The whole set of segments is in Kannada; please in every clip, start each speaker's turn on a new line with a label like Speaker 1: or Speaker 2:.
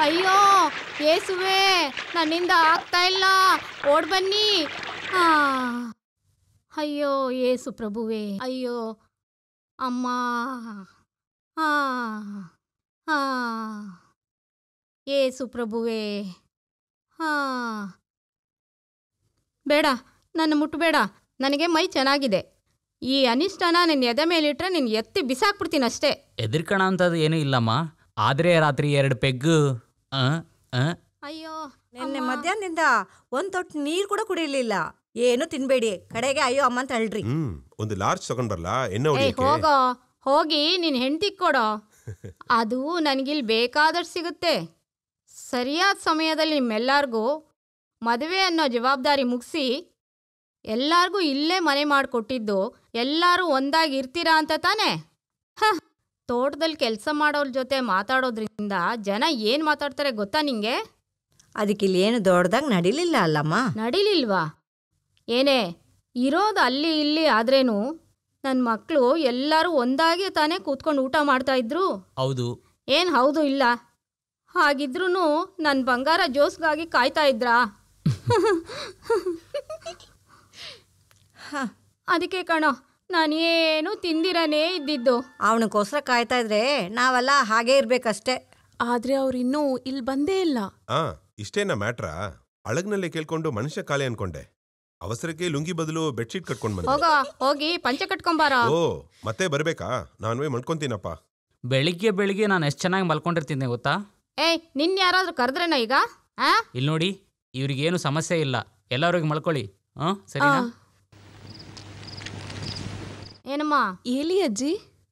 Speaker 1: ಅಯ್ಯೋ ಏಸುವೆ ನನ್ನಿಂದ ಆಗ್ತಾ ಇಲ್ಲ ಓಡ್ ಬನ್ನಿ ಆ. ಅಯ್ಯೋ ಏಸು ಪ್ರಭುವೇ ಅಯ್ಯೋ ಅಮ್ಮ ಆ ಆ ಏಸು ಪ್ರಭುವೇ ಹಾ ಬೇಡ ನನ್ನ ಮುಟ್ಟಬೇಡ ನನಗೆ ಮೈ ಚೆನ್ನಾಗಿದೆ ಈ ಅನಿಷ್ಟನ ನಿನ್ನ ಎದೆ ಮೇಲಿಟ್ರೆ ನೀನು ಎತ್ತಿ ಬಿಸಾಕ್ಬಿಡ್ತೀನಿ ಅಷ್ಟೇ
Speaker 2: ಎದುರ್ಕಣ ಅಂತದ್ದು ಏನೂ ಇಲ್ಲಮ್ಮ ಆದರೆ ರಾತ್ರಿ ಎರಡು ಪೆಗ್ಗು ಆ, ಆ,
Speaker 1: ಅಯ್ಯೋ
Speaker 3: ನಿನ್ನೆ
Speaker 1: ಅಮ್ಮ.
Speaker 3: ಮಧ್ಯಾಹ್ನದಿಂದ ಒಂದ್ ತೊಟ್ಟು ನೀರ್ ಕೂಡ ಕುಡಿಲಿಲ್ಲ ಏನು ತಿನ್ಬೇಡಿ ಕಡೆಗೆ ಅಯ್ಯೋ ಅಮ್ಮ ಅಂತ ಹೇಳ್ರಿ
Speaker 4: ಹ್ಮ್ ಒಂದು ಲಾರ್ಜ್ ತಗೊಂಡ್ ಬರಲ್ಲ ಎಣ್ಣೆ
Speaker 1: ಏಯ್
Speaker 4: ಹೊಡಿಯಕ್ಕೆ
Speaker 1: ಹೋಗೋ ಹೋಗಿ ನಿನ್ನ ಹೆಂಡತಿ ಕೊಡೋ ಅದು ನನಗಿಲ್ಲಿ ಬೇಕಾದಷ್ಟು ಸಿಗುತ್ತೆ ಸರಿಯಾದ ಸಮಯದಲ್ಲಿ ನಿಮ್ಮೆಲ್ಲರಿಗೂ ಮದುವೆ ಅನ್ನೋ ಜವಾಬ್ದಾರಿ ಮುಗಿಸಿ ಎಲ್ಲರಿಗೂ ಇಲ್ಲೇ ಮನೆ ಮಾಡಿಕೊಟ್ಟಿದ್ದು ಎಲ್ಲರೂ ಒಂದಾಗಿ ಇರ್ತೀರಾ ಅಂತ ತಾನೇ ಹ ತೋಟದಲ್ಲಿ ಕೆಲಸ ಮಾಡೋರ ಜೊತೆ ಮಾತಾಡೋದ್ರಿಂದ ಜನ ಏನು ಮಾತಾಡ್ತಾರೆ ಗೊತ್ತಾ ನಿಂಗೆ
Speaker 3: ಅದಕ್ಕೆ ಇಲ್ಲಿ ಏನು ದೊಡ್ಡದಾಗ ನಡಿಲಿಲ್ಲ ಅಲ್ಲಮ್ಮ
Speaker 1: ನಡಿಲಿಲ್ವಾ ಏನೇ ಇರೋದು ಅಲ್ಲಿ ಇಲ್ಲಿ ಆದ್ರೇನು ನನ್ನ ಮಕ್ಕಳು ಎಲ್ಲರೂ ಒಂದಾಗಿ ತಾನೇ ಕೂತ್ಕೊಂಡು ಊಟ ಮಾಡ್ತಾ ಇದ್ರು
Speaker 2: ಹೌದು
Speaker 1: ಏನು ಹೌದು ಇಲ್ಲ ಹಾಗಿದ್ರೂ ನನ್ನ ಬಂಗಾರ ಜೋಸ್ಗಾಗಿ ಕಾಯ್ತಾ ಇದ್ರಾ
Speaker 3: ಹ,
Speaker 1: ಅದಕ್ಕೆ ಕಣೋ ನಾನೇನು ತಿಂದಿರನೇ ಇದ್ದಿದ್ದು
Speaker 3: ಅವನಿಗೋಸ್ಕರ ಕಾಯ್ತಾ ಇದ್ರೆ ನಾವೆಲ್ಲ ಹಾಗೇ ಇರ್ಬೇಕಷ್ಟೇ
Speaker 5: ಆದ್ರೆ ಅವ್ರಿನ್ನೂ ಇಲ್ಲಿ ಬಂದೇ ಇಲ್ಲ
Speaker 4: ಆ ಇಷ್ಟೇನಾ ಮ್ಯಾಟ್ರಾ ಅಳಗ್ನಲ್ಲೇ ಕೇಳ್ಕೊಂಡು ಮನುಷ್ಯ ಕಾಲೆ ಅನ್ಕೊಂಡೆ ಅವಸರಕ್ಕೆ ಲುಂಗಿ ಬದಲು ಬೆಡ್ಶೀಟ್ ಕಟ್ಕೊಂಡ್ ಬಂದೆ
Speaker 1: ಹೋಗ ಹೋಗಿ ಪಂಚೆ ಕಟ್ಕೊಂಬಾರ
Speaker 4: ಓ ಮತ್ತೆ ಬರ್ಬೇಕಾ ನಾನುವೇ ಮಲ್ಕೊಂತೀನಪ್ಪ
Speaker 2: ಬೆಳಿಗ್ಗೆ ಬೆಳಿಗ್ಗೆ ನಾನು ಎಷ್ಟು ಚೆನ್ನಾಗಿ ಮಲ್ಕೊಂಡಿರ್ತೀನಿ ಗೊತ್ತಾ
Speaker 1: ಏಯ್ ನಿನ್ ಯಾರಾದ್ರೂ ಕರೆದ್ರೇನ ಈಗ ಆ
Speaker 2: ಇಲ್ಲಿ ನೋಡಿ ಇವ್ರಿಗೇನು ಸಮಸ್ಯೆ ಇಲ್ಲ ಎಲ್ಲರಿಗೂ ಮಲ್ಕೊಳ್ಳಿ ಹಾಂ ಸರಿನಾ
Speaker 1: ಏನಮ್ಮ
Speaker 5: ಎಲ್ಲಿ ಅಜ್ಜಿ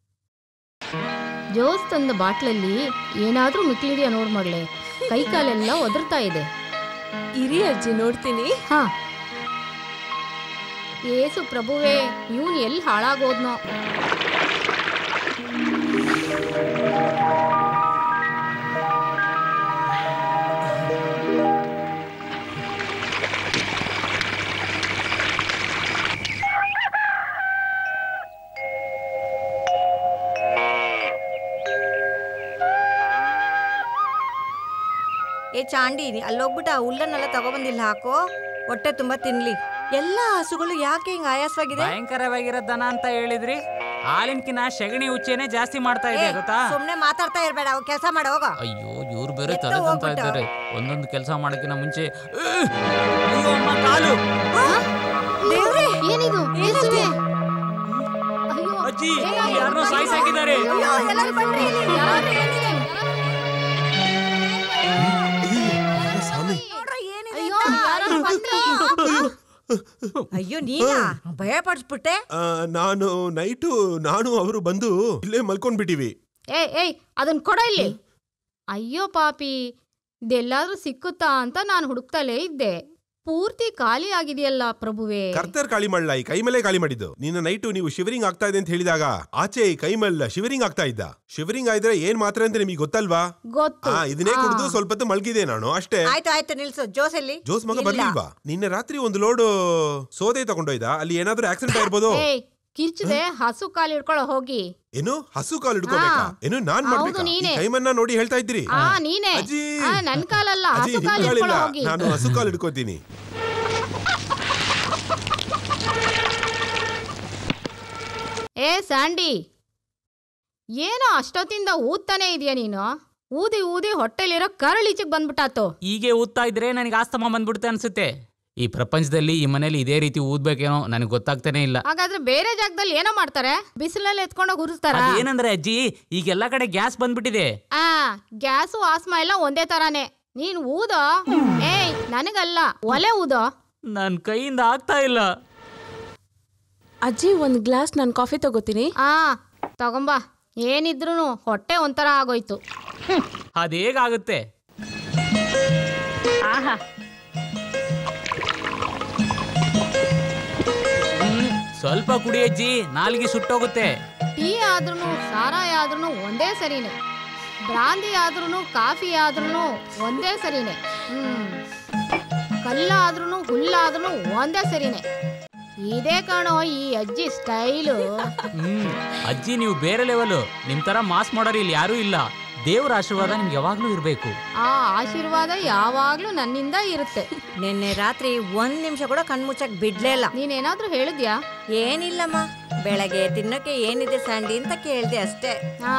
Speaker 1: ಜೋಸ್ ತಂದ ಬಾಟ್ಲಲ್ಲಿ ಏನಾದ್ರೂ ಮಿಕ್ಲಿದೆಯಾ ನೋಡ್ ಮಗಳೇ ಕೈ ಕಾಲೆಲ್ಲ ಒದರ್ತಾ ಇದೆ
Speaker 5: ಇರಿ ಅಜ್ಜಿ ನೋಡ್ತೀನಿ
Speaker 1: ಹಾ ಏಸು ಪ್ರಭುವೇ ಇವನ್ ಎಲ್ಲಿ ಹಾಳಾಗೋದ್ನೋ
Speaker 3: ಏ ಚಾಂಡಿ ಅಲ್ಲೋಗ್ಬಿಟ್ಟು ಆ ಹುಲ್ಲನ್ನೆಲ್ಲ ತಗೊಬಂದಿಲ್ಲ ಹಾಕೋ ಹೊಟ್ಟೆ ತುಂಬಾ ತಿನ್ಲಿ ಎಲ್ಲ ಹಸುಗಳು ಯಾಕೆ ಹಿಂಗ ಆಯಾಸವಾಗಿದೆ
Speaker 2: ಭಯಂಕರವಾಗಿರೋ ದನ ಅಂತ ಹೇಳಿದ್ರಿ ಹಾಲಿನ್ಕಿನ ಸಗಣಿ ಉಚ್ಚೆನೆ ಜಾಸ್ತಿ ಮಾಡ್ತಾ ಇದೆ ಗೊತ್ತಾ
Speaker 3: ಸುಮ್ನೆ ಮಾತಾಡ್ತಾ ಇರ್ಬೇಡ ಅವ್ ಕೆಲಸ ಮಾಡ ಹೋಗ
Speaker 2: ಅಯ್ಯೋ ಇವ್ರು ಬೇರೆ
Speaker 3: ಎತ್ತು
Speaker 2: ತಲೆ ತಂತ
Speaker 3: ಹೋಗ್ಬಿಟ್ಟು.
Speaker 2: ಇದ್ದಾರೆ ಒಂದೊಂದು ಕೆಲಸ ಮಾಡೋಕ್ಕಿಂತ ಮುಂಚೆ ಉಹ್! ಅಯ್ಯೋ ಅಮ್ಮ ಕಾಲು
Speaker 1: ಏನಿದು ಏಸುವೆ? ಅಯ್ಯೋ
Speaker 2: ಅಜ್ಜಿ ಯಾರನ್ನೋ ಸಾಯಿಸಾಕಿದ್ದಾರೆ
Speaker 3: ಎಲ್ಲರೂ ಬನ್ರಿ ಇಲ್ಲಿ.
Speaker 1: ಯಾರಾದ್ರೂ ಏನಿದೆ?
Speaker 4: ಸ್ವಾಮಿ
Speaker 3: ನೋಡ್ರಿ ಏನಿದೆ
Speaker 1: ಅಯ್ಯೋ
Speaker 3: ಅಂತ.
Speaker 1: ಯಾರಾದ್ರೂ ಬಂದ್ರಾ?
Speaker 3: ಅಯ್ಯೋ ನೀನಾ ಭಯ ಪಡಿಸ್ಬಿಟ್ಟೆ
Speaker 4: ಆ, ನಾನು ನೈಟು ನಾನು ಅವರು ಬಂದು ಇಲ್ಲೇ ಮಲ್ಕೊಂಡ್ಬಿಟ್ಟಿವಿ
Speaker 1: ಏಯ್ ಏಯ್ ಅದನ್ನ ಕೊಡ ಇಲ್ಲಿ ಅಯ್ಯೋ ಪಾಪಿ ಇದೆಲ್ಲಾದ್ರೂ ಸಿಕ್ಕುತ್ತಾ ಅಂತ ನಾನು ಹುಡುಕ್ತಲೇ ಇದ್ದೆ ಪೂರ್ತಿ ಖಾಲಿ ಆಗಿದೆಯಲ್ಲ ಪ್ರಭುವೇ
Speaker 4: ಕರ್ತರ್ ಕಾಳಿ ಮಾಡಲ್ಲ ಈ ಕೈ ಮೇಲೆ ಖಾಲಿ ಮಾಡಿದ್ದು ನಿನ್ನ ನೈಟು ನೀವು ಶಿವರಿಂಗ್ ಆಗ್ತಾ ಇದೆ ಅಂತ ಹೇಳಿದಾಗ ಆಚೆ ಈ ಕೈ ಮೇಲ ಶಿವರಿಂಗ್ ಆಗ್ತಾ ಇದ್ದ ಶಿವರಿಂಗ್ ಆಯ್ದ್ರೆ ಏನ್ ಮಾತ್ರ ಅಂತ ನಿಮಗೆ ಗೊತ್ತಲ್ವಾ
Speaker 1: ಗೊತ್ತು
Speaker 4: ಆ ಇದನ್ನೇ
Speaker 1: ಆ.
Speaker 4: ಕುಡಿದು ಸ್ವಲ್ಪ ಹೊತ್ತು ಮಲ್ಗಿದೆ ನಾನು ಅಷ್ಟೇ
Speaker 3: ಆಯ್ತು ಆಯ್ತು ನಿಲ್ಸು ಜೋಸಲ್ಲಿ
Speaker 4: ಜೋಸ್ ಮಗ
Speaker 3: ಇಲ್ಲ.
Speaker 4: ಬರ್ಲಿಲ್ವಾ ನಿನ್ನೆ ರಾತ್ರಿ ಒಂದು ಲೋಡು ಸೋದೆ ತಗೊಂಡೋಯ್ದ ಅಲ್ಲಿ ಏನಾದ್ರೂ ಆಕ್ಸಿಡೆಂಟ್ ಆಗಿರ್ಬೋದು
Speaker 1: ಏಯ್ ಕಿರ್ಚದೆ ಹಸು ಕಾಲು ಹಿಡ್ಕೊಳ್ಳೋ ಹೋಗಿ
Speaker 4: ಏನು ಹಸು ಕಾಲು ಹಿಡ್ಕೋಬೇಕಾ
Speaker 1: ಹಾ.
Speaker 4: ಏನು ನಾನ್
Speaker 1: ಹೌದು,
Speaker 4: ಮಾಡ್ಬೇಕಾ ಈ
Speaker 1: ನೀನೇ.
Speaker 4: ಕೈಮನ್ನ ನೋಡಿ ಹೇಳ್ತಾ ಇದ್ದೀರಿ
Speaker 1: ಆ ನೀನೆ
Speaker 4: ಅಜ್ಜಿ.
Speaker 1: ಆ ನನ್ ಕಾಲಲ್ಲ
Speaker 4: ಅಜ್ಜಿ
Speaker 1: ಹಸು ಕಾಲು
Speaker 4: ನಿಮ್ ಕಾಲಿಲ್ಲ
Speaker 1: ಹಿಡ್ಕೊಳ್ಳೋ ಹೋಗಿ
Speaker 4: ನಾನು ಹಸು ಕಾಲು ಹಿಡ್ಕೋತೀನಿ
Speaker 1: ಏ ಸ್ಯಾಂಡಿ ಏನೋ ಅಷ್ಟೊತ್ತಿಂದ ಊದ್ತಾನೆ ಇದೆಯಾ ನೀನು ಊದಿ ಊದಿ ಹೊಟ್ಟೆಲಿರೋ ಕರಳೀಚೆಗೆ ಬಂದ್ಬಿಟ್ಟಾತು
Speaker 2: ಹೀಗೆ ಊದ್ತಾ ಇದ್ರೆ ನನಗೆ ಆಸ್ತಮ ಬಂದ್ಬಿಡುತ್ತೆ ಅನ್ಸುತ್ತೆ ಈ ಪ್ರಪಂಚದಲ್ಲಿ ಈ ಮನೇಲಿ ಇದೇ ರೀತಿ ಊದ್ಬೇಕೇನೋ ನನಗೆ ಗೊತ್ತಾಗ್ತಾನೆ ಇಲ್ಲ
Speaker 1: ಹಾಗಾದ್ರೆ ಬೇರೆ ಜಾಗದಲ್ಲಿ ಏನೋ ಮಾಡ್ತಾರೆ ಬಿಸಿಲಲ್ಲಿ ಎತ್ಕೊಂಡೋಗಿ ಉರಿಸ್ತಾರ
Speaker 2: ಏನಂದ್ರೆ ಅಜ್ಜಿ ಈಗ ಎಲ್ಲಾ ಕಡೆ ಗ್ಯಾಸ್ ಬಂದ್ಬಿಟ್ಟಿದೆ
Speaker 1: ಆ ಗ್ಯಾಸು ಆಸ್ಮಾ ಎಲ್ಲ ಒಂದೇ ತರಾನೇ ನೀನ್ ಊದೋ ಏಯ್ ನನಗಲ್ಲ ಒಲೆ ಊದೋ
Speaker 2: ನನ್ನ ಕೈಯಿಂದ ಆಗ್ತಾ ಇಲ್ಲ
Speaker 5: ಅಜ್ಜಿ ಒಂದ್ ಗ್ಲಾಸ್ ನಾನು ಕಾಫಿ ತಗೋತೀನಿ
Speaker 1: ಆ ತಗೊಂಬಾ ಏನಿದ್ರು ಹೊಟ್ಟೆ ಒಂಥರ ಆಗೋಯ್ತು
Speaker 2: ಅದು ಹೇಗಾಗುತ್ತೆ
Speaker 1: ಆಹಾ
Speaker 2: ಹ್ಮ್, ಸ್ವಲ್ಪ ಕುಡಿ ಅಜ್ಜಿ ನಾಲ್ಗೆ ಸುಟ್ಟೋಗುತ್ತೆ
Speaker 1: ಟೀ ಆದ್ರೂ ಸಾರಾಯಿ ಆದ್ರೂ ಒಂದೇ ಸರಿನೇ ಬ್ರಾಂದಿ ಆದ್ರೂ ಕಾಫಿ ಆದ್ರೂ ಒಂದೇ ಸರಿನೇ ಹ್ಮ್ ಕಲ್ಲಾದ್ರೂ ಹುಲ್ಲಾದ್ರೂ ಒಂದೇ ಸರಿನೇ ಇದೇ ಕಾಣೋ ಈ ಅಜ್ಜಿ ಸ್ಟೈಲು
Speaker 2: ಹ್ಮ್ ಅಜ್ಜಿ ನೀವು ಬೇರೆ ಲೆವೆಲ್ ನಿಮ್ ತರ ಮಾಸ್ ಮಾಡೋರು ಇಲ್ಲಿ ಯಾರೂ ಇಲ್ಲ ದೇವರ ಆಶೀರ್ವಾದ ನಿಮ್ಗೆ ಯಾವಾಗಲೂ ಇರಬೇಕು
Speaker 1: ಆ ಆಶೀರ್ವಾದ ಯಾವಾಗ್ಲೂ ನನ್ನಿಂದ ಇರುತ್ತೆ
Speaker 3: ನಿನ್ನೆ ರಾತ್ರಿ ಒಂದ್ ನಿಮಿಷ ಕೂಡ ಕಣ್ಮುಚ್ಚಕ್ ಬಿಡ್ಲೇ ಇಲ್ಲ
Speaker 1: ನೀನೇನಾದ್ರೂ ಹೇಳಿದ್ಯಾ
Speaker 3: ಏನಿಲ್ಲಮ್ಮ ಬೆಳಗ್ಗೆ ತಿನ್ನೋಕೆ ಏನಿದೆ ಸ್ಯಾಂಡಿ ಅಂತ ಕೇಳ್ದೆ ಅಷ್ಟೇ
Speaker 1: ಹಾ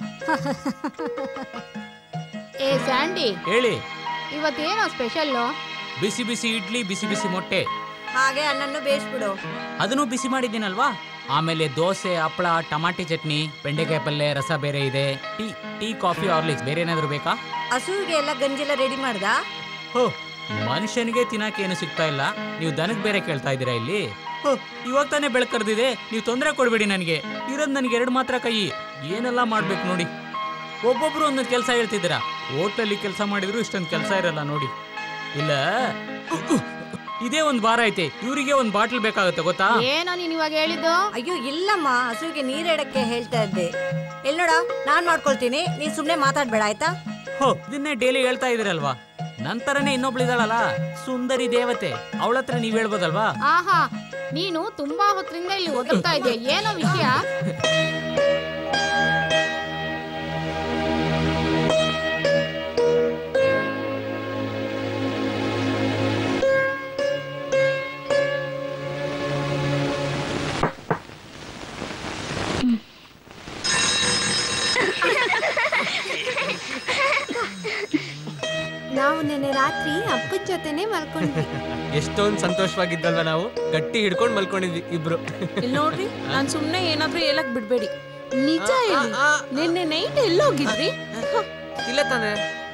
Speaker 1: ಏ ಸ್ಯಾಂಡಿ
Speaker 2: ಹೇಳಿ
Speaker 1: ಇವತ್ತೇನೋ ಸ್ಪೆಷಲ್ಲು
Speaker 2: ಬಿಸಿ ಬಿಸಿ ಇಡ್ಲಿ ಬಿಸಿ ಬಿಸಿ ಮೊಟ್ಟೆ
Speaker 3: ಹಾಗೆ ಅಣ್ಣನ್ನು ಬೇಯಿಸ್ಬಿಡು
Speaker 2: ಅದನ್ನು ಬಿಸಿ ಮಾಡಿದ್ದೀನಲ್ವಾ ಆಮೇಲೆ ದೋಸೆ ಹಪ್ಪಳ ಟಮಾಟಿ ಚಟ್ನಿ ಬೆಂಡೆಕಾಯಿ ಪಲ್ಯ ರಸ ಬೇರೆ ಇದೆ ಟೀ ಟೀ ಕಾಫಿ ಆರ್ಲಿಕ್ಸ್ ಬೇರೆ ಏನಾದರೂ ಬೇಕಾ
Speaker 3: ಹಸುವಿಗೆ ಎಲ್ಲ ಗಂಜೆಲ್ಲ ರೆಡಿ ಮಾಡ್ದಾ
Speaker 2: ಹೋ ಮನುಷ್ಯನಿಗೆ ತಿನ್ನಕ್ಕೆ ಏನು ಸಿಗ್ತಾ ಇಲ್ಲ ನೀವು ದನಕ್ಕೆ ಬೇರೆ ಕೇಳ್ತಾ ಇದ್ದೀರಾ ಇಲ್ಲಿ ಹೋ ಇವಾಗ ತಾನೇ ಬೆಳಕು ಕರೆದಿದೆ ನೀವು ತೊಂದರೆ ಕೊಡಬೇಡಿ ನನಗೆ ಇರೋದು ನನಗೆ ಎರಡು ಮಾತ್ರ ಕೈ ಏನೆಲ್ಲ ಮಾಡ್ಬೇಕು ನೋಡಿ ಒಬ್ಬೊಬ್ರು ಒಂದೊಂದು ಕೆಲಸ ಹೇಳ್ತಿದ್ದೀರಾ ಹೋಟ್ಲಲ್ಲಿ ಕೆಲಸ ಮಾಡಿದ್ರು ಇಷ್ಟೊಂದು ಕೆಲಸ ಇರಲ್ಲ ನೋಡಿ ಇಲ್ಲ ಇದೇ ಒಂದು ವಾರ ಐತೆ ಇವರಿಗೆ ಒಂದು ಬಾಟ್ಲ್ ಬೇಕಾಗುತ್ತೆ ಗೊತ್ತಾ
Speaker 1: ಏನೋ ನೀನ್ ಇವಾಗ ಹೇಳಿದ್ದು
Speaker 3: ಅಯ್ಯೋ ಇಲ್ಲಮ್ಮ ಹಸುವಿಗೆ ನೀರಿಡಕ್ಕೆ ಹೇಳ್ತಾ ಇದ್ದೆ ಎಲ್ ನೋಡ ನಾನ್ ಮಾಡ್ಕೊಳ್ತೀನಿ ನೀನ್ ಸುಮ್ನೆ ಮಾತಾಡ್ಬೇಡ ಆಯ್ತಾ
Speaker 2: ಹೋ ಇದನ್ನೇ ಡೈಲಿ ಹೇಳ್ತಾ ಇದ್ದೀರಲ್ವಾ ನಂತರನೇ ಇನ್ನೊಬ್ಳಿದಾಳಲ್ಲ ಸುಂದರಿ ದೇವತೆ ಅವಳ ಹತ್ರ ನೀವ್ ಹೇಳ್ಬೋದಲ್ವಾ
Speaker 1: ಆಹಾ ನೀನು ತುಂಬಾ ಹೊತ್ತರಿಂದ ಇಲ್ಲಿ ಒದರ್ತಾ ಇದೆಯಾ ಏನೋ ವಿಷಯ
Speaker 6: ನಾವು ನೆನ್ನೆ ರಾತ್ರಿ ಅಪ್ಪನ ಜೊತೆನೆ ಮಲ್ಕೊಂಡ್ವಿ
Speaker 7: ಎಷ್ಟೊಂದು ಸಂತೋಷವಾಗಿದ್ದಲ್ವ ನಾವು ಗಟ್ಟಿ ಹಿಡ್ಕೊಂಡು ಮಲ್ಕೊಂಡಿದ್ವಿ ಇಬ್ರು
Speaker 5: ಇಲ್ಲಿ ನೋಡ್ರಿ ನಾನ್ ಸುಮ್ನೆ ಏನಾದ್ರೂ ಹೇಳಕ್ ಬಿಡ್ಬೇಡಿ ನಿಜ ಹೇಳಿ ನಿನ್ನೆ ನೈಟ್ ಎಲ್ಲೋಗಿದ್ರಿ ಹ,
Speaker 7: ಇಲ್ಲ ತಾನೆ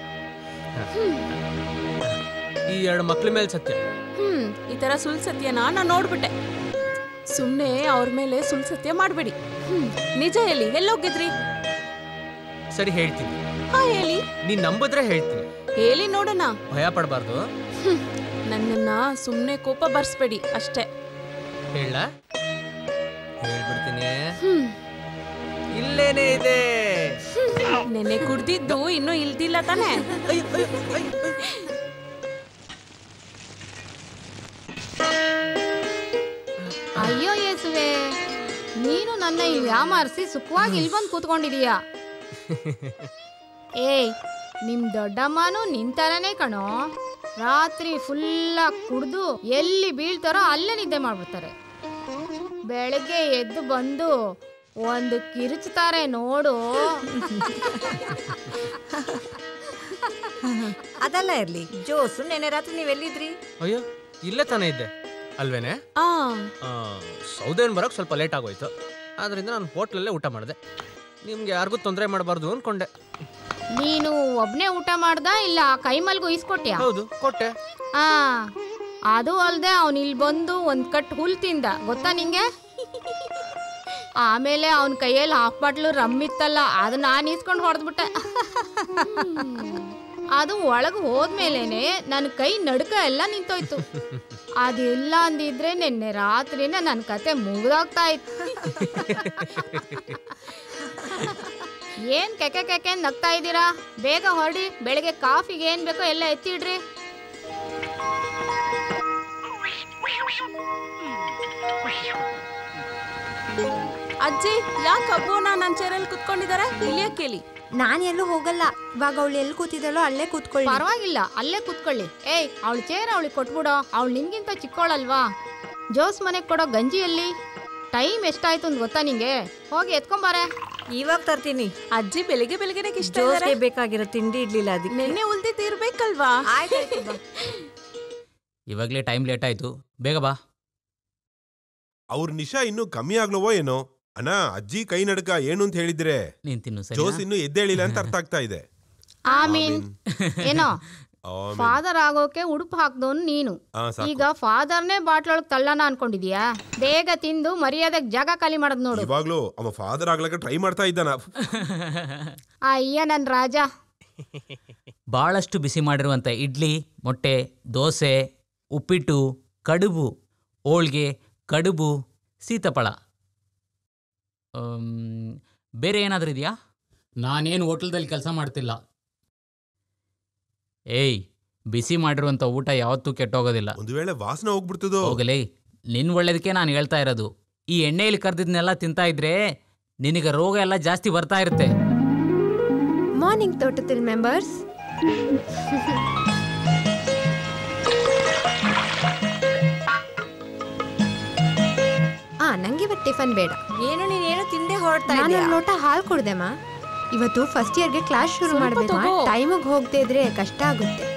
Speaker 7: ಈ ಎರಡು ಮಕ್ಳ ಮೇಲೆ ಸತ್ಯ
Speaker 5: ಹ್ಮ್ ಈ ತರ ಸುಳ್ ಸತ್ಯನ ನಾನ್ ನೋಡ್ಬಿಟ್ಟೆ ಸುಮ್ನೆ ಅವ್ರ ಮೇಲೆ ಸುಳ್ ಸತ್ಯ ಮಾಡ್ಬೇಡಿ ಹ್ಮ್ ನಿಜ ಹೇಳಿ ಎಲ್ಲೋಗಿದ್ರಿ
Speaker 7: ಸರಿ ಹೇಳ್ತೀನಿ
Speaker 5: ಹಾ ಹೇಳಿ
Speaker 7: ನೀನ್ ನಂಬಿದ್ರೆ ಹೇಳ್ತೀನಿ
Speaker 5: ಹೇಳಿ ನೋಡೋಣ
Speaker 7: ಭಯ ಪಡಬಾರ್ದು
Speaker 5: ಹ್ಮ್. ನನ್ನನ್ನ ಸುಮ್ನೆ ಕೋಪ ಬರ್ಸ್ಬೇಡಿ ಅಷ್ಟೇ
Speaker 7: ಹೇಳ ಹೇಳ್ಬಿಡ್ತೀನಿ
Speaker 5: ಹ್ಮ್
Speaker 7: ಇಲ್ಲೇನೆ ಇದೆ
Speaker 5: ನೆನ್ನೆ ಕುಡ್ದಿದ್ದು ಇನ್ನೂ ಇಲ್ದಿಲ್ಲ ತಾನೆ
Speaker 1: ಅಯ್ಯೋ ಯೇಸುವೆ ನೀನು ನನ್ನ ಇಲ್ಲಿ ಯಾಮಾರಿಸಿ ಸುಖವಾಗಿ ಇಲ್ಲಿ ಬಂದು ಕೂತ್ಕೊಂಡಿದೀಯಾ ಏಯ್ ನಿಮ್ ದೊಡ್ಡಮ್ಮನೂ ನಿಂತರನೇ ಕಣೋ ರಾತ್ರಿ ಫುಲ್ಲಾಗಿ ಕುಡ್ದು ಎಲ್ಲಿ ಬೀಳ್ತಾರೋ ಅಲ್ಲೇ ನಿದ್ದೆ ಮಾಡ್ಬಿಡ್ತಾರೆ ಬೆಳಗ್ಗೆ ಎದ್ದು ಬಂದು ಒಂದು ಕಿರುಚುತ್ತಾರೆ ನೋಡು
Speaker 3: ಅದಲ್ಲ ಇರ್ಲಿ ಜೋಸು ನೆನ್ನೆ ರಾತ್ರಿ ನೀವೆಲ್ಲಿದ್ರಿ
Speaker 7: ಅಯ್ಯೋ ಇಲ್ಲೇ ತಾನೇ ಇದ್ದೆ ಅಲ್ವೇನೆ
Speaker 5: ಆ
Speaker 7: ಆ, ಸೌದೆನ್ ಬರೋಕ್ ಸ್ವಲ್ಪ ಲೇಟ್ ಆಗೋಯ್ತು ಆದ್ರಿಂದ ನಾನು ಹೋಟ್ಲಲ್ಲೇ ಊಟ ಮಾಡಿದೆ ನಿಮ್ಗೆ ಯಾರಿಗೂ ತೊಂದರೆ ಮಾಡಬಾರ್ದು ಅನ್ಕೊಂಡೆ
Speaker 1: ನೀನು ಒಬ್ನೇ ಊಟ ಮಾಡ್ದ ಇಲ್ಲ ಕೈಮಲ್ಗೂ ಈಸ್ಕೊಟ್ಯಾ
Speaker 7: ಹೌದು ಕೊಟ್ಟೆ
Speaker 1: ಆ ಅದು ಅಲ್ದೆ ಅವನು ಇಲ್ಲಿ ಬಂದು ಒಂದ್ ಕಟ್ ಹುಲ್ ತಿಂದ ಗೊತ್ತಾ ನಿಂಗೆ ಆಮೇಲೆ ಅವನ ಕೈಯಲ್ಲಿ ಹಾಫ್ ಬಾಟ್ಲು ರಮ್ ಇತ್ತಲ್ಲ ಅದು ನಾನು ಈಸ್ಕೊಂಡು ಹೊಡೆದ್ಬಿಟ್ಟೆ ಅದು ಒಳಗೆ ಹೋದ್ಮೇಲೇನೆ ನನ್ನ ಕೈ ನಡ್ಕ ಎಲ್ಲ ನಿಂತೋಯ್ತು ಅದೆಲ್ಲ ಅಂದಿದ್ರೆ ನಿನ್ನೆ ರಾತ್ರಿನೇ ನನ್ನ ಕತೆ ಮುಗ್ದೋಗ್ತಾ ಇತ್ತು ಏನ್ ಕೆಕೆ ಕೆಕೆ ಅಂತ ನಗ್ತಾ ಇದ್ದೀರಾ ಬೇಗ ಹೊರಡಿ ಬೆಳಗ್ಗೆ ಕಾಫಿಗೆ ಏನ್ ಬೇಕೋ ಎಲ್ಲ ಎತ್ತಿಡ್ರಿ
Speaker 5: ಅಜ್ಜಿ ಯಾಕೆ ಅಬ್ಬುನ ನನ್ನ ಚೇರಲ್ಲಿ ಕುತ್ಕೊಂಡಿದ್ದಾರೆ ಇಲ್ಲಿಯ ಕೇಳಿ
Speaker 6: ನಾನು ಎಲ್ಲೂ ಹೋಗಲ್ಲ ಇವಾಗ ಅವಳು ಎಲ್ಲಿ ಕೂತಿದ್ದಾಳೋ ಅಲ್ಲೇ ಕೂತ್ಕೊಳ್ಳಿ
Speaker 1: ಪರವಾಗಿಲ್ಲ ಅಲ್ಲೇ ಕೂತ್ಕೊಳ್ಳಿ ಏಯ್ ಅವಳ ಚೇರ್ ಅವಳಿಗೆ ಕೊಟ್ಬಿಡೋ ಅವಳು ನಿನ್ಗಿಂತ ಚಿಕ್ಕೋಳಲ್ವಾ ಜೋಸ್ ಮನೆಗೆ ಕೊಡೋ ಗಂಜಿಯಲ್ಲಿ ಟೈಮ್ ಎಷ್ಟಾಯ್ತು ಅಂತ ಗೊತ್ತಾ ನಿಂಗೆ ಹೋಗಿ ಎತ್ಕೊಂಬಾರೆ
Speaker 3: ಇವಾಗ ತರ್ತೀನಿ
Speaker 5: ಅಜ್ಜಿ ಬೆಳಿಗ್ಗೆ ಬೆಳಿಗ್ಗೆನೆ ಇಷ್ಟ
Speaker 3: ಜೋಸ್ಗೆ ಬೇಕಾಗಿರೋ ತಿಂಡಿ ಇಡ್ಲಿಲ್ಲ ಅದಕ್ಕೆ
Speaker 5: ನೆನ್ನೆ ಉಳ್ದಿದ್ದು ಇರ್ಬೇಕಲ್ವಾ
Speaker 3: ಆಯ್ತಾಯ್ತು ಬಾ.
Speaker 2: ಇವಾಗಲೇ ಟೈಮ್ ಲೇಟ್ ಆಯ್ತು ಬೇಗ ಬಾ
Speaker 4: ಅವ್ರ ನಿಶಾ ಇನ್ನೂ ಕಮ್ಮಿ ಆಗ್ಲವೋ ಏನೋ ಅಣ್ಣ ಅಜ್ಜಿ ಕೈ ನಡ್ಕ ಏನು ಅಂತ ಹೇಳಿದ್ರೆ
Speaker 2: ನೀನ್ ತಿನ್ನು ಸರಿ
Speaker 4: ಜೋಸ್ ಇನ್ನೂ ಎದ್ದೇಳಿಲ್ಲ ಅಂತ ಅರ್ಥ ಆಗ್ತಾ ಇದೆ
Speaker 1: ಆಮೀನ್ ಏನೋ
Speaker 4: ಆಮೇನ್.
Speaker 1: ಫಾದರ್ ಆಗೋಕೆ ಉಡುಪು ಹಾಕ್ದವನು ನೀನು
Speaker 4: ಆ, ಸಾಕು.
Speaker 1: ಈಗ ಫಾದರ್ನೇ ಬಾಟ್ಲೊಳಗೆ ತಳ್ಳನ ಅನ್ಕೊಂಡಿದ್ಯಾ ಬೇಗ ತಿಂದು ಮರ್ಯಾದೆಗೆ ಜಾಗ ಖಾಲಿ ಮಾಡೋದ್ ನೋಡು
Speaker 4: ಇವಾಗ್ಲೂ ಅವ ಫಾದರ್ ಆಗ್ಲಕ್ಕ ಟ್ರೈ ಮಾಡ್ತಾ ಇದ್ದಾನ
Speaker 1: ಅಯ್ಯ ನನ್ ರಾಜ
Speaker 2: ಭಾಳಷ್ಟು ಬಿಸಿ ಮಾಡಿರುವಂಥ ಇಡ್ಲಿ ಮೊಟ್ಟೆ ದೋಸೆ ಉಪ್ಪಿಟ್ಟು ಕಡುಬು ಹೋಳ್ಗೆ ಕಡುಬು ಸೀತಾಫಳ ಆಮ್, ಬೇರೆ ಏನಾದರೂ ಇದೆಯಾ ನಾನೇನು ಹೋಟ್ಲದಲ್ಲಿ ಕೆಲಸ ಮಾಡ್ತಿಲ್ಲ ಏಯ್ ಬಿಸಿ ಮಾಡಿರುವಂಥ ಊಟ ಯಾವತ್ತೂ ಕೆಟ್ಟೋಗೋದಿಲ್ಲ
Speaker 4: ಒಂದು ವೇಳೆ ವಾಸನೆ ಹೋಗ್ಬಿಡ್ತದೋ
Speaker 2: ಹೋಗಲೇ ನಿನ್ನ ಒಳ್ಳೇದಕ್ಕೆ ನಾನು ಹೇಳ್ತಾ ಇರೋದು ಈ ಎಣ್ಣೆಯಲ್ಲಿ ಕರ್ದಿದ್ನೆಲ್ಲ ತಿಂತಾ ಇದ್ರೆ ನಿನಗೆ ರೋಗ ಎಲ್ಲ ಜಾಸ್ತಿ ಬರ್ತಾ ಇರುತ್ತೆ
Speaker 6: ಮಾರ್ನಿಂಗ್ ತೋಟത്തിൽ ಮೆಂಬರ್ಸ್ ಆ ನಂಗೆ ಇವತ್ತು ಟಿಫನ್ ಬೇಡ
Speaker 3: ಏನು ನೀನೇನು ತಿಂದೆ ಹೊರಡ್ತಾ
Speaker 6: ನಾನು
Speaker 3: ಇದೀಯಾ
Speaker 6: ಒಂದ್ ಲೋಟ ಹಾಲು ಕುಡ್ದೆಮ್ಮ ಇವತ್ತು ಫಸ್ಟ್ ಇಯರ್ಗೆ ಕ್ಲಾಸ್ ಶುರು
Speaker 5: ಸ್ವಲ್ಪ
Speaker 6: ಮಾಡ್ಬೇಕು
Speaker 5: ತಗೋ.
Speaker 6: ಟೈಮಿಗೆ ಹೋಗದೆ ಇದ್ರೆ ಕಷ್ಟ ಆಗುತ್ತೆ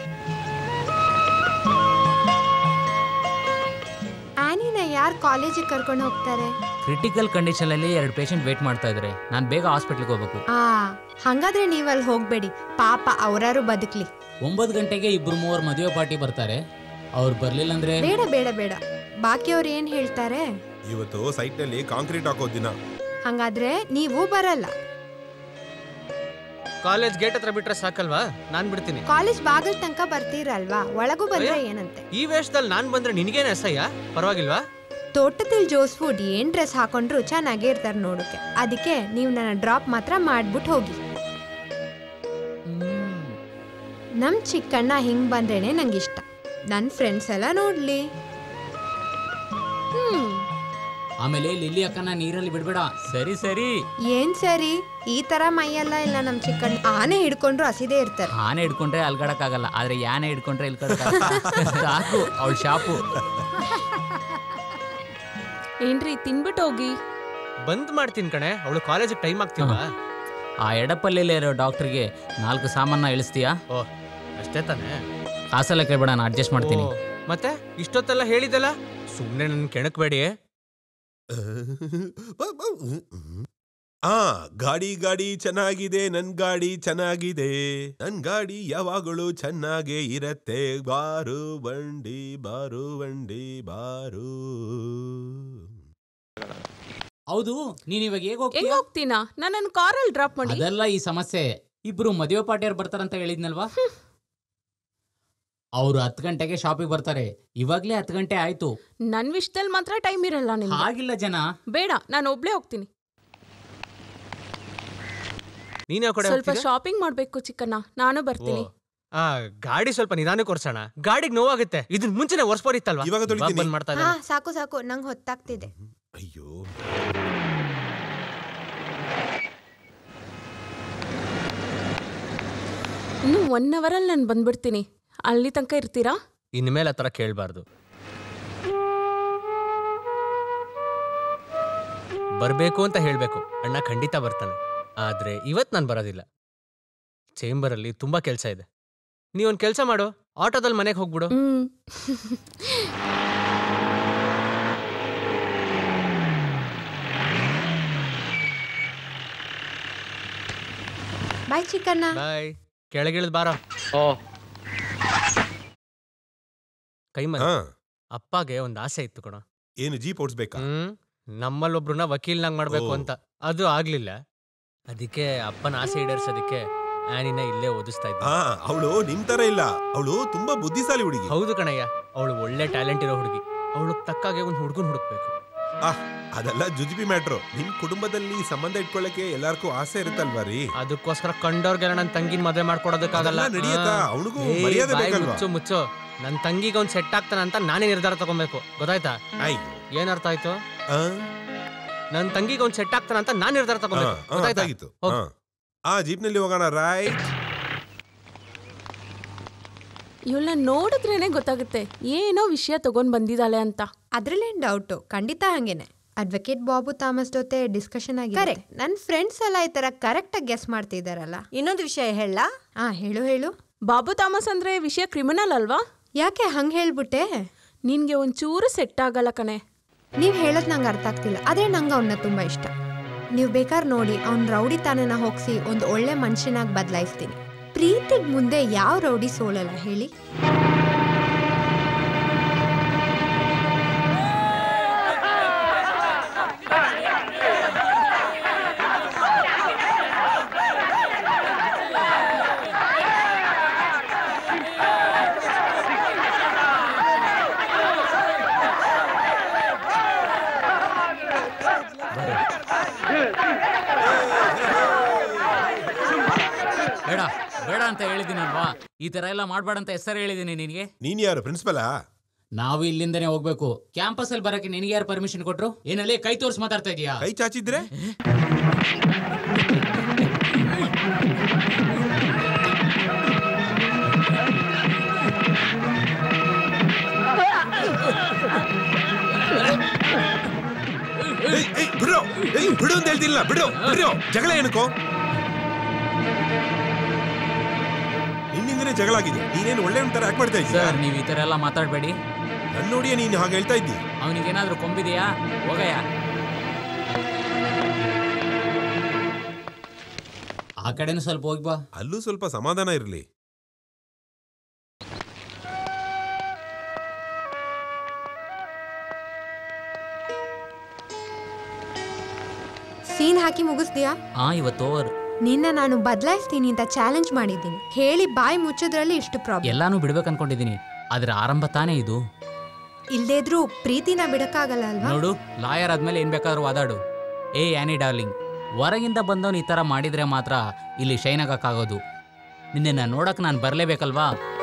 Speaker 6: ಆನಿನ ಯಾರು ಕಾಲೇಜಿಗೆ ಕರ್ಕೊಂಡು ಹೋಗ್ತಾರೆ
Speaker 2: ಕ್ರಿಟಿಕಲ್ ಕಂಡೀಷನಲ್ಲಿ ಎರಡು ಪೇಷಂಟ್ ವೇಟ್ ಮಾಡ್ತಾ ಇದ್ದಾರೆ ನಾನು ಬೇಗ ಹಾಸ್ಪಿಟ್ಲಿಗೆ ಹೋಗ್ಬೇಕು
Speaker 6: ಆ ಹಂಗಾದ್ರೆ ನೀವು ಅಲ್ಲಿ ಹೋಗ್ಬೇಡಿ ಪಾಪ ಅವರಾರು ಬದುಕ್ಲಿ
Speaker 2: ಒಂಬತ್ತು ಗಂಟೆಗೆ ಇಬ್ರು ಮೂವರು ಮದುವೆ ಪಾರ್ಟಿ ಬರ್ತಾರೆ ಅವ್ರು ಬರ್ಲಿಲ್ಲ ಅಂದ್ರೆ
Speaker 6: ಬೇಡ ಬೇಡ ಬೇಡ ಬಾಕಿಯವ್ರು ಏನ್ ಹೇಳ್ತಾರೆ
Speaker 4: ಇವತ್ತು ಸೈಟ್ ನಲ್ಲಿ ಕಾಂಕ್ರೀಟ್ ಹಾಕೋ ದಿನ
Speaker 6: ಹಂಗಾದ್ರೆ ನೀವು ಬರಲ್ಲ
Speaker 7: ಕಾಲೇಜ್ ಗೇಟ್ ಹತ್ರ ಬಿಟ್ರೆ ಸಾಕಲ್ವಾ ನಾನ್ ಬಿಡ್ತೀನಿ
Speaker 6: ಕಾಲೇಜ್ ಬಾಗಲ್ ತನಕ ಬರ್ತೀರಲ್ವಾ ಒಳಗೂ ಬಂದ್ರೆ ಏನಂತೆ
Speaker 7: ಈ ವೇಷದಲ್ಲಿ ನಾನ್ ಬಂದ್ರೆ ನಿನಗೇನು ಅಸಹ್ಯ ಪರವಾಗಿಲ್ವಾ
Speaker 6: ತೋಟದಲ್ಲಿ ಜೋಸ್ ಫುಡ್ ಏನ್ ಡ್ರೆಸ್ ಹಾಕೊಂಡ್ರು ಚೆನ್ನಾಗೇ ಇರ್ತಾರೆ ನೋಡಕ್ಕೆ ಅದಕ್ಕೆ ನೀವು ನನ್ನ ಡ್ರಾಪ್ ಮಾತ್ರ ಮಾಡ್ಬಿಟ್ಟು ಹೋಗಿ ನಮ್ ಚಿಕ್ಕಣ್ಣ ಹಿಂಗ್ ಬಂದ್ರೇನೆ ನಂಗೆ ಇಷ್ಟ ನನ್ನ ಫ್ರೆಂಡ್ಸ್ ಎಲ್ಲ ನೋಡ್ಲಿ ಹ್ಮ್
Speaker 2: ಆಮೇಲೆ ಲಿಲ್ಲಿ ಅಕ್ಕನ ನೀರಲ್ಲಿ ಬಿಡ್ಬೇಡ ಸರಿ ಸರಿ
Speaker 6: ಏನ್ ಸರಿ ಈ ತರ ಮೈಯೆಲ್ಲ ಇಲ್ಲ ನಮ್ ಚಿಕ್ಕಣ್ಣ ಆನೆ ಹಿಡ್ಕೊಂಡ್ರು ಹಸಿದೇ ಇರ್ತಾರೆ
Speaker 2: ಆನೆ ಹಿಡ್ಕೊಂಡ್ರೆ ಅಲ್ಗಡಕ್ಕಾಗಲ್ಲ ಆದ್ರೆ ಯಾನೆ ಹಿಡ್ಕೊಂಡ್ರೆ ಇಲ್ಕಡಕ್ಕಾಗಲ್ಲ ಸಾಕು ಅವಳ ಶಾಪು
Speaker 5: ಏನ್ರಿ ತಿನ್ಬಿಟ್ಟು ಹೋಗಿ
Speaker 7: ಬಂದ್ ಮಾಡ್ತೀನಿ ಕಣೆ ಅವಳು ಕಾಲೇಜಿಗೆ ಟೈಮ್ ಆಗ್ತಿಲ್ವಾ
Speaker 2: ಆ ಎಡಪಲ್ಲಿಲಿ ಇರೋ ಡಾಕ್ಟ್ರಿಗೆ ನಾಲ್ಕು ಸಾಮಾನ ಇಳಿಸ್ತೀಯಾ
Speaker 7: ಓ ಅಷ್ಟೇ ತಾನೇ
Speaker 2: ಕಾಸೆಲ್ಲ ಕೇಳ್ಬೇಡ ನಾನು ಅಡ್ಜಸ್ಟ್ ಮಾಡ್ತೀನಿ
Speaker 7: ಓ, ಮತ್ತೆ ಇಷ್ಟೊತ್ತೆಲ್ಲ ಹೇಳಿದಲ್ಲ ಸುಮ್ನೆ ನನ್ ಕೆಣಕ್ಬೇಡಿ
Speaker 4: ಆ ಗಾಡಿ ಗಾಡಿ ಚೆನ್ನಾಗಿದೆ ನನ್ ಗಾಡಿ ಚೆನ್ನಾಗಿದೆ ನನ್ ಗಾಡಿ ಯಾವಾಗಲೂ ಚೆನ್ನಾಗೇ ಇರತ್ತೆ ಬಾರು ಬಂಡಿ ಬಾರು ಬಂಡಿ ಬಾರು
Speaker 2: ಹೌದು ನೀನ್ ಇವಾಗ ಹೇಗ್
Speaker 5: ಹೆಂಗ್
Speaker 2: ಹೋಗ್ತೀಯ
Speaker 5: ಹೋಗ್ತೀನಾ ನನ್ನನ್ನು ಕಾರಲ್ಲಿ ಡ್ರಾಪ್ ಮಾಡಿ
Speaker 2: ಅದೆಲ್ಲ ಈ ಸಮಸ್ಯೆ ಇಬ್ರು ಮದುವೆ ಪಾರ್ಟಿಯವ್ರು ಬರ್ತಾರಂತ ಹೇಳಿದ್ನಲ್ವಾ ಅವ್ರು ಹತ್ತು ಗಂಟೆಗೆ ಶಾಪಿಗೆ ಬರ್ತಾರೆ ಇವಾಗ್ಲೇ ಹತ್ತು ಗಂಟೆ ಆಯ್ತು
Speaker 5: ನನ್ ವಿಷಯದಲ್ಲಿ ಮಾತ್ರ ಟೈಮ್ ಇರಲ್ಲ ನಿಮ್ಗೆ
Speaker 2: ಹಾಗಿಲ್ಲ ಜನ
Speaker 5: ಬೇಡ ನಾನು ಒಬ್ಳೇ ಹೋಗ್ತೀನಿ
Speaker 7: ನೀನ್ ಯಾವ ಕಡೆ
Speaker 5: ಸ್ವಲ್ಪ
Speaker 7: ಹೋಗ್ತಿದ್ಯಾ?
Speaker 5: ಶಾಪಿಂಗ್ ಮಾಡ್ಬೇಕು ಚಿಕ್ಕಣ್ಣ ನಾನು ಬರ್ತೀನಿ
Speaker 7: ಓ, ಆ ಗಾಡಿ ಸ್ವಲ್ಪ ನಿಧಾನಕ್ಕೆ ಒರ್ಸೋಣ ಗಾಡಿಗೆ ನೋವಾಗುತ್ತೆ ಇದನ್ ಮುಂಚೆನೆ ಒರ್ಸ್ಬೋದಿತ್ತಲ್ವಾ
Speaker 4: ಇವಾಗ ತೊಳಿತೀನಿ.
Speaker 7: ಬಂದ್ ಮಾಡ್ತಾ
Speaker 6: ಹಾ
Speaker 7: ಇದ್ದಾನೆ
Speaker 6: ಸಾಕು ಸಾಕು ನಂಗೆ ಹೊತ್ತಾಗ್ತಿದೆ
Speaker 4: ಅಯ್ಯೋ
Speaker 5: ಇನ್ನು ಒನ್ ಅವರಲ್ಲಿ ನಾನು ಬಂದ್ಬಿಡ್ತೀನಿ ಅಲ್ಲಿ ತನಕ ಇರ್ತೀರಾ
Speaker 7: ಇನ್ಮೇಲೆ ಆ ಥರ ಕೇಳಬಾರ್ದು ಬರಬೇಕು ಅಂತ ಹೇಳಬೇಕು ಅಣ್ಣ ಖಂಡಿತ ಬರ್ತಾನೆ ಆದ್ರೆ ಇವತ್ತು ನಾನು ಬರೋದಿಲ್ಲ ಚೇಂಬರಲ್ಲಿ ತುಂಬಾ ಕೆಲಸ ಇದೆ ನೀವೊಂದು ಕೆಲಸ ಮಾಡು ಆಟೋದಲ್ಲಿ ಮನೆಗೆ ಹೋಗ್ಬಿಡು
Speaker 5: ಹ್ಮ್
Speaker 6: ಬಾಯ್ ಚಿಕ್ಕಣ್ಣ
Speaker 7: ಬಾಯ್ ಕೆಳಗಿಳಿದ್ ಬಾರ ಕೈಮಲ್
Speaker 4: ಹಾ
Speaker 7: ಅಪ್ಪಗೆ ಒಂದು ಆಸೆ ಇತ್ತು ಕಣ
Speaker 4: ಏನು ಜೀಪ್ ಓಡಿಸ್ಬೇಕಾ
Speaker 7: ಹ್ಮ್ ನಮ್ಮಲ್ಲೊಬ್ರನ್ನ ವಕೀಲ್ನಾಗ್ ಮಾಡ್ಬೇಕು
Speaker 4: ಓ.
Speaker 7: ಅಂತ ಅದು ಆಗ್ಲಿಲ್ಲ ಅದಕ್ಕೆ ಅಪ್ಪನ ಆಸೆ ಈಡೇರ್ಸೋದಕ್ಕೆ ಆನಿನ ಇಲ್ಲೇ ಓದಿಸ್ತಾ ಇದ್ದೆ
Speaker 4: ಹಾ ಅವಳು ನಿಮ್ ತರ ಇಲ್ಲ ಅವಳು ತುಂಬಾ ಬುದ್ಧಿಶಾಲಿ ಹುಡುಗಿ
Speaker 7: ಹೌದು ಕಣಯ್ಯ ಅವಳು ಒಳ್ಳೆ ಟ್ಯಾಲೆಂಟ್ ಇರೋ ಹುಡುಗಿ ಅವಳು ತಕ್ಕಾಗೆ ಒಂದು ಹುಡುಗನ್ ಹುಡುಕ್ಬೇಕು
Speaker 4: ಅದೆಲ್ಲ ಜುಜುಬಿ ಮ್ಯಾಟ್ರು ನಿಮ್ ಕುಟುಂಬದಲ್ಲಿ ಸಂಬಂಧ ಇಟ್ಕೊಳ್ಳಕ್ಕೆ ಎಲ್ಲಾರ್ಗೂ ಆಸೆ ಇರುತ್ತಲ್ವಾ ರೀ
Speaker 7: ಅದಕ್ಕೋಸ್ಕರ ಕಂಡವ್ರಿಗೆಲ್ಲ ನನ್ನ ತಂಗಿನ ಮದುವೆ ಮಾಡ್ಕೊಡೋದಕ್ಕಾಗಲ್ಲ
Speaker 4: ಅದೆಲ್ಲ ನಡೆಯತ್ತಾ?
Speaker 7: ಹಾ.
Speaker 4: ಅವ್ನಿಗೂ
Speaker 7: ಏಯ್,
Speaker 4: ಮರ್ಯಾದೆ
Speaker 7: ಬಾಯ್
Speaker 4: ಬೇಕಲ್ವಾ?
Speaker 7: ಮುಚ್ಚು ಮುಚ್ಚು ನನ್ನ ತಂಗಿಗೆ ಅವ್ನು ಸೆಟ್ ಆಗ್ತಾನ ಅಂತ ನಾನೇ ನಿರ್ಧಾರ ತಗೊಬೇಕು ಗೊತ್ತಾಯ್ತಾ
Speaker 4: ಅಯ್ಯೋ
Speaker 7: ಏನ್ ಅರ್ಥ ಆಯ್ತು
Speaker 4: ಆ,
Speaker 7: ನನ್ನ ತಂಗಿಗೆ ಅವ್ನು ಸೆಟ್ ಆಗ್ತಾನ ಅಂತ ನಾನ್ ನಿರ್ಧಾರ
Speaker 4: ಆ,
Speaker 7: ತಗೊಬೇಕು
Speaker 4: ಆ,
Speaker 7: ಗೊತ್ತಾಯ್ತಾ
Speaker 4: ಅರ್ಥಾಗಿತ್ತು
Speaker 7: ಹೋಗ್.
Speaker 4: ಆ. ಆ ಜೀಪ್ನಲ್ಲಿ ಹೋಗೋಣ ರೈಟ್
Speaker 5: ಇವಳನ್ನ ನೋಡಿದ್ರೇನೆ ಗೊತ್ತಾಗುತ್ತೆ ಏನೋ ವಿಷಯ ತಗೊಂಡ್ ಬಂದಿದ್ದಾಳೆ ಅಂತ
Speaker 6: ಅದ್ರಲ್ಲೇನ್ ಡೌಟು ಖಂಡಿತ ಹಂಗೇನೆ ಅಡ್ವೊಕೇಟ್ ಬಾಬು ಥಾಮಸ್ ಜೊತೆ ಡಿಸ್ಕಷನ್ ಆಗಿ ಕರೆಕ್ಟ್ ನನ್ನ ಫ್ರೆಂಡ್ಸ್ ಎಲ್ಲ ಈ ತರ ಕರೆಕ್ಟ್ ಆಗಿ ಗೆಸ್ ಮಾಡ್ತಿದಾರಲ್ಲ
Speaker 3: ಇನ್ನೊಂದು ವಿಷಯ ಹೇಳ
Speaker 6: ಹಾ ಹೇಳು ಹೇಳು
Speaker 5: ಬಾಬು ಥಾಮಸ್ ಅಂದ್ರೆ ವಿಷಯ ಕ್ರಿಮಿನಲ್ ಅಲ್ವಾ
Speaker 6: ಯಾಕೆ ಹಂಗ್ ಹೇಳ್ಬಿಟ್ಟೆ
Speaker 5: ನಿನ್ಗೆ ಒಂಚೂರು ಸೆಟ್ ಆಗಲ್ಲ ಕಣೆ
Speaker 6: ನೀವ್ ಹೇಳೋದ್ ನಂಗೆ ಅರ್ಥ ಆಗ್ತಿಲ್ಲ ಆದ್ರೆ ನಂಗೆ ಅವನ್ನ ತುಂಬಾ ಇಷ್ಟ ನೀವು ಬೇಕಾದ್ರೆ ನೋಡಿ ಅವ್ನ ರೌಡಿ ತಾನನ ಹೋಗ್ಸಿ ಒಂದು ಒಳ್ಳೆ ಮನುಷ್ಯನಾಗಿ ಬದಲಾಯಿಸ್ತೀನಿ ಪ್ರೀತಿಗ್ ಮುಂದೆ ಯಾವ ರೌಡಿ ಸೋಲಲ್ಲ ಹೇಳಿ
Speaker 2: ಬೇಡ ಬೇಡ ಅಂತ ಹೇಳಿದ್ದೀನಲ್ವಾ ಈ ತರ ಎಲ್ಲ ಮಾಡ್ಬೇಡ ಅಂತ ಹೆಸರು ಹೇಳಿದ್ದೀನಿ ನಿನಗೆ
Speaker 4: ನೀನ್ ಯಾರು ಪ್ರಿನ್ಸಿಪಲಾ
Speaker 2: ನಾವು ಇಲ್ಲಿಂದನೇ ಹೋಗ್ಬೇಕು ಕ್ಯಾಂಪಸ್ ಅಲ್ಲಿ ಬರಕ್ಕೆ ನಿನಗೆ ಯಾರು ಪರ್ಮಿಷನ್ ಕೊಟ್ರು ಏನಲ್ಲಿ ಕೈ ತೋರಿಸಿ ಮಾತಾಡ್ತಾ ಇದೀಯಾ
Speaker 4: ಕೈ ಚಾಚಿದ್ರೆ ಏಯ್, ಬಿಡು ಅಂತ ಹೇಳ್ತಿಲ್ಲ ಬಿಡು ಬಿಡು ಜಗಳ ಏನಕ್ಕೋ ನಿನ್ನಿಂದನೇ ಜಗಳ ಆಗಿದೆ ನೀನೇನು ಒಳ್ಳೆ ತರ ಯಾಕೆ ಮಾಡ್ತಾ ಇದ್ದೀಯ
Speaker 2: ಸರ್ ನೀವು ಈ ಥರ ಎಲ್ಲ ಮಾತಾಡಬೇಡಿ
Speaker 4: ನನ್ನ ನೋಡಿಯೇ ನೀನು ಹಾಗೆ ಹೇಳ್ತಾ ಇದ್ದಿ
Speaker 2: ಅವನಿಗೇನಾದ್ರೂ ಕೊಂಬಿದೆಯಾ ಹೋಗಯ್ಯ ಆ ಕಡೆನೂ ಸ್ವಲ್ಪ ಹೋಗಿ ಬಾ
Speaker 4: ಅಲ್ಲೂ ಸ್ವಲ್ಪ ಸಮಾಧಾನ ಇರಲಿ
Speaker 6: ಸೀನ್ ಹಾಕಿ ಮುಗಿಸ್ತೀಯಾ
Speaker 2: ಹಾ ಇವತ್ತು ಓವರ್
Speaker 6: ನಿನ್ನ ನಾನು ಬದಲಾಯಿಸ್ತೀನಿ ಅಂತ ಚಾಲೆಂಜ್ ಮಾಡಿದ್ದೀನಿ ಹೇಳಿ ಬಾಯಿ ಮುಚ್ಚೋದ್ರಲ್ಲಿ ಇಷ್ಟು ಪ್ರಾಬ್ಲಮ್
Speaker 2: ಎಲ್ಲಾನು ಬಿಡ್ಬೇಕು ಅನ್ಕೊಂಡಿದೀನಿ ಆದ್ರೆ ಆರಂಭ ತಾನೇ ಇದು
Speaker 6: ಇಲ್ದೇ ಇದ್ರೂ ಪ್ರೀತಿನ ಬಿಡಕ್ಕಾಗಲ್ಲ ಅಲ್ವಾ
Speaker 2: ನೋಡು ಲಾಯರ್ ಆದ್ಮೇಲೆ ಏನ್ ಬೇಕಾದ್ರೂ ವಾದಾಡು ಏ ಆ್ಯನಿ ಡಾರ್ಲಿಂಗ್ ಹೊರಗಿಂದ ಬಂದವನು ಈ ಥರ ಮಾಡಿದ್ರೆ ಮಾತ್ರ ಇಲ್ಲಿ ಶೈನ್ ಆಗಕ್ಕಾಗೋದು ನಿನ್ನೆ ನೋಡಕ್ ನಾನು ಬರಲೇಬೇಕಲ್ವಾ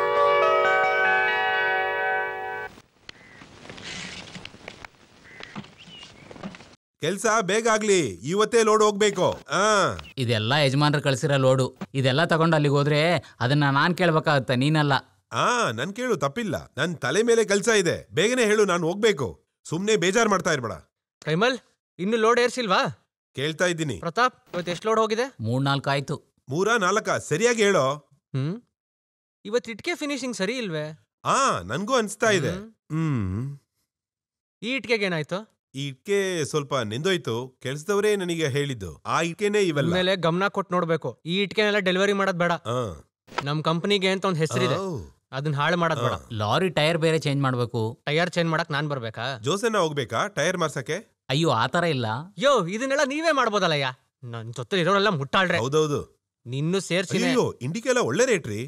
Speaker 4: ಕೆಲ್ಸ ಬೇಗ ಆಗ್ಲಿ ಇವತ್ತೇ ಲೋಡ್ ಹೋಗ್ಬೇಕು ಆ
Speaker 2: ಇದೆಲ್ಲ ಯಜಮಾನ್ರು ಕಳ್ಸಿರೋ ಲೋಡು ಇದೆಲ್ಲ ತಗೊಂಡು ಅಲ್ಲಿಗೆ ಹೋದ್ರೆ ಅದನ್ನ ನಾನು ಕೇಳ್ಬೇಕಾಗತ್ತೆ ನೀನಲ್ಲ
Speaker 4: ಆ ನನ್ ಕೇಳು ತಪ್ಪಿಲ್ಲ ನನ್ ತಲೆ ಮೇಲೆ ಕೆಲ್ಸ ಇದೆ ಬೇಗನೆ ಹೇಳು ನಾನು ಹೋಗ್ಬೇಕು ಸುಮ್ನೆ ಬೇಜಾರ್ ಮಾಡ್ತಾ ಇರ್ಬೇಡ
Speaker 7: ಕೈಮಲ್ ಇನ್ನು ಲೋಡ್ ಏರ್ಸಿಲ್ವಾ
Speaker 4: ಕೇಳ್ತಾ ಇದ್ದೀನಿ
Speaker 7: ಪ್ರತಾಪ್ ಇವತ್ತು ಎಷ್ಟು ಲೋಡ್ ಹೋಗಿದೆ
Speaker 2: ಮೂರ್ನಾಲ್ಕು ಆಯ್ತು
Speaker 4: ಮೂರ ನಾಲ್ಕ ಸರಿಯಾಗಿ ಹೇಳೋ
Speaker 7: ಹ್ಮ್ ಇವತ್ತು ಇಟ್ಕೆ ಫಿನಿಶಿಂಗ್ ಸರಿ ಇಲ್ವೇ
Speaker 4: ಆ ನನ್ಗೂ ಅನ್ಸ್ತಾ ಇದೆ
Speaker 7: ಹ್ಮ್.
Speaker 4: ಹ್ಮ್
Speaker 7: ಈ ಇಟ್ಕೆಗೆ ಏನಾಯ್ತು
Speaker 4: ಈ ಇಟ್ಕೆ ಸ್ವಲ್ಪ ನೆಂದೋಯ್ತು ಕೆಲ್ಸದವರೇ ನನಗೆ ಹೇಳಿದ್ದು ಆ ಇಟ್ಕೆನೇ ಇವೆಲ್ಲ
Speaker 7: ಮೇಲೆ ಗಮನ ಕೊಟ್ಟು ನೋಡ್ಬೇಕು ಈ ಇಟ್ಕೆನೆಲ್ಲ ಡೆಲಿವರಿ ಮಾಡೋದ್ ಬೇಡ
Speaker 4: ಆ.
Speaker 7: ನಮ್ ಕಂಪನಿಗೆ ಅಂತ ಒಂದ್ ಹೆಸರಿದೆ
Speaker 4: ಔ.
Speaker 7: ಅದನ್ನ ಹಾಳು ಮಾಡೋದ್ ಬೇಡ
Speaker 2: ಲಾರಿ ಟೈರ್ ಬೇರೆ ಚೇಂಜ್ ಮಾಡಬೇಕು
Speaker 7: ಟೈರ್ ಚೇಂಜ್ ಮಾಡಕ್ ನಾನ್ ಬರ್ಬೇಕಾ
Speaker 4: ಜೋಸನ್ನ ಹೋಗ್ಬೇಕಾ ಟೈರ್ ಮಾರ್ಸಕ್ಕೆ
Speaker 2: ಅಯ್ಯೋ ಆ ಥರ ಇಲ್ಲ
Speaker 7: ಯೋ ಇದನ್ನೆಲ್ಲ ನೀವೇ ಮಾಡ್ಬೋದಲ್ಲಯ್ಯ ನನ್ ಜೊತೆ ಇರೋರೆಲ್ಲ ಮುಟ್ಟಾಳ್ರೆ
Speaker 4: ಹೌದೌದು
Speaker 7: ನಿನ್ನೂ ಸೇರ್ಸಿನೇ
Speaker 4: ಅಯ್ಯೋ ಇಂಡಿಕೆಲ್ಲ ಒಳ್ಳೆ ರೇಟ್ ರೀ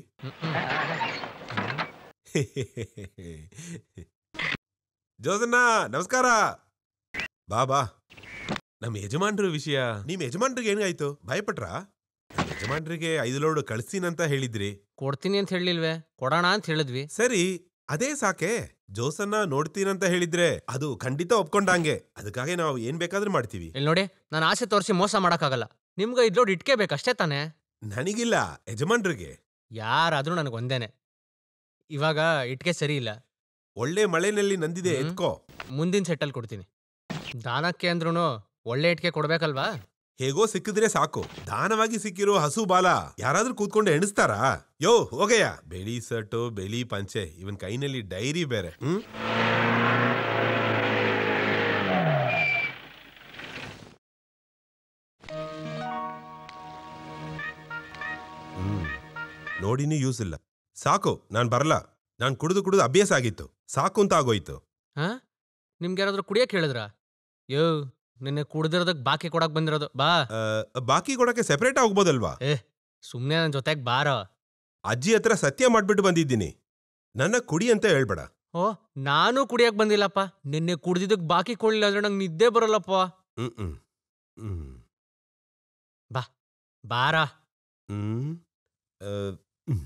Speaker 4: ಜೋಸನ್ನ ನಮಸ್ಕಾರ ಬಾ ಬಾ ನಮ್ಮ ಯಜಮಾನ್ರ ವಿಷಯ ನಿಮ್ ಯಜಮಾನ್ರಿಗೆ ಏನಾಯ್ತು ಭಯಪಟ್ರಾ ನಮ್ ಯಜಮಾನ್ರಿಗೆ ಐದು ಲೋಡ್ ಕಳ್ಸ್ತೀನಂತ ಹೇಳಿದ್ರಿ
Speaker 7: ಕೊಡ್ತೀನಿ ಅಂತ ಹೇಳಿಲ್ವೇ ಕೊಡೋಣ ಅಂತ ಹೇಳಿದ್ವಿ
Speaker 4: ಸರಿ ಅದೇ ಸಾಕೆ ಜೋಸನ್ನ ನೋಡ್ತೀನಂತ ಹೇಳಿದ್ರೆ ಅದು ಖಂಡಿತ ಒಪ್ಕೊಂಡಂಗೆ ಅದಕ್ಕಾಗಿ ನಾವು ಏನ್ ಬೇಕಾದ್ರೂ ಮಾಡ್ತೀವಿ
Speaker 7: ಇಲ್ಲಿ ನೋಡಿ ನಾನು ಆಸೆ ತೋರಿಸಿ ಮೋಸ ಮಾಡಕ್ಕಾಗಲ್ಲ ನಿಮ್ಗೆ ಇದ್ಲೋಡ್ ಇಟ್ಕೆ ಬೇಕಷ್ಟೇ ತಾನೇ
Speaker 4: ನನಗಿಲ್ಲ ಯಜಮಾನ್ರಿಗೆ
Speaker 7: ಯಾರಾದ್ರೂ ನನಗೆ ಒಂದೇನೆ ಇವಾಗ ಇಟ್ಕೆ ಸರಿ ಇಲ್ಲ
Speaker 4: ಒಳ್ಳೆ ಮಳೆನಲ್ಲಿ ನಂದಿದೆ
Speaker 7: ಹ್ಮ್.
Speaker 4: ಎತ್ಕೋ
Speaker 7: ಮುಂದಿನ ಸೆಟ್ಟಲ್ಲಿ ಕೊಡ್ತೀನಿ ದಾನಕ್ಕೆ ಅಂದ್ರೂ ಒಳ್ಳೆ ಇಟ್ಕೆ ಕೊಡ್ಬೇಕಲ್ವಾ
Speaker 4: ಹೇಗೋ ಸಿಕ್ಕಿದ್ರೆ ಸಾಕು ದಾನವಾಗಿ ಸಿಕ್ಕಿರೋ ಹಸು ಬಾಲ ಯಾರಾದ್ರೂ ಕೂತ್ಕೊಂಡು ಎಣಿಸ್ತಾರಾ ಯೋ ಹೋಗಯ್ಯ ಬೆಳಿ ಸಟ್ಟು ಬೆಳಿ ಪಂಚೆ ಇವನ್ ಕೈನಲ್ಲಿ ಡೈರಿ ಬೇರೆ ಹ್ಮ್ ಹ್ಮ್. ನೋಡಿನೂ ಯೂಸ್ ಇಲ್ಲ ಸಾಕು ನಾನ್ ಬರಲ್ಲ ನಾನ್ ಕುಡಿದು ಕುಡಿದು ಅಭ್ಯಾಸ ಆಗಿತ್ತು ಸಾಕು ಅಂತ ಆಗೋಯ್ತು
Speaker 7: ಹಾ ನಿಮ್ಗೆ ಯಾರಾದ್ರೂ ಕುಡಿಯಕ್ಕೆ ಹೇಳಿದ್ರ ಯೋ ನಿನ್ನೆ ಕುಡ್ದಿರೋದಕ್ ಬಾಕಿ ಕೊಡಕ್ ಬಂದಿರೋದು ಬಾ
Speaker 4: ಆ, ಬಾಕಿ ಕೊಡಕ್ಕೆ ಸೆಪರೇಟ್ ಆಗ್ಬೋದಲ್ವಾ
Speaker 7: ಸುಮ್ನೆ ನನ್ನ ಜೊತೆಗ್ ಬಾರ
Speaker 4: ಅಜ್ಜಿ ಹತ್ರ ಸತ್ಯ ಮಾಡ್ಬಿಟ್ಟು ಬಂದಿದ್ದೀನಿ ನನ್ನ ಕುಡಿ ಅಂತ ಹೇಳ್ಬೇಡ
Speaker 7: ಓ ನಾನು ಕುಡಿಯಕ್ ಬಂದಿಲ್ಲಪ್ಪ ನಿನ್ನೆ ಕುಡ್ದಿದ್ದಕ್ ಬಾಕಿ ಕೊಡ್ಲಿಲ್ಲ ಅಂದ್ರೆ ನಂಗೆ ನಿದ್ದೆ ಬರಲ್ಲಪ್ಪ
Speaker 4: ಹ್ಮ್ ಹ್ಮ್ ಹ್ಮ್
Speaker 7: ಬಾರ
Speaker 4: ಹ್ಮ್ ಆ, ಹ್ಮ್.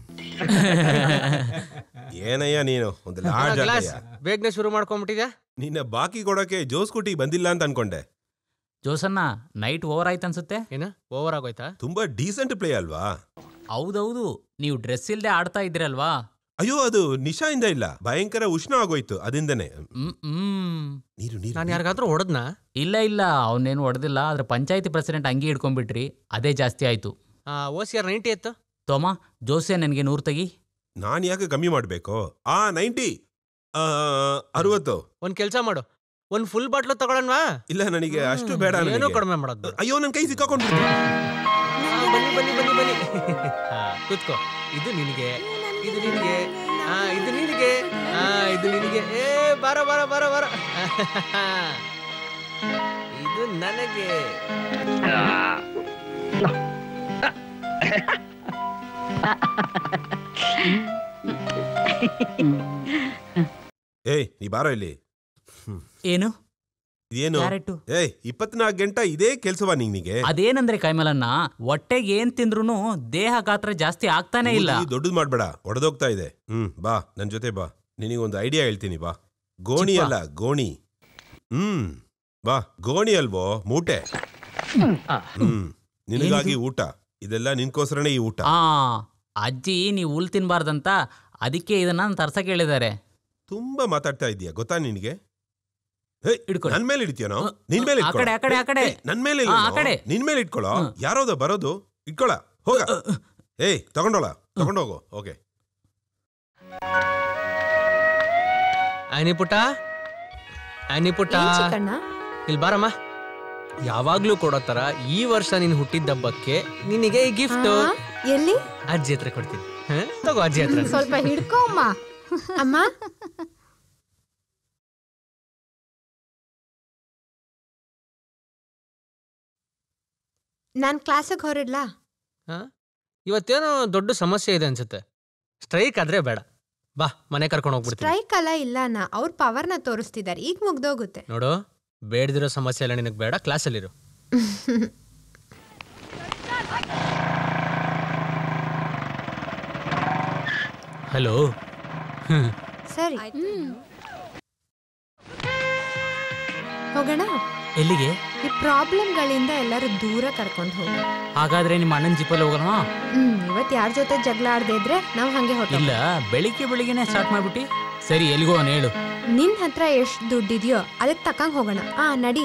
Speaker 4: ಏನಯ್ಯ ನೀನು ಒಂದು ಲಾಡ್ಜ್
Speaker 7: ಗ್ಲಾಸ್
Speaker 4: ಆಟಯ್ಯ.
Speaker 7: ಬೇಗನೆ ಶುರು ಮಾಡ್ಕೊಂಬಿಟ್ಟಿದ್ಯಾ
Speaker 4: ನಿನ್ನ ಬಾಕಿ ಕೊಡಕ್ಕೆ ಜೋಸ್ ಕುಟಿ ಬಂದಿಲ್ಲ ಅಂತ ಅನ್ಕೊಂಡೆ
Speaker 2: ಜೋಸನ್ನ ನೈಟ್ ಓವರ್ ಆಯ್ತು ಅನ್ಸುತ್ತೆ
Speaker 7: ಏನ ಓವರ್ ಆಗೋಯ್ತಾ
Speaker 4: ತುಂಬಾ ಡೀಸೆಂಟ್ ಪ್ಲೇ ಅಲ್ವಾ
Speaker 2: ಹೌದೌದು ನೀವು ಡ್ರೆಸ್ ಇಲ್ದೆ ಆಡ್ತಾ ಇದ್ರಲ್ವಾ
Speaker 4: ಅಯ್ಯೋ ಅದು ನಿಶಾಯಿಂದ ಇಲ್ಲ ಭಯಂಕರ ಉಷ್ಣ ಆಗೋಯ್ತು ಅದಿಂದನೇ
Speaker 2: ಹ್ಮ್ ಹ್ಮ್
Speaker 4: ನೀರು ನೀರು
Speaker 7: ನಾನು ಯಾರಿಗಾದ್ರೂ ಹೊಡೆದ್ನಾ
Speaker 2: ಇಲ್ಲ ಇಲ್ಲ ಅವನೇನು ಹೊಡೆದಿಲ್ಲ ಆದ್ರೆ ಪಂಚಾಯತಿ ಪ್ರೆಸಿಡೆಂಟ್ ಅಂಗಿ ಹಿಡ್ಕೊಂಡ್ಬಿಟ್ರಿ ಅದೇ ಜಾಸ್ತಿ ಆಯ್ತು
Speaker 7: ಓ ಸಿ ಆರ್ ನೈಂಟಿ ಎತ್ತು
Speaker 2: ತೋಮ ಜೋಸೆ ನನಗೆ ನೂರು ತೆಗಿ
Speaker 4: ನಾನ್ ಯಾಕೆ ಕಮ್ಮಿ ಮಾಡ್ಬೇಕು ಆ ನೈಂಟಿ ಅರವತ್ತು
Speaker 7: ಒಂದ್ ಕೆಲ್ಸ ಮಾಡು ಒಂದ್ ಫುಲ್ ಬಾಟ್ಲು ತಗೊಳನ್ವಾ
Speaker 4: ಇಲ್ಲ ನನಗೆ ಅಷ್ಟು ಬೇಡ
Speaker 7: ಏನೂ
Speaker 4: ನನಗೆ.
Speaker 7: ಕಡಿಮೆ ಮಾಡೋದು ಬೇಡ.
Speaker 4: ಅಯ್ಯೋ ನನ್ ಕೈ ಸಿಕ್ಕಾಕೊಂಡ್ಬಿಡ್ತು
Speaker 7: ಆ, ಬನ್ನಿ ಬನ್ನಿ ಬನ್ನಿ ಬನ್ನಿ ಹಾ, ಕೂತ್ಕೋ ಇದು ನಿನಗೆ ಇದು ನಿನಗೆ ಆ ಇದು ನಿನಗೆ ಆ ಇದು ನಿನಗೆ ಏ ಬಾರ ಬಾರ ಬಾರ ಬಾರ ಇದು ನನಗೆ
Speaker 4: ಏಯ್ ನೀ ಬಾರೋ ಇಲ್ಲಿ
Speaker 2: ಏನು
Speaker 4: ಇದೇನು
Speaker 2: ಕ್ಯಾರೆಟು
Speaker 4: ಏಯ್ ಇಪ್ಪತ್ನಾಲ್ಕು ಗಂಟೆ ಇದೇ ಕೆಲ್ಸವಾ ನಿಂಗೆ
Speaker 2: ಅದೇನಂದ್ರೆ ಕೈಮಲನ್ನ ಹೊಟ್ಟೆಗೆ ಏನ್ ತಿಂದ್ರೂ ದೇಹ ಗಾತ್ರ ಜಾಸ್ತಿ ಆಗ್ತಾನೆ ಇಲ್ಲ
Speaker 4: ದೊಡ್ಡದು ಮಾಡ್ಬೇಡ ಒಡೆದೋಗ್ತಾ ಇದೆ ಹ್ಮ್ ಬಾ ನನ್ ಜೊತೆ ಬಾ ನಿನಗೊಂದು ಐಡಿಯಾ ಹೇಳ್ತೀನಿ ಬಾ ಗೋಣಿ
Speaker 2: ಚಿಪ್ಪ.
Speaker 4: ಅಲ್ಲ ಗೋಣಿ ಹ್ಮ್ ಬಾ ಗೋಣಿ ಅಲ್ವೋ ಮೂಟೆ ಹ್ಮ್ ನಿನಗಾಗಿ ಊಟ ಇದೆಲ್ಲ ನಿನ್ಕೋಸ್ಕರನೇ ಈ ಊಟ
Speaker 2: ಆ ಅಜ್ಜಿ ನೀವು ಹುಲ್ ತಿನ್ಬಾರ್ದಂತ ಅದಕ್ಕೆ ಇದನ್ನ ತರ್ಸಕ್ ಹೇಳಿದ್ದಾರೆ
Speaker 4: ತುಂಬಾ ಮಾತಾಡ್ತಾ ಇದೀಯ ಗೊತ್ತಾ ನಿನಗೆ ಹೇಯ್,
Speaker 2: ಹಿಡ್ಕೊಳ್ಳಿ.
Speaker 4: ನನ್ ಮೇಲೆ ಇಡ್ತೀಯನೋ ನಿನ್ ಮೇಲೆ
Speaker 2: ಆ
Speaker 4: ಇಟ್ಕೊಳ್ಳೋ.
Speaker 2: ಕಡೆ, ಆ ಕಡೆ, ಆ ಕಡೆ.
Speaker 4: ಏಯ್, ನನ್ ಮೇಲೆ ಇಲ್ಲ
Speaker 2: ಆ, ಆ ಕಡೆ.
Speaker 4: ನಿನ್ ಮೇಲೆ ಇಟ್ಕೊಳ್ಳೋ
Speaker 2: ಹ್ಮ್.
Speaker 4: ಯಾರೋದ ಬರೋದು ಇಟ್ಕೊಳ್ಳ ಹೋಗ ಏಯ್ ತಗೊಂಡೋಳ ತಗೊಂಡೋಗು ಓಕೆ
Speaker 7: ಆನಿ ಪುಟ್ಟ ಆನಿ ಪುಟ್ಟ
Speaker 6: ಏನ್ ಚಿಕ್ಕಣ್ಣ
Speaker 7: ಇಲ್ಲಿ ಬಾರಮ್ಮ ಯಾವಾಗ್ಲೂ ಕೊಡೋ ತರ ಈ ವರ್ಷ ನೀನ್ ಹುಟ್ಟಿದ್ದಬ್ಬಕ್ಕೆ ನಿನಗೆ ಈ ಗಿಫ್ಟ್
Speaker 6: ಆ, ಎಲ್ಲಿ
Speaker 7: ಅಜ್ಜಿ ಹತ್ರ ಕೊಡ್ತೀನಿ ಹ? ತಗೋ ಅಜ್ಜಿ ಹತ್ರ
Speaker 1: ಸ್ವಲ್ಪ ಹಿಡ್ಕೊ ಅಮ್ಮ
Speaker 6: ಅಮ್ಮ ನಾನ್ ಕ್ಲಾಸಿಗೆ ಹೊರಡ್ಲಾ
Speaker 7: ಹ? ಇವತ್ತೇನೋ ದೊಡ್ಡ ಸಮಸ್ಯೆ ಇದೆ ಅನ್ಸುತ್ತೆ ಸ್ಟ್ರೈಕ್ ಆದ್ರೆ ಬೇಡ ಬಾ ಮನೆ ಕರ್ಕೊಂಡು ಹೋಗ್ಬಿಡ್ತೀನಿ
Speaker 6: ಸ್ಟ್ರೈಕ್ ಅಲ್ಲ ಇಲ್ಲ ನಾ ಅವ್ರ ಪವರ್ನ ತೋರಿಸ್ತಿದ್ದಾರೆ ಈಗ ಮುಗ್ದೋಗುತ್ತೆ
Speaker 7: ನೋಡು ಬೇಡದಿರೋ ಸಮಸ್ಯೆ ಎಲ್ಲ ನಿನಗೆ ಬೇಡ ಕ್ಲಾಸಲ್ಲಿರು ಹಲೋ
Speaker 6: ಸರಿ ಹೋಗೋಣ
Speaker 2: ಎಲ್ಲಿಗೆ
Speaker 6: ಈ ಪ್ರಾಬ್ಲಮ್ಗಳಿಂದ ಎಲ್ಲರೂ ದೂರ ಕರ್ಕೊಂಡು ಹೋಗಿ
Speaker 2: ಹಾಗಾದ್ರೆ ನಿಮ್ಮ ಅಣ್ಣನ ಜಿಪ್ಪಲ್ಲಿ ಹೋಗೋಣ
Speaker 6: ಹ್ಮ್ ಇವತ್ ಯಾರ ಜೊತೆ ಜಗಳ ಆಡದೆ ಇದ್ರೆ ನಾವ್ ಹಂಗೆ ಹೊಟ್ಟು
Speaker 2: ಇಲ್ಲ ಬೆಳಿಗ್ಗೆ ಬೆಳಿಗ್ಗೆನೆ ಸ್ಟಾರ್ಟ್ ಮಾಡ್ಬಿಟ್ಟು ಸರಿ ಎಲ್ಲಿಗೋ ಹೇಳು
Speaker 6: ನಿನ್ ಹತ್ರ ಎಷ್ಟ್ ದುಡ್ಡಿದ್ಯೋ ಅದಕ್ಕೆ ತಕ್ಕಂಗ್ ಹೋಗೋಣ ಆ ನಡಿ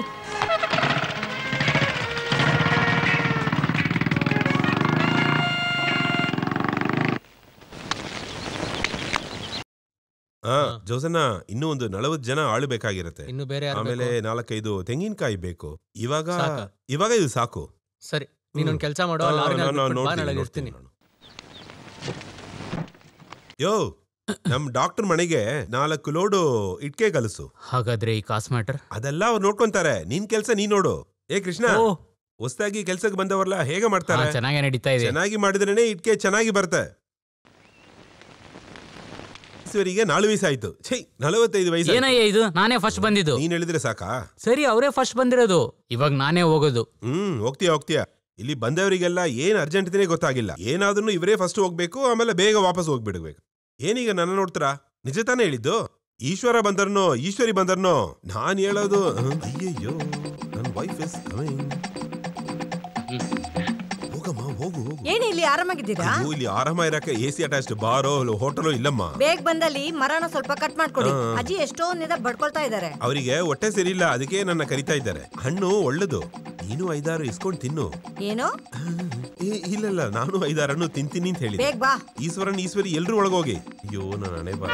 Speaker 4: ಹಾ ಜೋಸನ್ನ ಇನ್ನೂ ಒಂದು ನಲವತ್ತು ಜನ ಆಳು ಬೇಕಾಗಿರತ್ತೆ
Speaker 7: ಇನ್ನು ಬೇರೆ ಯಾರು
Speaker 4: ಆಮೇಲೆ
Speaker 7: ಬೇಕು?
Speaker 4: ನಾಲ್ಕೈದು ತೆಂಗಿನಕಾಯಿ ಬೇಕು ಇವಾಗ
Speaker 7: ಸಾಕಾ?
Speaker 4: ಇವಾಗ ಇದು ಸಾಕು
Speaker 7: ಸರಿ ನೀನೊಂದ್ ಕೆಲಸ ಮಾಡು
Speaker 4: ಹಾ,
Speaker 7: ಲಾರಿನ
Speaker 4: ನಾನು
Speaker 7: ಬಿಟ್ಬಿಟ್ಟು ಬಾ,
Speaker 4: ನೋಡ್ತೀನಿ,
Speaker 7: ನಾಳೆ
Speaker 4: ನೋಡ್ತೀನಿ
Speaker 7: ಇರ್ತೀನಿ
Speaker 4: ನಾನು. ಯೋ ನಮ್ ಡಾಕ್ಟರ್ ಮನೆಗೆ ನಾಲ್ಕು ಲೋಡು ಇಟ್ಕೆ ಕಲಸು
Speaker 2: ಹಾಗಾದ್ರೆ ಈ ಕಾಸ್ ಮ್ಯಾಟರ್
Speaker 4: ಅದೆಲ್ಲ ಅವ್ರು ನೋಡ್ಕೊಂತಾರೆ ನಿನ್ ಕೆಲ್ಸ ನೀನ್ ನೋಡು ಏ ಕೃಷ್ಣ
Speaker 2: ಓ
Speaker 4: ಹೊಸದಾಗಿ ಕೆಲ್ಸಕ್ಕೆ ಬಂದವರ್ಲ ಹೇಗೆ ಮಾಡ್ತಾರೆ
Speaker 2: ಹಾ, ಚೆನ್ನಾಗೇ ನಡೀತಾ ಇದೆ
Speaker 4: ಚೆನ್ನಾಗಿ ಮಾಡಿದ್ರೇನೆ ಇಟ್ಕೆ ಚೆನ್ನಾಗಿ ಬರುತ್ತೆ ಈಶ್ವರಿಗೆ ನಾಲ್ಕು ವಯಸ್ಸಾಯ್ತು ಛೈ ನಲವತ್ತೈದು ವಯಸ್ಸು
Speaker 2: ಏನಯ್ಯ ಇದು ನಾನೇ ಫಸ್ಟ್ ಬಂದಿದ್ದು
Speaker 4: ನೀನ್ ಹೇಳಿದ್ರೆ ಸಾಕಾ
Speaker 2: ಸರಿ ಅವರೇ ಫಸ್ಟ್ ಬಂದಿರೋದು ಇವಾಗ ನಾನೇ ಹೋಗೋದು
Speaker 4: ಹ್ಮ್ ಹೋಗ್ತೀಯ ಹೋಗ್ತೀಯ ಇಲ್ಲಿ ಬಂದವರಿಗೆಲ್ಲ ಏನ್ ಅರ್ಜೆಂಟ್ ಇದೀನೇ ಗೊತ್ತಾಗಿಲ್ಲ ಏನಾದ್ರೂ ಇವರೇ ಫಸ್ಟ್ ಹೋಗ್ಬೇಕು ಆಮೇಲೆ ಬೇಗ ವಾಪಸ್ ಹೋಗ್ಬಿಡ್ಬೇಕು ಏನೀಗ ನನ್ನ ನೋಡ್ತೀರಾ ನಿಜ ತಾನೇ ಹೇಳಿದ್ದು ಈಶ್ವರ ಬಂದರ್ನೋ ಈಶ್ವರಿ ಬಂದರ್ನೋ ನಾನ್ ಹೇಳೋದು ಹ್ಮ್, ಅಯ್ಯಯ್ಯೋ ನನ್ನ ವೈಫ್ ಇಸ್ ಕಮಿಂಗ್ ಹೋಗಮ್ಮ ಹೋಗು ಹೋಗು
Speaker 3: ಏನ್ ಇಲ್ಲಿ ಆರಾಮಾಗಿದ್ದೀರಾ
Speaker 4: ಅಯ್ಯೋ, ಇಲ್ಲಿ ಆರಾಮ ಇರಕ್ಕೆ ಎ ಸಿ ಅಟ್ಯಾಚ್ಡ್ ಬಾರೋ ಹೋಟೆಲೋ ಇಲ್ಲಮ್ಮ
Speaker 3: ಬೇಗ ಬಂದಲ್ಲಿ ಮರನ ಸ್ವಲ್ಪ ಕಟ್ ಮಾಡ್ಕೊಡಿ
Speaker 4: ಹಾ.
Speaker 3: ಅಜ್ಜಿ ಎಷ್ಟೊಂದಿದ ಬಡ್ಕೊಳ್ತಾ ಇದಾರೆ
Speaker 4: ಅವರಿಗೆ ಹೊಟ್ಟೆ ಸರಿಯಿಲ್ಲ ಅದಕ್ಕೆ ನನ್ನ ಕರಿತಾ ಇದ್ದಾರೆ ಹಣ್ಣು ಒಳ್ಳೇದು ನೀನು ಐದಾರು ಇಸ್ಕೊಂಡ್ ತಿನ್ನು
Speaker 3: ಏನು
Speaker 4: ಏ, ಇಲ್ಲಲ್ಲ ನಾನು ಐದಾರು ಹಣ್ಣು ತಿಂತೀನಿ ಅಂತ ಹೇಳಿದೆ
Speaker 3: ಬೇಗ ಬಾ
Speaker 4: ಈಶ್ವರನ್ ಈಶ್ವರಿ ಎಲ್ರು ಒಳಗೋಗಿ ಅಯ್ಯೋ ನನ್ನ ಹಣೆ ಬರ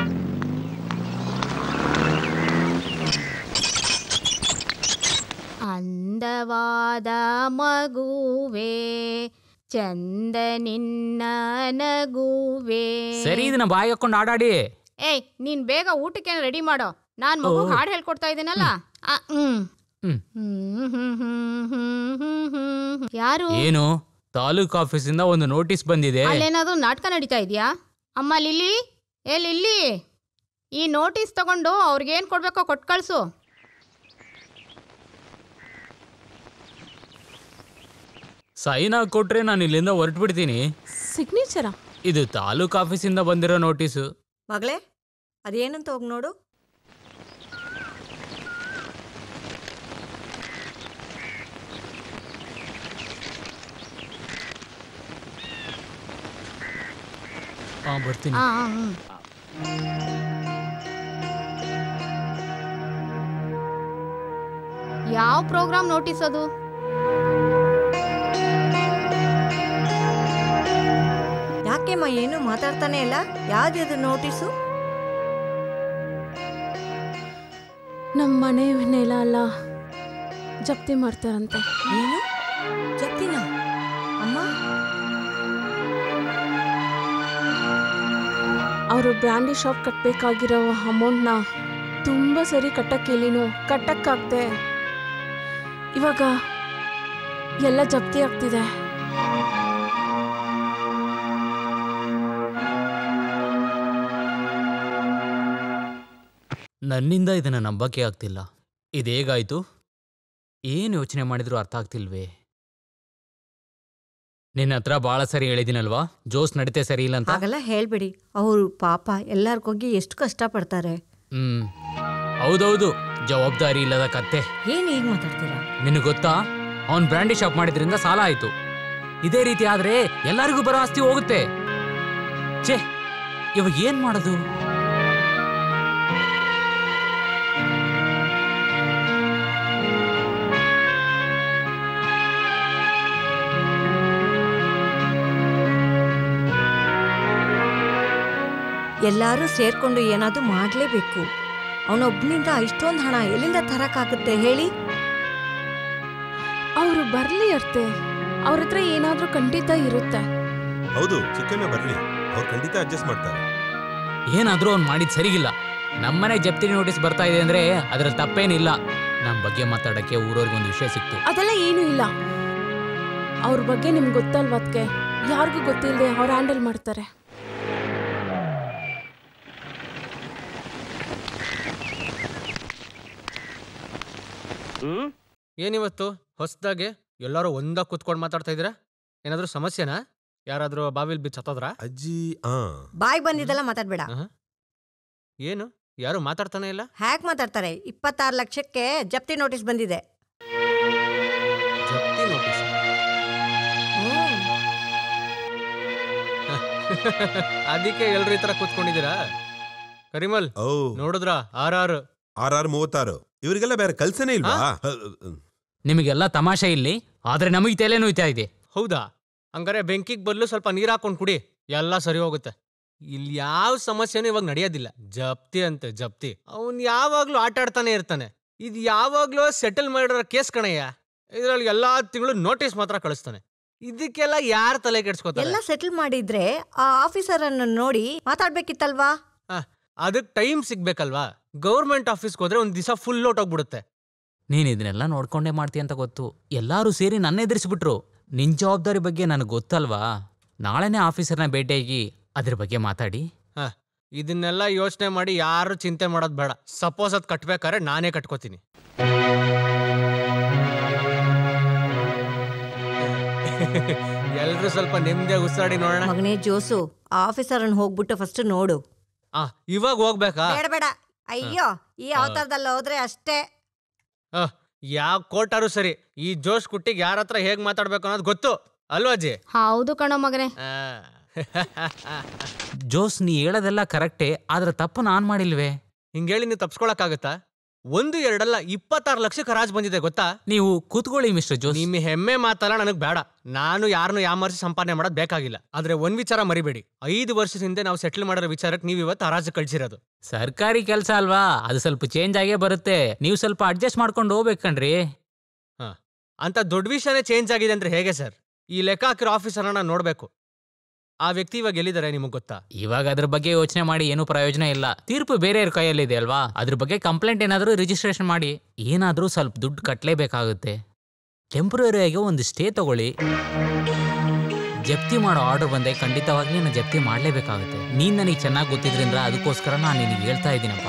Speaker 1: ಅಂದವಾದ ಮಗುವೆ ಚಂದ ನಿನ್ನ ನಗುವೆ
Speaker 2: ಸರಿ ಇದನ್ನ ಬಾಯಿ ಹಾಕೊಂಡು ಆಡಾಡಿ
Speaker 1: ಏಯ್ ನೀನ್ ಬೇಗ ಊಟಕ್ಕೆ ರೆಡಿ ಮಾಡೋ ನಾನ್ ಮಗು
Speaker 2: ಓ.
Speaker 1: ಹಾಡು ಹೇಳ್ಕೊಡ್ತಾ ಇದ್ದೀನಲ್ಲ ಆ, ಹ್ಮ್
Speaker 2: ಹ್ಮ್.
Speaker 1: ಹ್ಮ್, ಹ್ಮ್, ಹ್ಮ್, ಹ್ಮ್, ಹ್ಮ್, ಹ್ಮ್. ಯಾರು
Speaker 2: ಏನು ತಾಲೂಕ್ ಆಫೀಸಿಂದ ಒಂದು ನೋಟಿಸ್ ಬಂದಿದೆ
Speaker 1: ಅಲ್ಲೇನಾದ್ರೂ ನಾಟಕ ನಡೀತಾ ಇದೆಯಾ ಅಮ್ಮ ಲಿಲ್ಲಿ ಏ ಲಿಲ್ಲಿ ಈ ನೋಟಿಸ್ ತಗೊಂಡು ಅವ್ರಿಗೇನ್ ಕೊಡ್ಬೇಕೋ ಕೊಟ್ಟು ಕಳ್ಸು
Speaker 2: ಸೈನ್ ಹಾಕಿ ಕೊಟ್ರೆ ನಾನು ಇಲ್ಲಿಂದ ಹೊರಟ್ಬಿಡ್ತೀನಿ
Speaker 5: ಸಿಗ್ನೇಚರಾ
Speaker 2: ಇದು ತಾಲೂಕ್ ಆಫೀಸಿಂದ ಬಂದಿರೋ ನೋಟಿಸು
Speaker 3: ಮಗಳೇ ಅದೇನಂತ ಹೋಗಿ ನೋಡು
Speaker 2: ಹಾ ಬರ್ತೀನಿ
Speaker 1: ಆ, ಆ, ಹ್ಮ್. ಯಾವ ಪ್ರೋಗ್ರಾಮ್ ನೋಟಿಸ್ ಅದು
Speaker 3: ಯಾಕೆಮ್ಮ ಏನು ಮಾತಾಡ್ತಾನೆ ಇಲ್ಲ ಯಾವ್ದು ನೋಟಿಸು
Speaker 5: ನಮ್ಮ ಮನೆ ನೆಲ ಎಲ್ಲ ಜಪ್ತಿ ಮಾಡ್ತಾರಂತೆ
Speaker 3: ಏನು ಜಪ್ತಿನ ಅಮ್ಮ
Speaker 5: ಅವರು ಬ್ರ್ಯಾಂಡಿ ಶಾಪ್ ಕಟ್ಟಬೇಕಾಗಿರೋ ಅಮೌಂಟ್ನ ತುಂಬ ಸರಿ ಕಟ್ಟಕ್ಕೇಳಿನು ಕಟ್ಟಕ್ಕಾಗ್ದೆ ಇವಾಗ ಎಲ್ಲ ಜಪ್ತಿ ಆಗ್ತಿದೆ
Speaker 2: ನನ್ನಿಂದ ಇದನ್ನ ನಂಬಕ್ಕೆ ಆಗ್ತಿಲ್ಲ ಇದೇಗಾಯ್ತು ಏನು ಯೋಚನೆ ಮಾಡಿದ್ರು ಅರ್ಥ ಆಗ್ತಿಲ್ವೇ ನಿನ್ನ ಹತ್ರ ಭಾಳ ಸರಿ ಹೇಳಿದಿನಲ್ವಾ ಜೋಸ್ ನಡೀತೆ ಸರಿ ಇಲ್ಲ ಅಂತ
Speaker 3: ಹಾಗೆಲ್ಲ ಹೇಳ್ಬೇಡಿ ಅವರು ಪಾಪ ಎಲ್ಲರಿಗೋಗಿ ಎಷ್ಟು ಕಷ್ಟಪಡ್ತಾರೆ
Speaker 2: ಹ್ಮ್ ಹೌದೌದು ಜವಾಬ್ದಾರಿ ಇಲ್ಲದ ಕತ್ತೆ
Speaker 3: ಏನ್ ಈಗ ಮಾತಾಡ್ತೀರಾ
Speaker 2: ನಿನಗೆ ಗೊತ್ತಾ ಅವನ್ ಬ್ರ್ಯಾಂಡಿ ಶಾಪ್ ಮಾಡಿದ್ರಿಂದ ಸಾಲ ಆಯ್ತು ಇದೇ ರೀತಿ ಆದ್ರೆ ಎಲ್ಲರಿಗೂ ಬರೋ ಆಸ್ತಿ ಹೋಗುತ್ತೆ ಛೇ ಇವಾಗ ಏನ್ ಮಾಡೋದು
Speaker 3: ಎಲ್ಲರೂ ಸೇರ್ಕೊಂಡು ಏನಾದರೂ ಮಾಡಲೇಬೇಕು ಅವನೊಬ್ಬನಿಂದ ಇಷ್ಟೊಂದು ಹಣ ಎಲ್ಲಿಂದ ತರಕ್ಕಾಗುತ್ತೆ ಹೇಳಿ
Speaker 5: ಅವರು ಬರ್ಲಿ ಅರ್ತೆ ಅವ್ರ ಹತ್ರ ಏನಾದ್ರೂ ಖಂಡಿತ ಇರುತ್ತೆ
Speaker 4: ಹೌದು ಚಿಕ್ಕಣ್ಣ ಬರ್ಲಿ ಅವ್ರು ಖಂಡಿತ ಅಡ್ಜಸ್ಟ್ ಮಾಡ್ತಾರೆ
Speaker 2: ಏನಾದ್ರೂ ಅವ್ನು ಮಾಡಿದ್ ಸರಿಗಿಲ್ಲ ನಮ್ಮನೆ ಜಪ್ತಿ ನೋಟಿಸ್ ಬರ್ತಾ ಇದೆ ಅಂದ್ರೆ ಅದ್ರಲ್ಲಿ ತಪ್ಪೇನಿಲ್ಲ ನಮ್ಮ ಬಗ್ಗೆ ಮಾತಾಡಕ್ಕೆ ಊರವ್ರಿಗೆ ಒಂದು ವಿಷಯ ಸಿಕ್ತು
Speaker 5: ಅದೆಲ್ಲ ಏನೂ ಇಲ್ಲ ಅವ್ರ ಬಗ್ಗೆ ನಿಮ್ಗೆ ಗೊತ್ತಲ್ವ ಅದಕ್ಕೆ ಯಾರಿಗೂ ಗೊತ್ತಿಲ್ಲದೆ ಅವ್ರು ಹ್ಯಾಂಡಲ್ ಮಾಡ್ತಾರೆ
Speaker 7: ಏನಿವತ್ತು ಹೊಸದಾಗಿ ಎಲ್ಲರೂ ಒಂದಾಗ ಕೂತ್ಕೊಂಡು ಮಾತಾಡ್ತಾ ಇದ್ದೀರಾ ಏನಾದರೂ ಸಮಸ್ಯೆನಾ ಯಾರಾದರೂ ಬಾವಿಲ್ ಬಿದ್ದು ಸತ್ತೋದ್ರಾ
Speaker 4: ಅಜ್ಜಿ ಆ
Speaker 3: ಬಾಯ್ ಬಂದಿದ್ದೆಲ್ಲ ಮಾತಾಡ್ಬೇಡ
Speaker 7: ಆಹಾ. ಏನು ಯಾರು ಮಾತಾಡ್ತಾನೆ ಇಲ್ಲ
Speaker 3: ಹ್ಯಾಕ್ ಮಾತಾಡ್ತಾರೆ ಇಪ್ಪತ್ತಾರು ಲಕ್ಷಕ್ಕೆ ಜಪ್ತಿ ನೋಟಿಸ್ ಬಂದಿದೆ
Speaker 7: ಜಪ್ತಿ ನೋಟಿಸ್
Speaker 3: ಹ್ಮ್.
Speaker 7: ಅದಕ್ಕೆ ಎಲ್ರು ಈ ತರ ಕೂತ್ಕೊಂಡಿದ್ದೀರಾ ಕರಿಮಲ್
Speaker 4: ಓ
Speaker 7: ನೋಡಿದ್ರಾ ಆರ್ ಆರ್
Speaker 4: ಆರ್ ಆರ್ ಮೂವತ್ತಾರು ಇವರಿಗೆಲ್ಲ ಬೇರೆ ಕಲ್ಸನೇ ಇಲ್ವಾ
Speaker 2: ನಿಮಗೆಲ್ಲ ತಮಾಷೆ ಇಲ್ಲಿ ಆದ್ರೆ ನಮಗೆ ತಲೆ ನೋಯ್ತಾ ಇದೆ
Speaker 7: ಹೌದಾ ಹಂಗಾರೆ ಬೆಂಕಿಗೆ ಬದಲು ಸ್ವಲ್ಪ ನೀರ್ ಹಾಕೊಂಡು ಕುಡಿ ಎಲ್ಲ ಸರಿ ಹೋಗುತ್ತೆ ಇಲ್ಲಿ ಯಾವ ಸಮಸ್ಯೆನೂ ಇವಾಗ ನಡೆಯೋದಿಲ್ಲ ಜಪ್ತಿ ಅಂತೆ ಜಪ್ತಿ ಅವನ್ ಯಾವಾಗ್ಲೂ ಆಟ ಆಡ್ತಾನೆ ಇರ್ತಾನೆ ಇದು ಯಾವಾಗ್ಲೂ ಸೆಟಲ್ ಮಾಡಿರೋ ಕೇಸ್ ಕಣಯ್ಯ ಇದ್ರಲ್ಲಿ ಎಲ್ಲಾ ತಿಂಗಳು ನೋಟಿಸ್ ಮಾತ್ರ ಕಳಿಸ್ತಾನೆ ಇದಕ್ಕೆಲ್ಲ ಯಾರ್ ತಲೆ ಕೆಡ್ಸ್ಕೊತಾರೆ
Speaker 3: ಎಲ್ಲ ಸೆಟಲ್ ಮಾಡಿದ್ರೆ ಆ ಆಫೀಸರ್ ಅನ್ನು ನೋಡಿ ಮಾತಾಡ್ಬೇಕಿತ್ತಲ್ವಾ
Speaker 7: ಅದಕ್ಕೆ ಟೈಮ್ ಸಿಗ್ಬೇಕಲ್ವಾ ಗೌರ್ಮೆಂಟ್ ಆಫೀಸ್ಗೆ ಹೋದ್ರೆ ಒಂದ್ ದಿವಸ ಫುಲ್ ಹೋಗ್ಬಿಡುತ್ತೆ
Speaker 2: ನೀನ್ ಇದನ್ನೆಲ್ಲ ನೋಡ್ಕೊಂಡೇ ಮಾಡ್ತೀಯ ಅಂತ ಗೊತ್ತು ಎಲ್ಲರೂ ಸೇರಿ ನನ್ನ ಎದುರಿಸ್ಬಿಟ್ರು ನಿನ್ ಜವಾಬ್ದಾರಿ ಬಗ್ಗೆ ನನಗೆ ಗೊತ್ತಲ್ವಾ ನಾಳೆನೇ ಆಫೀಸರ್ನ ಭೇಟಿಯಾಗಿ ಅದ್ರ ಬಗ್ಗೆ ಮಾತಾಡಿ
Speaker 7: ಇದನ್ನೆಲ್ಲ ಯೋಚನೆ ಮಾಡಿ ಯಾರು ಚಿಂತೆ ಮಾಡೋದು ಬೇಡ ಸಪೋಸ್ ಅದ್ ಕಟ್ಬೇಕಾದ್ರೆ ನಾನೇ ಕಟ್ಕೋತೀನಿ ಎಲ್ರು ಸ್ವಲ್ಪ ನೆಮ್ಮದಿ ಉಸಿರಾಡಿ ನೋಡೋಣ
Speaker 3: ಮಗನೇ ಜೋಸು ಆ ಆಫೀಸರ್ ಅನ್ನು ಹೋಗ್ಬಿಟ್ಟು ಫಸ್ಟ್ ನೋಡು
Speaker 7: ಆ ಇವಾಗ ಹೋಗ್ಬೇಕಾ
Speaker 3: ಬೇಡ ಬೇಡ ಅಯ್ಯೋ ಈ ಅವತಾರದಲ್ಲಿ ಹೋದ್ರೆ ಅಷ್ಟೇ
Speaker 7: ಯಾವ ಕೋಟಾರು ಸರಿ ಈ ಜೋಶ್ ಕುಟ್ಟಿಗೆ ಯಾರ ಹತ್ರ ಹೇಗ್ ಮಾತಾಡ್ಬೇಕು ಅನ್ನೋದು ಗೊತ್ತು ಅಲ್ವಾ ಅಜ್ಜಿ
Speaker 1: ಹೌದು ಕಣೋ ಮಗನೇ
Speaker 7: ಆ.
Speaker 2: ಜೋಸ್ ನೀ ಹೇಳೋದೆಲ್ಲ ಕರೆಕ್ಟೇ ಆದ್ರೆ ತಪ್ಪು ನಾನ್ ಮಾಡಿಲ್ವೇ
Speaker 7: ಹಿಂಗೇಳಿ ನೀವು ತಪ್ಸ್ಕೊಳಕ್ಕಾಗತ್ತಾ ಒಂದು ಎರಡಲ್ಲ ಇಪ್ಪತ್ತಾರು ಲಕ್ಷಕ್ಕೆ ಹರಾಜ್ ಬಂದಿದೆ ಗೊತ್ತಾ
Speaker 2: ನೀವು ಕೂತ್ಕೊಳ್ಳಿ ಮಿಸ್ಟರ್ ಜೋಸ್
Speaker 7: ನಿಮ್ಮ ಹೆಮ್ಮೆ ಮಾತಲ್ಲ ನನಗ್ ಬೇಡ ನಾನು ಯಾರನ್ನು ಯಾಮರ್ಸಿ ಸಂಪಾದನೆ ಮಾಡೋದು ಬೇಕಾಗಿಲ್ಲ ಆದ್ರೆ ಒಂದ್ ವಿಚಾರ ಮರಿಬೇಡಿ ಐದು ವರ್ಷದ ಹಿಂದೆ ನಾವು ಸೆಟ್ಲ್ ಮಾಡಿರೋ ವಿಚಾರಕ್ಕೆ ನೀವು ಇವತ್ತು ಹರಾಜು ಕಳ್ಸಿರೋದು
Speaker 2: ಸರ್ಕಾರಿ ಕೆಲಸ ಅಲ್ವಾ ಅದು ಸ್ವಲ್ಪ ಚೇಂಜ್ ಆಗೇ ಬರುತ್ತೆ ನೀವು ಸ್ವಲ್ಪ ಅಡ್ಜಸ್ಟ್ ಮಾಡ್ಕೊಂಡು ಹೋಗ್ಬೇಕಣ್ರಿ
Speaker 7: ಅಂತ ದೊಡ್ಡ ವಿಷಯನೇ ಚೇಂಜ್ ಆಗಿದೆ ಅಂದ್ರೆ ಹೇಗೆ ಸರ್ ಈ ಲೆಕ್ಕ ಹಾಕಿರೋ ಆಫೀಸರ್ನ ನೋಡ್ಬೇಕು ಆ ವ್ಯಕ್ತಿ ಇವಾಗ ಎಲ್ಲಿದ್ದಾರೆ ನಿಮಗೆ ಗೊತ್ತಾ
Speaker 2: ಇವಾಗ ಅದ್ರ ಬಗ್ಗೆ ಯೋಚನೆ ಮಾಡಿ ಏನೂ ಪ್ರಯೋಜನ ಇಲ್ಲ ತೀರ್ಪು ಬೇರೆಯವ್ರ ಕೈಯಲ್ಲಿದೆ ಅಲ್ವಾ ಅದ್ರ ಬಗ್ಗೆ ಕಂಪ್ಲೇಂಟ್ ಏನಾದರೂ ರಿಜಿಸ್ಟ್ರೇಷನ್ ಮಾಡಿ ಏನಾದರೂ ಸ್ವಲ್ಪ ದುಡ್ಡು ಕಟ್ಟಲೇಬೇಕಾಗುತ್ತೆ ಟೆಂಪ್ರರಿಯಾಗಿ ಒಂದು ಸ್ಟೇ ತಗೊಳ್ಳಿ ಜಪ್ತಿ ಮಾಡೋ ಆರ್ಡರ್ ಬಂದೆ ಖಂಡಿತವಾಗ್ಲೂ ನಾನು ಜಪ್ತಿ ಮಾಡಲೇಬೇಕಾಗುತ್ತೆ ನೀನು ನನಗೆ ಚೆನ್ನಾಗಿ ಗೊತ್ತಿದ್ರಿಂದ ಅದಕ್ಕೋಸ್ಕರ ನಾನು ನಿನಗೆ ಹೇಳ್ತಾ ಇದ್ದೀನಪ್ಪ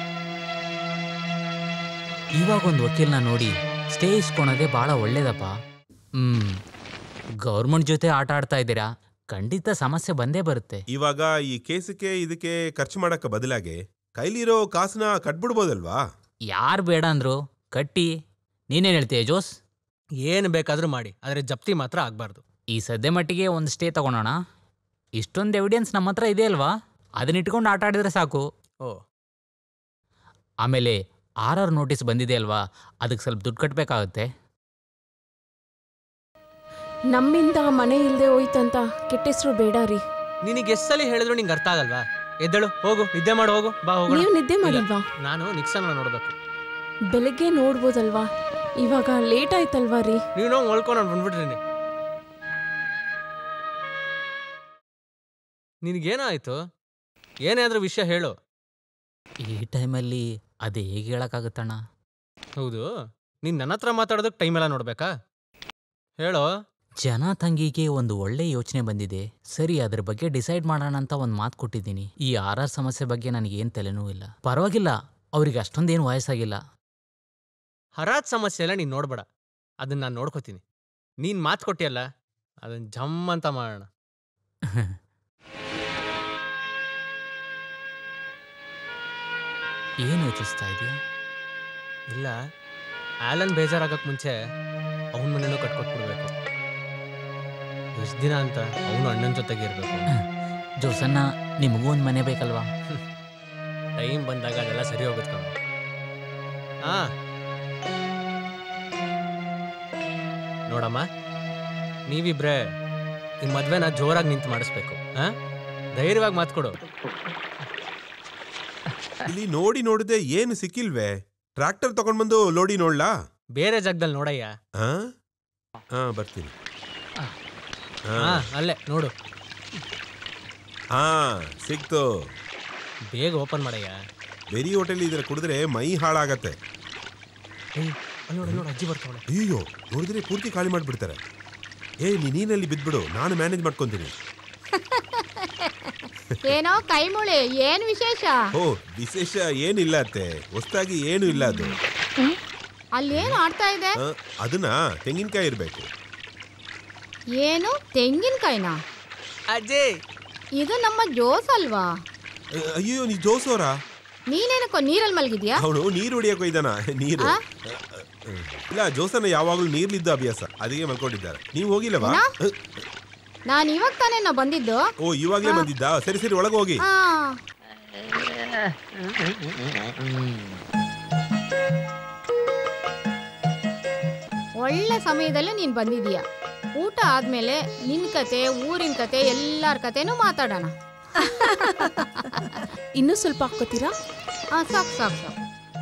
Speaker 2: ಇವಾಗ ಒಂದು ವಕೀಲನ ನೋಡಿ ಸ್ಟೇ ಇಸ್ಕೊಳೋದೇ ಭಾಳ ಒಳ್ಳೇದಪ್ಪ ಹ್ಮ್ ಗೌರ್ಮೆಂಟ್ ಜೊತೆ ಆಟ ಆಡ್ತಾ ಇದ್ದೀರಾ ಖಂಡಿತ ಸಮಸ್ಯೆ ಬಂದೇ ಬರುತ್ತೆ
Speaker 4: ಇವಾಗ ಈ ಕೇಸಕ್ಕೆ ಇದಕ್ಕೆ ಖರ್ಚು ಮಾಡಕ್ಕ ಬದಲಾಗಿ ಕೈಲಿರೋ ಕಾಸನ್ನ ಕಟ್ಬಿಡ್ಬೋದಲ್ವಾ
Speaker 2: ಯಾರು ಬೇಡ ಅಂದ್ರು ಕಟ್ಟಿ ನೀನೇನು ಹೇಳ್ತೀಯ ಜೋಸ್
Speaker 7: ಏನು ಬೇಕಾದ್ರೂ ಮಾಡಿ ಆದ್ರೆ ಜಪ್ತಿ ಮಾತ್ರ ಆಗ್ಬಾರ್ದು
Speaker 2: ಈ ಸದ್ಯ ಮಟ್ಟಿಗೆ ಒಂದು ಸ್ಟೇ ತಗೊಳೋಣ ಇಷ್ಟೊಂದು ಎವಿಡೆನ್ಸ್ ನಮ್ಮ ಹತ್ರ ಇದೆ ಅಲ್ವಾ ಅದನ್ನ ಇಟ್ಕೊಂಡು ಆಟ ಆಡಿದ್ರೆ ಸಾಕು
Speaker 7: ಓ
Speaker 2: ಆಮೇಲೆ ಆರ್ ಆರ್ ನೋಟಿಸ್ ಬಂದಿದೆ ಅಲ್ವಾ ಅದಕ್ಕೆ ಸ್ವಲ್ಪ ದುಡ್ಡು ಕಟ್ಟಬೇಕಾಗುತ್ತೆ
Speaker 5: ನಮ್ಮಿಂದ ಮನೆ ಇಲ್ದೆ ಹೋಯ್ತಂತ ಕೆಟ್ಟ ಹೆಸರು ಬೇಡ ರೀ
Speaker 7: ನಿನಗೆ ಎಷ್ಟು ಸಲ ಹೇಳಿದ್ರು ನಿಂಗೆ ಅರ್ಥ ಆಗಲ್ವಾ ಎದ್ದಳು ಹೋಗು ನಿದ್ದೆ ಮಾಡು ಹೋಗು ಬಾ ಹೋಗೋಣ
Speaker 5: ನೀವು ನಿದ್ದೆ ಮಾಡಿಲ್ವಾ
Speaker 7: ನಾನು ನಿಕ್ಸನ್ನ ನೋಡ್ಬೇಕು
Speaker 5: ಬೆಳಗ್ಗೆ ನೋಡ್ಬೋದಲ್ವಾ ಇವಾಗ ಲೇಟ್ ಆಯ್ತಲ್ವಾ ರೀ
Speaker 7: ನೀವು ನಾವು ಹೊಳ್ಕೊಂಡು ನಾನು ಬಂದ್ಬಿಟ್ರಿ ನಿನಗೇನಾಯ್ತು ಏನೇ ಆದ್ರೂ ವಿಷಯ ಹೇಳು
Speaker 2: ಈ ಟೈಮಲ್ಲಿ ಅದು ಹೇಗೆ ಹೇಳೋಕ್ಕಾಗುತ್ತಣ್ಣ
Speaker 7: ಹೌದು ನೀನ್ ನನ್ನ ಹತ್ರ ಮಾತಾಡೋದಕ್ಕೆ ಟೈಮ್ ಎಲ್ಲ ನೋಡ್ಬೇಕಾ ಹೇಳು
Speaker 2: ಜನ ತಂಗಿಗೆ ಒಂದು ಒಳ್ಳೆ ಯೋಚನೆ ಬಂದಿದೆ ಸರಿ ಅದ್ರ ಬಗ್ಗೆ ಡಿಸೈಡ್ ಮಾಡೋಣ ಅಂತ ಒಂದು ಮಾತು ಕೊಟ್ಟಿದ್ದೀನಿ ಈ ಆರ್ ಆರ್ ಸಮಸ್ಯೆ ಬಗ್ಗೆ ನನಗೇನು ತಲೆನೂ ಇಲ್ಲ ಪರವಾಗಿಲ್ಲ ಅವ್ರಿಗೆ ಅಷ್ಟೊಂದೇನು ವಯಸ್ಸಾಗಿಲ್ಲ
Speaker 7: ಹರಾಜ್ ಸಮಸ್ಯೆ ಎಲ್ಲ ನೀನು ನೋಡ್ಬೇಡ ಅದನ್ನ ನಾನು ನೋಡ್ಕೋತೀನಿ ನೀನ್ ಮಾತು ಕೊಟ್ಟಿಯಲ್ಲ ಅದನ್ನ ಜಮ್ ಅಂತ ಮಾಡೋಣ
Speaker 2: ಏನು ಯೋಚಿಸ್ತಾ ಇದೆಯಾ
Speaker 7: ಇಲ್ಲ ಆಲನ್ ಬೇಜಾರಾಗಕ್ ಮುಂಚೆ ಅವನ ಮನೇನೂ ಕಟ್ಕೊಟ್ಬಿಡ್ಬೇಕು ಎಷ್ಟು ದಿನ ಅಂತ ಅವನು ಅಣ್ಣನ ಜೊತೆಗೆ ಇರಬೇಕು
Speaker 2: ಜೋಸನ್ನ ನಿಮಗೂ ಒಂದು ಮನೆ ಬೇಕಲ್ವಾ
Speaker 7: ಟೈಮ್ ಬಂದಾಗ ಅದೆಲ್ಲ ಸರಿ ಹೋಗುತ್ತೆ ಕಣ ಹಾ ನೋಡಮ್ಮ ನೀವಿಬ್ರೆ ಈ ಮದ್ವೆನ ಜೋರಾಗಿ ನಿಂತು ಮಾಡಿಸ್ಬೇಕು ಹಾ ಧೈರ್ಯವಾಗಿ ಮಾತ್ಕೊಡು
Speaker 4: ಇಲ್ಲಿ ನೋಡಿ ನೋಡಿದೆ ಏನು ಸಿಕ್ಕಿಲ್ವೇ ಟ್ರ್ಯಾಕ್ಟರ್ ತಗೊಂಡ್ಬಂದು ಲೋಡಿ ನೋಡ್ಲಾ
Speaker 7: ಬೇರೆ ಜಾಗದಲ್ಲಿ ನೋಡಯ್ಯ
Speaker 4: ಹಾ ಹಾ ಬರ್ತೀನಿ ಹಾ
Speaker 7: ಹಾ ಅಲ್ಲೇ ನೋಡು
Speaker 4: ಹಾ ಸಿಕ್ತು
Speaker 7: ಬೇಗ ಓಪನ್ ಮಾಡಯ್ಯ
Speaker 4: ಬೆರಿ ಹೋಟೆಲ್ ಇದ್ರೆ ಕುಡಿದ್ರೆ ಮೈ ಹಾಳಾಗತ್ತೆ
Speaker 7: ಏಯ್, ಅಲ್ಲಿ ನೋಡು ನೋಡು ಅಜ್ಜಿ ಬರ್ತಾವಳೆ
Speaker 4: ಅಯ್ಯೋ ನೋಡಿದ್ರೆ ಪೂರ್ತಿ ಖಾಲಿ ಮಾಡ್ಬಿಡ್ತಾರೆ ಏ ನೀ ನೀನಲ್ಲಿ ಬಿದ್ಬಿಡು ನಾನು ಮ್ಯಾನೇಜ್ ಮಾಡ್ಕೊಂತೀನಿ
Speaker 1: ಏನೋ ಕೈ ಮುಳಿ ಏನ್ ವಿಶೇಷ
Speaker 4: ಓ ವಿಶೇಷ ಏನಿಲ್ಲ ಅತ್ತೆ ಹೊಸ್ದಾಗಿ ಏನು ಇಲ್ಲ ಅದು
Speaker 1: ಅಲ್ಲಿ ಏನು ಆಡ್ತಾ ಇದೆ
Speaker 4: ಆ, ಅದನ್ನ ತೆಂಗಿನಕಾಯಿ ಇರಬೇಕು
Speaker 1: ಏನು ತೆಂಗಿನಕಾಯಿನ
Speaker 7: ಅಜ್ಜಿ
Speaker 1: ಇದು ನಮ್ಮ ಜೋಸ್ ಅಲ್ವಾ
Speaker 4: ಅಯ್ಯೋ ನೀ ಜೋಸೋರ
Speaker 1: ನೀನೇನಕ್ಕೋ ನೀರಲ್ಲಿ ಮಲಗಿದ್ಯಾ
Speaker 4: ಅವನು ನೀರು ಹೊಡಿಯಕ್ಕೋ ಇದ್ದಾನ ನೀರು
Speaker 1: ಆ?
Speaker 4: ಇಲ್ಲ ಜೋಸನ ಯಾವಾಗಲೂ ನೀರ್ಲಿದ್ದ ಅಭ್ಯಾಸ ಅದಕ್ಕೆ ಮಲ್ಕೊಂಡಿದ್ದಾರೆ ನೀವು ಹೋಗಿಲ್ಲವಾ
Speaker 1: ಏನಾ?
Speaker 4: ಅಹ್,
Speaker 1: ನಾನು ಇವಾಗ ತಾನೇ ನಾ ಬಂದಿದ್ದು
Speaker 4: ಓ ಇವಾಗ್ಲೇ ಬಂದಿದ್ದ ಸರಿ ಸರಿ ಒಳಗೆ ಹೋಗಿ
Speaker 1: ಹಾ ಒಳ್ಳೆ ಸಮಯದಲ್ಲೇ ನೀನು ಬಂದಿದೀಯ ಊಟ ಆದ್ಮೇಲೆ ನಿನ್ ಕತೆ ಊರಿನ ಕತೆ ಎಲ್ಲಾರ ಕತೆನೂ ಮಾತಾಡೋಣ
Speaker 5: ಇನ್ನೂ ಸ್ವಲ್ಪ ಹಾಕೋತೀರಾ
Speaker 1: ಹಾ ಸಾಕು ಸಾಕು ಸಾಕು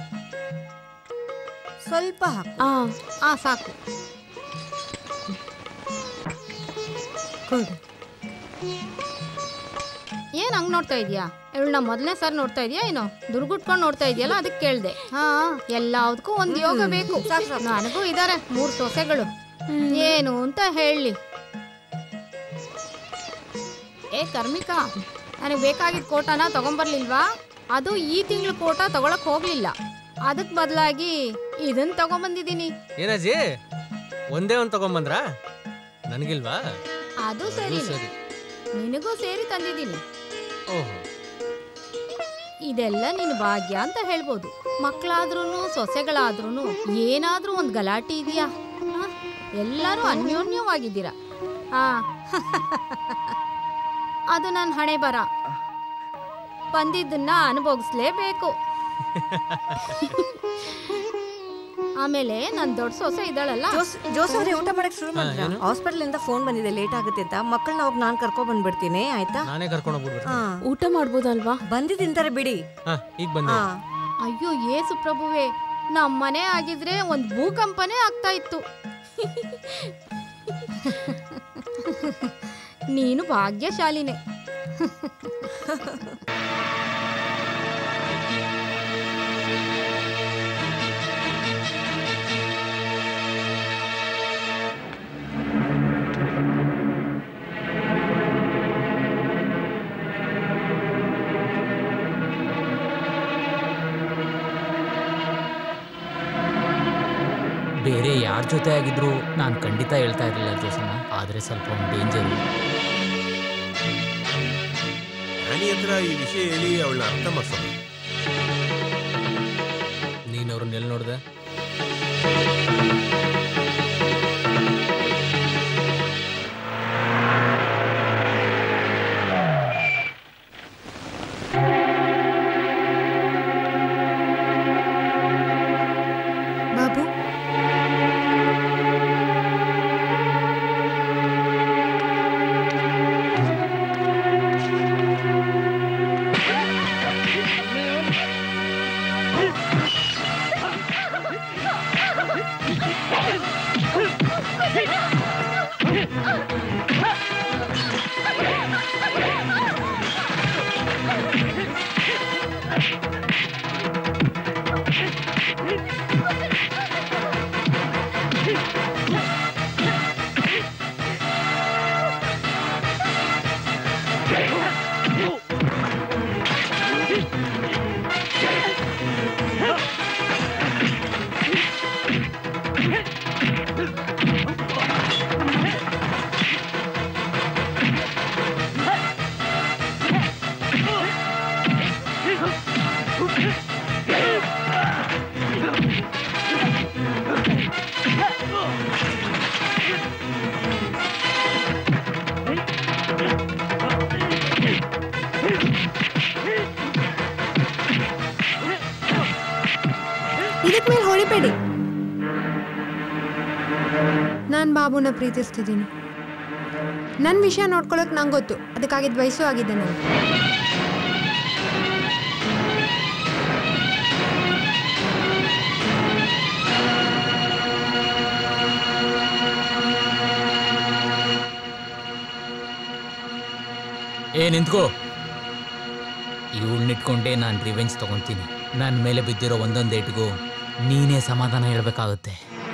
Speaker 3: ಸ್ವಲ್ಪ ಹಾಕು
Speaker 5: ಆ
Speaker 1: ಹಾ ಸಾಕು
Speaker 3: ಕೊಡು.
Speaker 1: ಏನ್ ಹಂಗ್ ನೋಡ್ತಾ ಇದೀಯಾ ಇವಳನ್ನ ಮೊದಲನೇ ಸರ್ ನೋಡ್ತಾ ಇದೀಯಾ ಏನೋ ದುರ್ಗುಟ್ಕೊಂಡು ನೋಡ್ತಾ ಇದೆಯಲ್ಲ ಅದಕ್ಕೆ ಕೇಳ್ದೆ ಹಾ ಎಲ್ಲದಕ್ಕೂ ಒಂದ್ ಯೋಗ ಬೇಕು
Speaker 3: ಸಾಕ್ ಸಾಕ್.
Speaker 1: ನನಗೂ ಇದಾರೆ ಮೂರ್ ಸೊಸೆಗಳು ಏನು ಅಂತ ಹೇಳಿ ಏ ಕರ್ಮಿಕಾ ನನಗೆ ಬೇಕಾಗಿದ್ದ ಕೋಟನ ತಗೊಂಬರ್ಲಿಲ್ವಾ ಅದು ಈ ತಿಂಗಳು ಕೋಟ ತಗೊಳಕ್ ಹೋಗ್ಲಿಲ್ಲ ಅದಕ್ ಬದಲಾಗಿ ಇದನ್ನ ತಗೊಂಬಂದಿದೀನಿ
Speaker 7: ಏನಜ್ಜಿ ಒಂದೇ ಒಂದ್ ತಗೊಂಬಂದ್ರ ನನಗಿಲ್ವಾ
Speaker 1: ಅದು
Speaker 7: ಅದು
Speaker 1: ಸರಿ
Speaker 7: ಸರಿ
Speaker 1: ನಿನಗೂ ಸೇರಿ ತಂದಿದ್ದೀನಿ
Speaker 7: ಓಹೋ
Speaker 1: ಇದೆಲ್ಲ ನಿನ್ನ ಭಾಗ್ಯ ಅಂತ ಹೇಳ್ಬೋದು ಮಕ್ಕಳಾದ್ರೂ ಸೊಸೆಗಳಾದ್ರೂ ಏನಾದ್ರೂ ಒಂದು ಗಲಾಟೆ ಇದೆಯಾ ಹ? ಎಲ್ಲರೂ ಅನ್ಯೋನ್ಯವಾಗಿದ್ದೀರಾ ಹಾ ಅದು ನನ್ನ ಹಣೆ ಬರ ಬಂದಿದ್ದನ್ನ ಅನುಭವಿಸ್ಲೇಬೇಕು ಆಮೇಲೆ ನನ್ನ ದೊಡ್ಡ ಸೊಸೆ ಇದ್ದಾಳಲ್ಲ
Speaker 3: ಜೋಸ್ ಜೋಸ್ ಅವ್ರೆ ಊಟ ಮಾಡಕ್ ಶುರು ಮಾಡಿದ್ರ
Speaker 7: ಏನು?
Speaker 3: ಹಾಸ್ಪಿಟಲ್ ಇಂದ ಫೋನ್ ಬಂದಿದೆ ಲೇಟ್ ಆಗುತ್ತೆ ಅಂತ ಮಕ್ಕಳನ್ನ ಹೋಗಿ ನಾನ್ ಕರ್ಕೊಂಡ್ ಬಂದ್ಬಿಡ್ತೀನಿ ಆಯ್ತಾ
Speaker 7: ನಾನೇ ಕರ್ಕೊಂಡು ಹೋಗ್ಬಿಡ್ಬಿಡ್ತೀನಿ
Speaker 3: ಹಾ
Speaker 5: ಊಟ ಮಾಡ್ಬೋದಲ್ವಾ
Speaker 3: ಬಂದಿ ತಿಂತಾರೆ ಬಿಡಿ
Speaker 7: ಹಾ ಈಗ ಬಂದೆ
Speaker 3: ಹಾ
Speaker 1: ಅಯ್ಯೋ ಏಸು ಪ್ರಭುವೆ ನಮ್ಮ ಮನೆ ಆಗಿದ್ರೆ ಒಂದು ಭೂಕಂಪನೇ ಆಗ್ತಾ ಇತ್ತು ನೀನು ಭಾಗ್ಯಶಾಲಿನೇ
Speaker 2: ಬೇರೆ ಯಾರ ಜೊತೆ ಆಗಿದ್ರು ನಾನು ಖಂಡಿತ ಹೇಳ್ತಾ ಇರಲಿಲ್ಲ ಜೋಸನ ಆದರೆ ಸ್ವಲ್ಪ ಒಂದು ಡೇಂಜರು
Speaker 4: ನಾನಿ ಹತ್ರ ಈ ವಿಷಯ ಹೇಳಿ ಅವಳನ್ನ ಅರ್ಥ ಮಾಡ್ಸೋಣ
Speaker 7: ನೀನ್ ಅವ್ರನ್ನ ಎಲ್ಲಿ ನೋಡ್ದೆ
Speaker 6: ಬಾಬು ಇದಕ್ ಮೇಲೆ ಹೊಡಿಬೇಡಿ ನಾನು ಬಾಬುನ ಪ್ರೀತಿಸ್ತಿದ್ದೀನಿ ನನ್ನ ವಿಷಯ ನೋಡ್ಕೊಳಕ್ ನಂಗೆ ಗೊತ್ತು ಅದಕ್ಕಾಗಿದ್ದು ವಯಸ್ಸು ಆಗಿದೆ ನನಗೆ
Speaker 2: ನಿಂತ್ಕೋ ಇವಳನ್ನಿಟ್ಕೊಂಡೇ ನಾನು ರಿವೆಂಜ್ ತಗೊಂತೀನಿ ನನ್ನ ಮೇಲೆ ಬಿದ್ದಿರೋ ಒಂದೊಂದು ಏಟಿಗೂ ನೀನೇ ಸಮಾಧಾನ ಹೇಳ್ಬೇಕಾಗುತ್ತೆ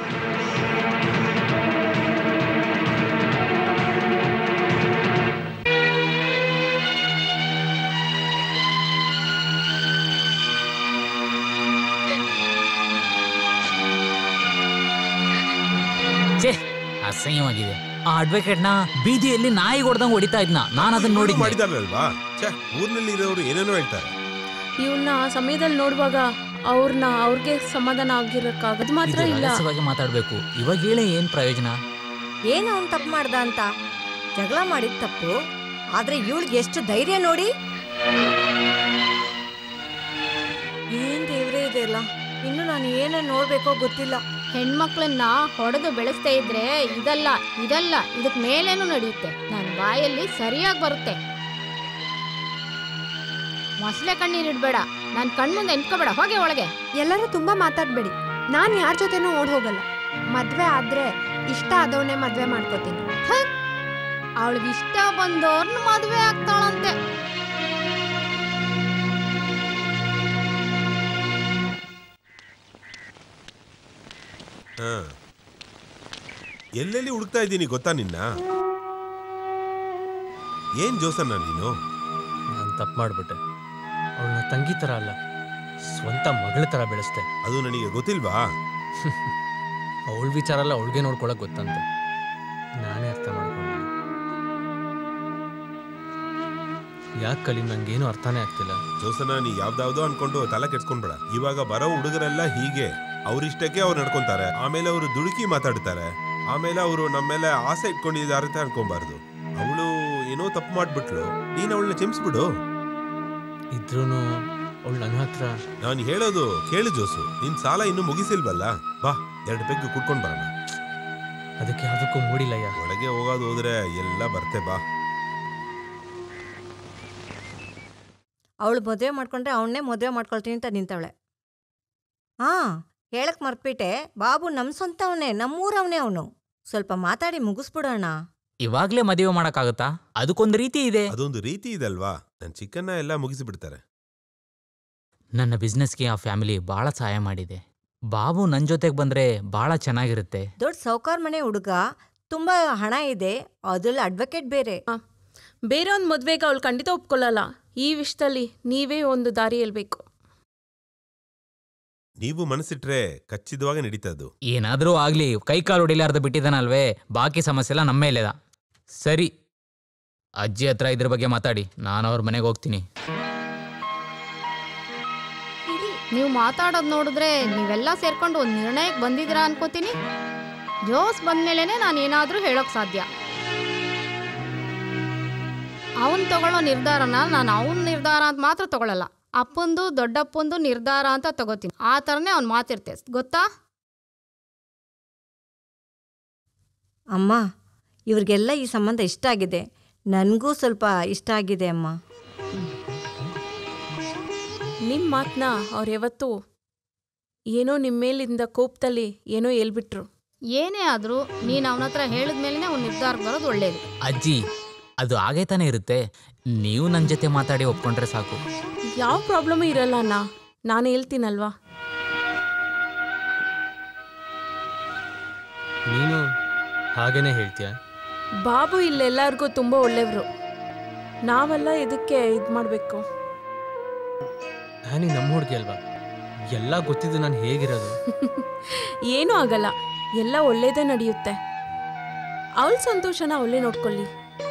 Speaker 2: ಛೇ ಅಸಹ್ಯವಾಗಿದೆ ಆ ಅಡ್ವೊಕೇಟ್ನ ಬೀದಿಯಲ್ಲಿ ನಾಯಿ ಹೊಡೆದಂಗೆ ಹೊಡಿತಾ ಇದ್ನ ನಾನು ಅದನ್ನ ನೋಡಿ
Speaker 4: ಮಾಡಿದಾರಲ್ವಾ ಛೇ ಊರ್ನಲ್ಲಿ ಇರೋರು ಏನೇನೋ ಹೇಳ್ತಾರೆ
Speaker 5: ಇವನ್ನ ಆ ಸಮಯದಲ್ಲಿ ನೋಡುವಾಗ ಅವ್ರನ್ನ ಅವ್ರಿಗೆ ಸಮಾಧಾನ ಆಗಿರಕ್ಕಾಗದು ಮಾತ್ರ
Speaker 2: ಇದು
Speaker 5: ಇಲ್ಲ
Speaker 2: ರಹಸ್ಯವಾಗಿ ಮಾತಾಡ್ಬೇಕು ಇವಾಗ ಹೇಳಿ ಏನ್ ಪ್ರಯೋಜನ
Speaker 3: ಏನು ಅವ್ನು ತಪ್ಪು ಮಾಡ್ದ ಅಂತ ಜಗಳ ಮಾಡಿದ ತಪ್ಪು ಆದ್ರೆ ಇವಳಿಗೆ ಎಷ್ಟು ಧೈರ್ಯ ನೋಡಿ ಏನ್ ದೇವ್ರೇ ಇದೆಯಲ್ಲ ಇನ್ನು ನಾನು ಏನೇನ್ ನೋಡ್ಬೇಕೋ ಗೊತ್ತಿಲ್ಲ
Speaker 1: ಹೆಣ್ಮಕ್ಳನ್ನ ಹೊಡೆದು ಬೆಳೆಸ್ತಾ ಇದ್ರೆ ಇದಲ್ಲ ಇದಲ್ಲ ಇದಕ್ ಮೇಲೇನು ನಡೆಯುತ್ತೆ ನನ್ನ ಬಾಯಲ್ಲಿ ಸರಿಯಾಗಿ ಬರುತ್ತೆ ಮೊಸಳೆ ಕಣ್ಣೀರ್ ಇಡ್ಬೇಡ ನನ್ನ ಕಣ್ಮುಂದೆ ನಿಂತ್ಕೋಬೇಡ ಹೋಗೆ ಒಳಗೆ
Speaker 6: ಎಲ್ಲರೂ ತುಂಬಾ ಮಾತಾಡ್ಬೇಡಿ ನಾನು ಯಾರ ಜೊತೆನೂ ಓಡ್ ಹೋಗಲ್ಲ ಮದ್ವೆ ಆದ್ರೆ ಇಷ್ಟ ಆದವನ್ನೇ ಮದ್ವೆ ಮಾಡ್ಕೋತೀನಿ
Speaker 1: ಅವಳಿಗೆ ಇಷ್ಟ ಬಂದವ್ರನ್ನ ಮದುವೆ ಆಗ್ತಾಳಂತೆ
Speaker 4: ಹಾ ಎಲ್ಲೆಲ್ಲಿ ಹುಡುಕ್ತಾ ಇದ್ದೀನಿ ಗೊತ್ತಾ ನಿನ್ನ ಏನ್ ಜೋಸನ್ನ ನೀನು
Speaker 7: ನಾನು ತಪ್ಪು ಮಾಡ್ಬಿಟ್ಟೆ ಅವಳನ್ನ ತಂಗಿ ಥರ ಅಲ್ಲ ಸ್ವಂತ ಮಗಳ ಥರ ಬೆಳೆಸ್ದೆ
Speaker 4: ಅದು ನನಗೆ ಗೊತ್ತಿಲ್ವಾ
Speaker 7: ಅವಳ ವಿಚಾರ ಎಲ್ಲ ಅವಳಿಗೆ ನೋಡ್ಕೊಳಕ್ ಗೊತ್ತಂತೆ ನಾನೇ ಅರ್ಥ ಮಾಡ್ಕೊಂಡೆ ಯಾಕೆ ಕಲಿ ನಂಗೇನು ಅರ್ಥನೇ ಆಗ್ತಿಲ್ಲ
Speaker 4: ಜೋಸನ ನೀ ಯಾವ್ದಾವ್ದೋ ಅನ್ಕೊಂಡು ತಲೆ ಕೆಡ್ಸ್ಕೊಂಡ್ಬೇಡ ಇವಾಗ ಬರೋ ಹುಡುಗರೆಲ್ಲ ಹೀಗೆ ಅವ್ರಿಷ್ಟಕ್ಕೆ ಅವ್ರು ನಡ್ಕೊಂತಾರೆ ಆಮೇಲೆ ಅವರು ದುಡುಕಿ ಮಾತಾಡ್ತಾರೆ ಆಮೇಲೆ ಅವರು ನಮ್ಮ ಮೇಲೆ ಆಸೆ ಇಟ್ಕೊಂಡಿದ್ದಾರೆ ಅಂತ ಅನ್ಕೊಂಬಾರ್ದು ಅವಳು ಏನೋ ತಪ್ಪು ಮಾಡ್ಬಿಟ್ಲು ನೀನ್ ಅವಳನ್ನ ಕ್ಷಮಿಸ್ಬಿಡು
Speaker 7: ಇದ್ರೂ ಅವಳು ನನ್ನ ಹತ್ರ
Speaker 4: ನಾನು ಹೇಳೋದು ಕೇಳು ಜೋಸು ನಿನ್ ಸಾಲ ಇನ್ನೂ ಮುಗಿಸಿಲ್ವಲ್ಲ ಬಾ ಎರಡು ಪೆಗ್ಗು ಕುಡ್ಕೊಂಡ್ ಬರೋಣ
Speaker 7: ಅದಕ್ಕೆ ಯಾವುದಕ್ಕೂ ಮೂಡಿಲ್ಲಯ್ಯ
Speaker 4: ಒಳಗೆ ಹೋಗೋದು ಹೋದ್ರೆ ಎಲ್ಲ ಬರ್ತೆ ಬಾ
Speaker 3: ಅವಳು ಮದುವೆ ಮಾಡ್ಕೊಂಡ್ರೆ ಅವನ್ನೇ ಮದುವೆ ಮಾಡ್ಕೊಳ್ತೀನಿ ಅಂತ ನಿಂತವಳೆ ಹಾ ಹೇಳಕ್ ಮರ್ತ್ಬಿಟ್ಟೆ ಬಾಬು ನಮ್ ಸ್ವಂತವನೇ ನಮ್ಮೂರವನೇ ಅವನು ಸ್ವಲ್ಪ ಮಾತಾಡಿ ಮುಗಿಸ್ಬಿಡೋಣ
Speaker 2: ಇವಾಗ್ಲೇ ಮದುವೆ ಮಾಡಕ್ಕಾಗತ್ತಾ ಅದಕ್ಕೊಂದು ರೀತಿ ಇದೆ
Speaker 4: ಅದೊಂದು ರೀತಿ ಇದಲ್ವಾ ನನ್ ಚಿಕ್ಕನ್ನ ಎಲ್ಲ ಮುಗಿಸಿ ಬಿಡ್ತಾರೆ
Speaker 2: ನನ್ನ ಬಿಸ್ನೆಸ್ಗೆ ಆ ಫ್ಯಾಮಿಲಿ ಬಹಳ ಸಹಾಯ ಮಾಡಿದೆ ಬಾಬು ನನ್ನ ಜೊತೆಗೆ ಬಂದ್ರೆ ಬಹಳ ಚೆನ್ನಾಗಿರುತ್ತೆ
Speaker 3: ದೊಡ್ಡ ಸೌಕಾರ್ ಮನೆ ಹುಡುಗ ತುಂಬಾ ಹಣ ಇದೆ ಅದ್ರಲ್ಲಿ ಅಡ್ವೊಕೇಟ್ ಬೇರೆ
Speaker 5: ಬೇರೆ ಒಂದು ಮದ್ವೆಗೆ ಅವಳು ಖಂಡಿತ ಒಪ್ಕೊಳ್ಳಲ್ಲ ಈ ವಿಷಯದಲ್ಲಿ ನೀವೇ ಒಂದು ದಾರಿ ಹೇಳ್ಬೇಕು
Speaker 4: ನೀವು ಮನಸ್ಸಿಟ್ರೆ ಖಚಿತವಾಗಿ ನಡೀತದ್ದು
Speaker 2: ಏನಾದರೂ ಆಗ್ಲಿ ಕೈ ಕಾಲು ಹೊಡಿಲಾರ್ದ ಬಿಟ್ಟಿದ್ದಾನಲ್ವೇ ಬಾಕಿ ಸಮಸ್ಯೆ ಎಲ್ಲ ನಮ್ಮ ಮೇಲೆದ ಸರಿ ಅಜ್ಜಿ ಹತ್ರ ಇದ್ರ ಬಗ್ಗೆ ಮಾತಾಡಿ ನಾನು ಅವ್ರ ಮನೆಗೆ ಹೋಗ್ತೀನಿ
Speaker 1: ನೀವು ಮಾತಾಡೋದು ನೋಡಿದ್ರೆ ನೀವೆಲ್ಲ ಸೇರ್ಕೊಂಡು ಒಂದು ನಿರ್ಣಯಕ್ಕೆ ಬಂದಿದ್ದೀರಾ ಅನ್ಕೋತೀನಿ ಜೋಸ್ ಬಂದ್ಮೇಲೆನೆ ನಾನು ಏನಾದರೂ ಹೇಳೋಕ್ ಸಾಧ್ಯ ಅವನ್ ತಗೊಳ್ಳೋ ನಿರ್ಧಾರನ ನಾನು ಅವನ ನಿರ್ಧಾರ ಅಂತ ಮಾತ್ರ ತಗೊಳ್ಳಲ್ಲ ಅಪ್ಪಂದು ದೊಡ್ಡಪ್ಪಂದು ನಿರ್ಧಾರ ಅಂತ ತಗೋತೀನಿ ಆ ಥರನೇ ಅವ್ನು ಮಾತಿರ್ತೆ ಗೊತ್ತಾ
Speaker 3: ಅಮ್ಮ ಇವ್ರಿಗೆಲ್ಲ ಈ ಸಂಬಂಧ ಇಷ್ಟ ಆಗಿದೆ ನನಗೂ ಸ್ವಲ್ಪ ಇಷ್ಟ ಆಗಿದೆ ಅಮ್ಮ
Speaker 5: ನಿಮ್ಮ ಮಾತನ್ನ ಅವ್ರು ಯಾವತ್ತೂ ಏನೋ ನಿಮ್ಮ ಮೇಲಿಂದ ಕೋಪದಲ್ಲಿ ಏನೋ ಹೇಳ್ಬಿಟ್ರು
Speaker 1: ಏನೇ ಆದರೂ ನೀನು ಅವನ ಹತ್ರ ಹೇಳಿದ್ಮೇಲೆ ಅವ್ನು ನಿರ್ಧಾರಕ್ಕೆ ಬರೋದು ಒಳ್ಳೇದು
Speaker 2: ಅಜ್ಜಿ ಅದು ಆಗೇ ತಾನೇ ಇರುತ್ತೆ ನೀವು ನನ್ನ ಜೊತೆ ಮಾತಾಡಿ ಒಪ್ಕೊಂಡ್ರೆ ಸಾಕು
Speaker 5: ಯಾವ ಪ್ರಾಬ್ಲಮು ಇರಲ್ಲ ಅಣ್ಣ ನಾನು ಹೇಳ್ತೀನಲ್ವಾ
Speaker 7: ನೀನು ಹಾಗೇನೆ ಹೇಳ್ತೀಯ
Speaker 5: ಬಾಬು ಇಲ್ಲೆಲ್ಲರಿಗೂ ತುಂಬ ಒಳ್ಳೆಯವರು ನಾವೆಲ್ಲ ಇದಕ್ಕೆ ಇದು ಮಾಡಬೇಕು
Speaker 7: ಹ್ಯಾನಿ ನಮ್ಮ ಹುಡುಗಿ ಅಲ್ವಾ ಎಲ್ಲ ಗೊತ್ತಿದ್ದು ನಾನು ಹೇಗಿರೋದು
Speaker 5: ಏನೂ ಆಗಲ್ಲ ಎಲ್ಲ ಒಳ್ಳೇದೇ ನಡೆಯುತ್ತೆ ಅವಳ ಸಂತೋಷನ ಅವಳೇ ನೋಡ್ಕೊಳ್ಳಿ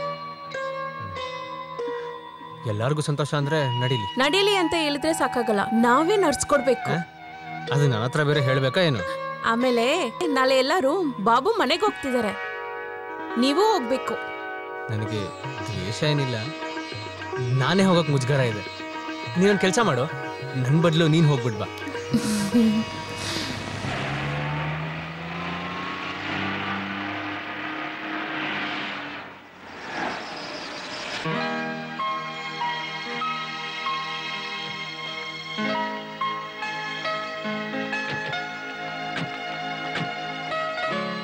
Speaker 7: ಎಲ್ಲರಿಗೂ ಸಂತೋಷ ಅಂದ್ರೆ ನಡೀಲಿ
Speaker 5: ನಡೀಲಿ ಅಂತ ಹೇಳಿದ್ರೆ ಸಾಕಾಗಲ್ಲ ನಾವೇ ನಡ್ಸ್ಕೊಡ್ಬೇಕು
Speaker 7: ಹ? ಅದು ನನ್ನ ಹತ್ರ ಬೇರೆ ಹೇಳ್ಬೇಕಾ ಏನು
Speaker 5: ಆಮೇಲೆ ನಾಳೆ ಎಲ್ಲರೂ ಬಾಬು ಮನೆಗೆ ಹೋಗ್ತಿದ್ದಾರೆ ನೀವು ಹೋಗ್ಬೇಕು
Speaker 7: ನನಗೆ ದ್ವೇಷ ಏನಿಲ್ಲ ನಾನೇ ಹೋಗಕ್ ಮುಜುಗರ ಇದೆ ನೀನೊಂದು ಕೆಲಸ ಮಾಡು ನನ್ನ ಬದಲು ನೀನು ಹೋಗ್ಬಿಡ್ ಬಾ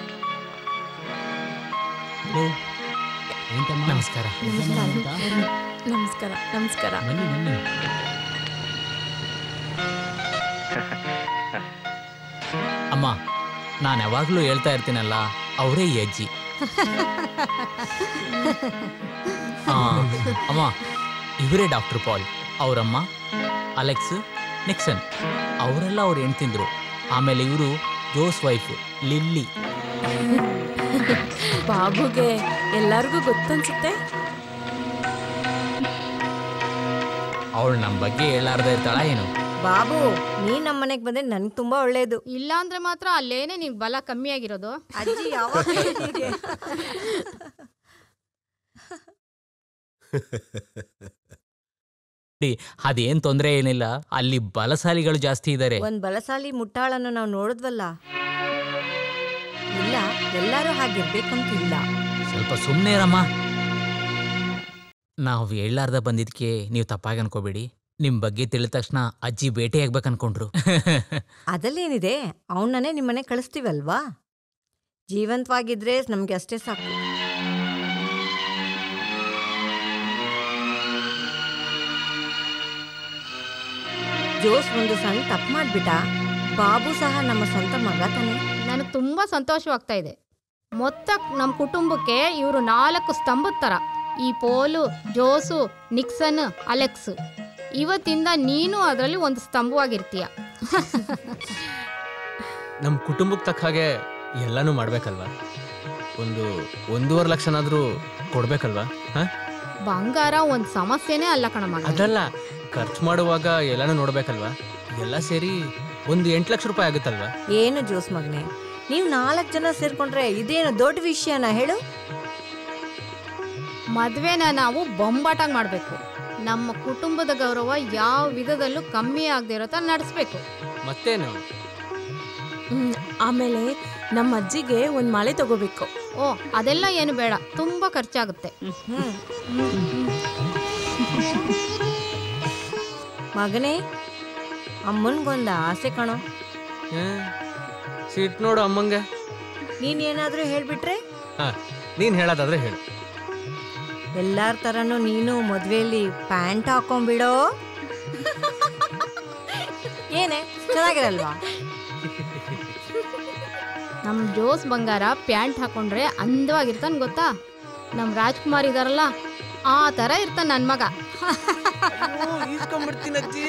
Speaker 2: ನಮಸ್ಕಾರ
Speaker 6: ನಮಸ್ಕಾರ
Speaker 5: ನಮಸ್ಕಾರ ನಮಸ್ಕಾರ
Speaker 2: ಬನ್ನಿ ಬನ್ನಿ ಅಮ್ಮ ನಾನು ಯಾವಾಗಲೂ ಹೇಳ್ತಾ ಇರ್ತೀನಲ್ಲ ಅವರೇ ಈ ಅಜ್ಜಿ ಆ, ಅಮ್ಮ ಇವರೇ ಡಾಕ್ಟರ್ ಪಾಲ್ ಅವರಮ್ಮ ಅಲೆಕ್ಸ್ ನಿಕ್ಸನ್ ಅವರೆಲ್ಲ ಅವ್ರು ಹೆಣ್ತಿಂದ್ರು ಆಮೇಲೆ ಇವರು ಜೋಸ್ ವೈಫ್ ಲಿಲ್ಲಿ
Speaker 5: ಬಾಬುಗೆ ಎಲ್ಲರಿಗೂ ಗೊತ್ತನ್ಸುತ್ತೆ
Speaker 2: ಅವಳು ನಮ್ಮ ಬಗ್ಗೆ ಹೇಳಾರ್ದೇ ಇರ್ತಾಳ ಏನು
Speaker 3: ಬಾಬು ನೀನ್ ನಮ್ಮ ಮನೆಗೆ ಬಂದ್ರೆ ನನ್ಗೆ ತುಂಬಾ ಒಳ್ಳೇದು
Speaker 1: ಇಲ್ಲ ಅಂದ್ರೆ ಮಾತ್ರ ಅಲ್ಲೇನೆ ನಿನ್ ಬಲ ಕಮ್ಮಿ ಆಗಿರೋದು
Speaker 3: ಅಜ್ಜಿ ಯಾವಾಗ ಹೀಗೆ?
Speaker 2: ಅದೇನ್ ತೊಂದರೆ ಏನಿಲ್ಲ ಅಲ್ಲಿ ಬಲಶಾಲಿಗಳು ಜಾಸ್ತಿ ಇದ್ದಾರೆ
Speaker 3: ಒಂದ್ ಬಲಸಾಲಿ ಮುಟ್ಟಾಳನ್ನು ನಾವು ನೋಡಿದ್ವಲ್ಲ ಇಲ್ಲ ಎಲ್ಲರೂ ಹಾಗಿರ್ಬೇಕಂತಿಲ್ಲ
Speaker 2: ಸ್ವಲ್ಪ ಸುಮ್ಮನೆ ಇರಮ್ಮ ನಾವು ಹೇಳಾರ್ದ ಬಂದಿದ್ಕೆ ನೀವು ತಪ್ಪಾಗಿ ಅನ್ಕೋಬೇಡಿ ನಿಮ್ ಬಗ್ಗೆ ತಿಳಿದ ತಕ್ಷಣ ಅಜ್ಜಿ ಭೇಟಿಯಾಗ್ಬೇಕು ಅನ್ಕೊಂಡ್ರು
Speaker 3: ಅದಲ್ಲೇನಿದೆ ಅವನನ್ನೇ ನಿಮ್ಮನೆ ಕಳಿಸ್ತೀವಲ್ವಾ ಜೀವಂತವಾಗಿದ್ರೆ ನಮ್ಗೆ ಅಷ್ಟೇ ಸಾಕು ಜೋಸ್ ಒಂದು ಸಣ್ಣ ತಪ್ಪು ಮಾಡ್ಬಿಟ್ಟ ಬಾಬು ಸಹ ನಮ್ಮ ಸ್ವಂತ ಮಗ ತಾನೆ
Speaker 1: ನನಗೆ ತುಂಬ ಸಂತೋಷವಾಗ್ತಾ ಇದೆ ಮೊತ್ತ ನಮ್ಮ ಕುಟುಂಬಕ್ಕೆ ಇವರು ನಾಲ್ಕು ಸ್ತಂಭದ ಥರ ಈ ಪೋಲು ಜೋಸು ನಿಕ್ಸನ್ ಅಲೆಕ್ಸ್ ಇವತ್ತಿಂದ ನೀನು ಅದರಲ್ಲಿ ಒಂದು ಸ್ತಂಭವಾಗಿರ್ತೀಯ
Speaker 7: ನಮ್ಮ ಕುಟುಂಬಕ್ಕೆ ತಕ್ಕ ಹಾಗೆ ಎಲ್ಲನೂ ಮಾಡ್ಬೇಕಲ್ವಾ ಒಂದು ಒಂದೂವರೆ ಲಕ್ಷನಾದ್ರೂ ಕೊಡ್ಬೇಕಲ್ವಾ ಹಾ
Speaker 1: ಬಂಗಾರ ಒಂದು ಸಮಸ್ಯೆನೇ ಅಲ್ಲ ಕಣ ಮಗ
Speaker 7: ಅದಲ್ಲ ಖರ್ಚು ಮಾಡುವಾಗ ಎಲ್ಲನೂ ನೋಡ್ಬೇಕಲ್ವಾ ಎಲ್ಲ ಸೇರಿ ಒಂದು ಎಂಟು ಲಕ್ಷ ರೂಪಾಯಿ ಆಗುತ್ತಲ್ವಾ
Speaker 3: ಏನು ಜೋಸ್ ಮಗನೆ ನೀವು ನಾಲ್ಕು ಜನ ಸೇರ್ಕೊಂಡ್ರೆ ಇದೇನು ದೊಡ್ಡ ವಿಷಯನ ಹೇಳು
Speaker 1: ಮದುವೆನ ನಾವು ಬೊಂಬಾಟಾಗಿ ಮಾಡಬೇಕು ನಮ್ಮ ಕುಟುಂಬದ ಗೌರವ ಯಾವ ವಿಧದಲ್ಲೂ ಕಮ್ಮಿ ಆಗದೆ ಇರೋ ಥರ ನಡೆಸ್ಬೇಕು
Speaker 7: ಮತ್ತೇನು
Speaker 5: ಹ್ಮ್ ಆಮೇಲೆ ನಮ್ಮ ಅಜ್ಜಿಗೆ ಒಂದ್ ಮಾಲೆ ತಗೋಬೇಕು
Speaker 1: ಓ ಅದೆಲ್ಲ ಏನು ಬೇಡ ತುಂಬ ಖರ್ಚಾಗುತ್ತೆ
Speaker 3: ಹ್ಮ್ ಮಗನೇ ಅಮ್ಮನ್ಗೊಂದು ಆಸೆ ಕಣೋ
Speaker 7: ಏ, ಸಿಟ್ ನೋಡು ಅಮ್ಮಂಗೆ
Speaker 3: ನೀನ್ ಏನಾದ್ರೂ ಹೇಳ್ಬಿಟ್ರೆ
Speaker 7: ಹಾ ನೀನ್ ಹೇಳೋದಾದ್ರೆ ಹೇಳು
Speaker 3: ಎಲ್ಲಾರ ತರನು ನೀನು ಮದ್ವೆಯಲ್ಲಿ ಪ್ಯಾಂಟ್ ಹಾಕೊಂಡ್ಬಿಡೋ ಏನೇ ಚೆನ್ನಾಗಿರಲ್ವಾ
Speaker 1: ನಮ್ಮ ಜೋಸ್ ಬಂಗಾರ ಪ್ಯಾಂಟ್ ಹಾಕೊಂಡ್ರೆ ಅಂದವಾಗಿರ್ತಾನೆ ಗೊತ್ತಾ ನಮ್ಮ ರಾಜ್ಕುಮಾರ್ ಇದಾರಲ್ಲ ಆ ಥರ ಇರ್ತಾನೆ ನನ್ನ ಮಗ
Speaker 7: ಈಸ್ಕೊಂಡ್ಬಿಡ್ತೀನಿ ಅಜ್ಜಿ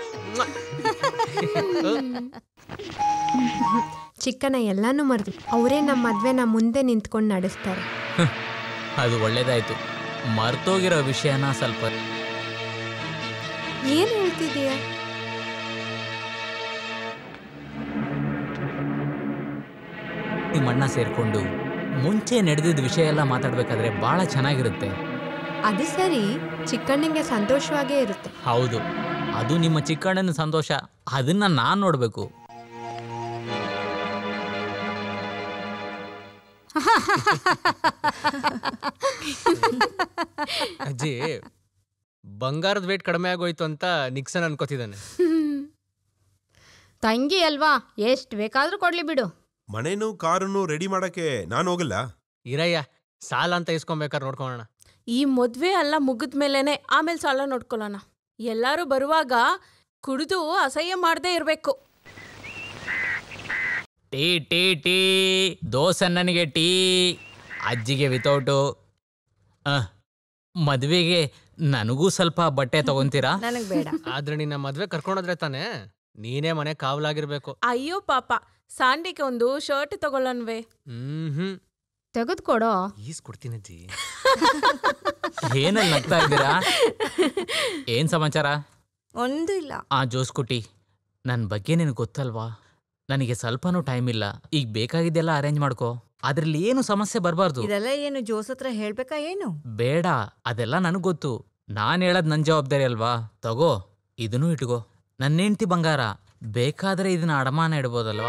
Speaker 6: ಚಿಕ್ಕನ ಎಲ್ಲಾನು ಮರೆದು ಅವರೇ ನಮ್ಮ ಮದ್ವೆನ ಮುಂದೆ ನಿಂತ್ಕೊಂಡು ನಡೆಸ್ತಾರೆ
Speaker 2: ಅದು ಒಳ್ಳೇದಾಯ್ತು ಮರ್ತೋಗಿರೋ ವಿಷಯನ ಸ್ವಲ್ಪ
Speaker 6: ಏನ್ ಹೇಳ್ತಿದೀಯ
Speaker 2: ನಿಮ್ಮ ಅಣ್ಣ ಸೇರ್ಕೊಂಡು ಮುಂಚೆ ನಡೆದಿದ್ದ ವಿಷಯ ಎಲ್ಲ ಮಾತಾಡ್ಬೇಕಾದ್ರೆ ಬಹಳ ಚೆನ್ನಾಗಿರುತ್ತೆ
Speaker 6: ಅದು ಸರಿ ಚಿಕ್ಕಣ್ಣಂಗೆ ಸಂತೋಷವಾಗೇ ಇರುತ್ತೆ
Speaker 2: ಹೌದು ಅದು ನಿಮ್ಮ ಚಿಕ್ಕಣ್ಣನ ಸಂತೋಷ ಅದನ್ನ ನಾನ್ ನೋಡ್ಬೇಕು
Speaker 7: ಅಜ್ಜಿ ಬಂಗಾರದ ವೇಟ್ ಕಡಿಮೆ ಆಗೋಯ್ತು ಅಂತ ನಿಕ್ಸನ್ ಅನ್ಕೋತಿದ್ದಾನೆ
Speaker 1: ತಂಗಿ ಅಲ್ವಾ ಎಷ್ಟು ಬೇಕಾದ್ರೂ ಕೊಡ್ಲಿ ಬಿಡು
Speaker 4: ಮನೇನು ಕಾರನ್ನು ರೆಡಿ ಮಾಡಕ್ಕೆ ನಾನು ಹೋಗಲ್ಲ
Speaker 7: ಇರಯ್ಯ ಸಾಲ ಅಂತ ಇಸ್ಕೊಂಬೇಕಾದ್ರೆ ನೋಡ್ಕೊಳ್ಳೋಣ
Speaker 5: ಈ ಮದ್ವೆ ಎಲ್ಲ ಮುಗಿದ ಮೇಲೇನೆ ಆಮೇಲೆ ಸಾಲ ನೋಡ್ಕೊಳ್ಳೋಣ ಎಲ್ಲರೂ ಬರುವಾಗ ಕುಡಿದು ಅಸಹ್ಯ ಮಾಡದೇ ಇರಬೇಕು
Speaker 2: ಟೀ ಟೀ ಟೀ ದೋಸೆ ನನಗೆ ಟೀ ಅಜ್ಜಿಗೆ ವಿತೌಟು ಮದುವೆಗೆ ನನಗೂ ಸ್ವಲ್ಪ ಬಟ್ಟೆ ತಗೊಂತೀರಾ
Speaker 3: ನನಗ್ ಬೇಡ
Speaker 7: ಆದ್ರೆ ನಿನ್ನ ಮದ್ವೆ ಕರ್ಕೊಂಡೋದ್ರೆ ತಾನೇ ನೀನೇ ಮನೆ ಕಾವಲಾಗಿರ್ಬೇಕು
Speaker 5: ಅಯ್ಯೋ ಪಾಪ ಸಾಂಡಿಗೆ ಒಂದು ಶರ್ಟ್ ತಗೊಳ್ಳನ್ವೇ
Speaker 7: ಹ್ಮ್ ಹ್ಮ್
Speaker 1: ತೆಗೆದುಕೊಡೋ
Speaker 7: ಈಸ್ ಕೊಡ್ತೀನಿ ಅಜ್ಜಿ
Speaker 2: ಏನಲ್ಲಿ ನಗ್ತಾ ಇದ್ದೀರಾ ಏನ್ ಸಮಾಚಾರ
Speaker 3: ಒಂದು ಇಲ್ಲ
Speaker 2: ಆ ಜೋಸ್ಕುಟಿ ನನ್ನ ಬಗ್ಗೆ ನಿನಗೆ ಗೊತ್ತಲ್ವಾ ನನಗೆ ಸ್ವಲ್ಪನೂ ಟೈಮ್ ಇಲ್ಲ ಈಗ ಬೇಕಾಗಿದ್ದೆಲ್ಲ ಅರೇಂಜ್ ಮಾಡ್ಕೋ ಅದ್ರಲ್ಲಿ ಏನು ಸಮಸ್ಯೆ ಬರಬಾರ್ದು
Speaker 3: ಇದೆಲ್ಲ ಏನು ಜೋಸ್ ಹತ್ರ ಹೇಳ್ಬೇಕಾ ಏನು
Speaker 2: ಬೇಡ ಅದೆಲ್ಲ ನನಗೆ ಗೊತ್ತು ನಾನು ಹೇಳೋದು ನನ್ನ ಜವಾಬ್ದಾರಿ ಅಲ್ವಾ ತಗೋ ಇದನ್ನೂ ಇಟ್ಕೋ ನನ್ನ ಹೆಂಡ್ತಿ ಬಂಗಾರ ಬೇಕಾದ್ರೆ ಇದನ್ನ ಅಡಮಾನ ಇಡ್ಬೋದಲ್ವಾ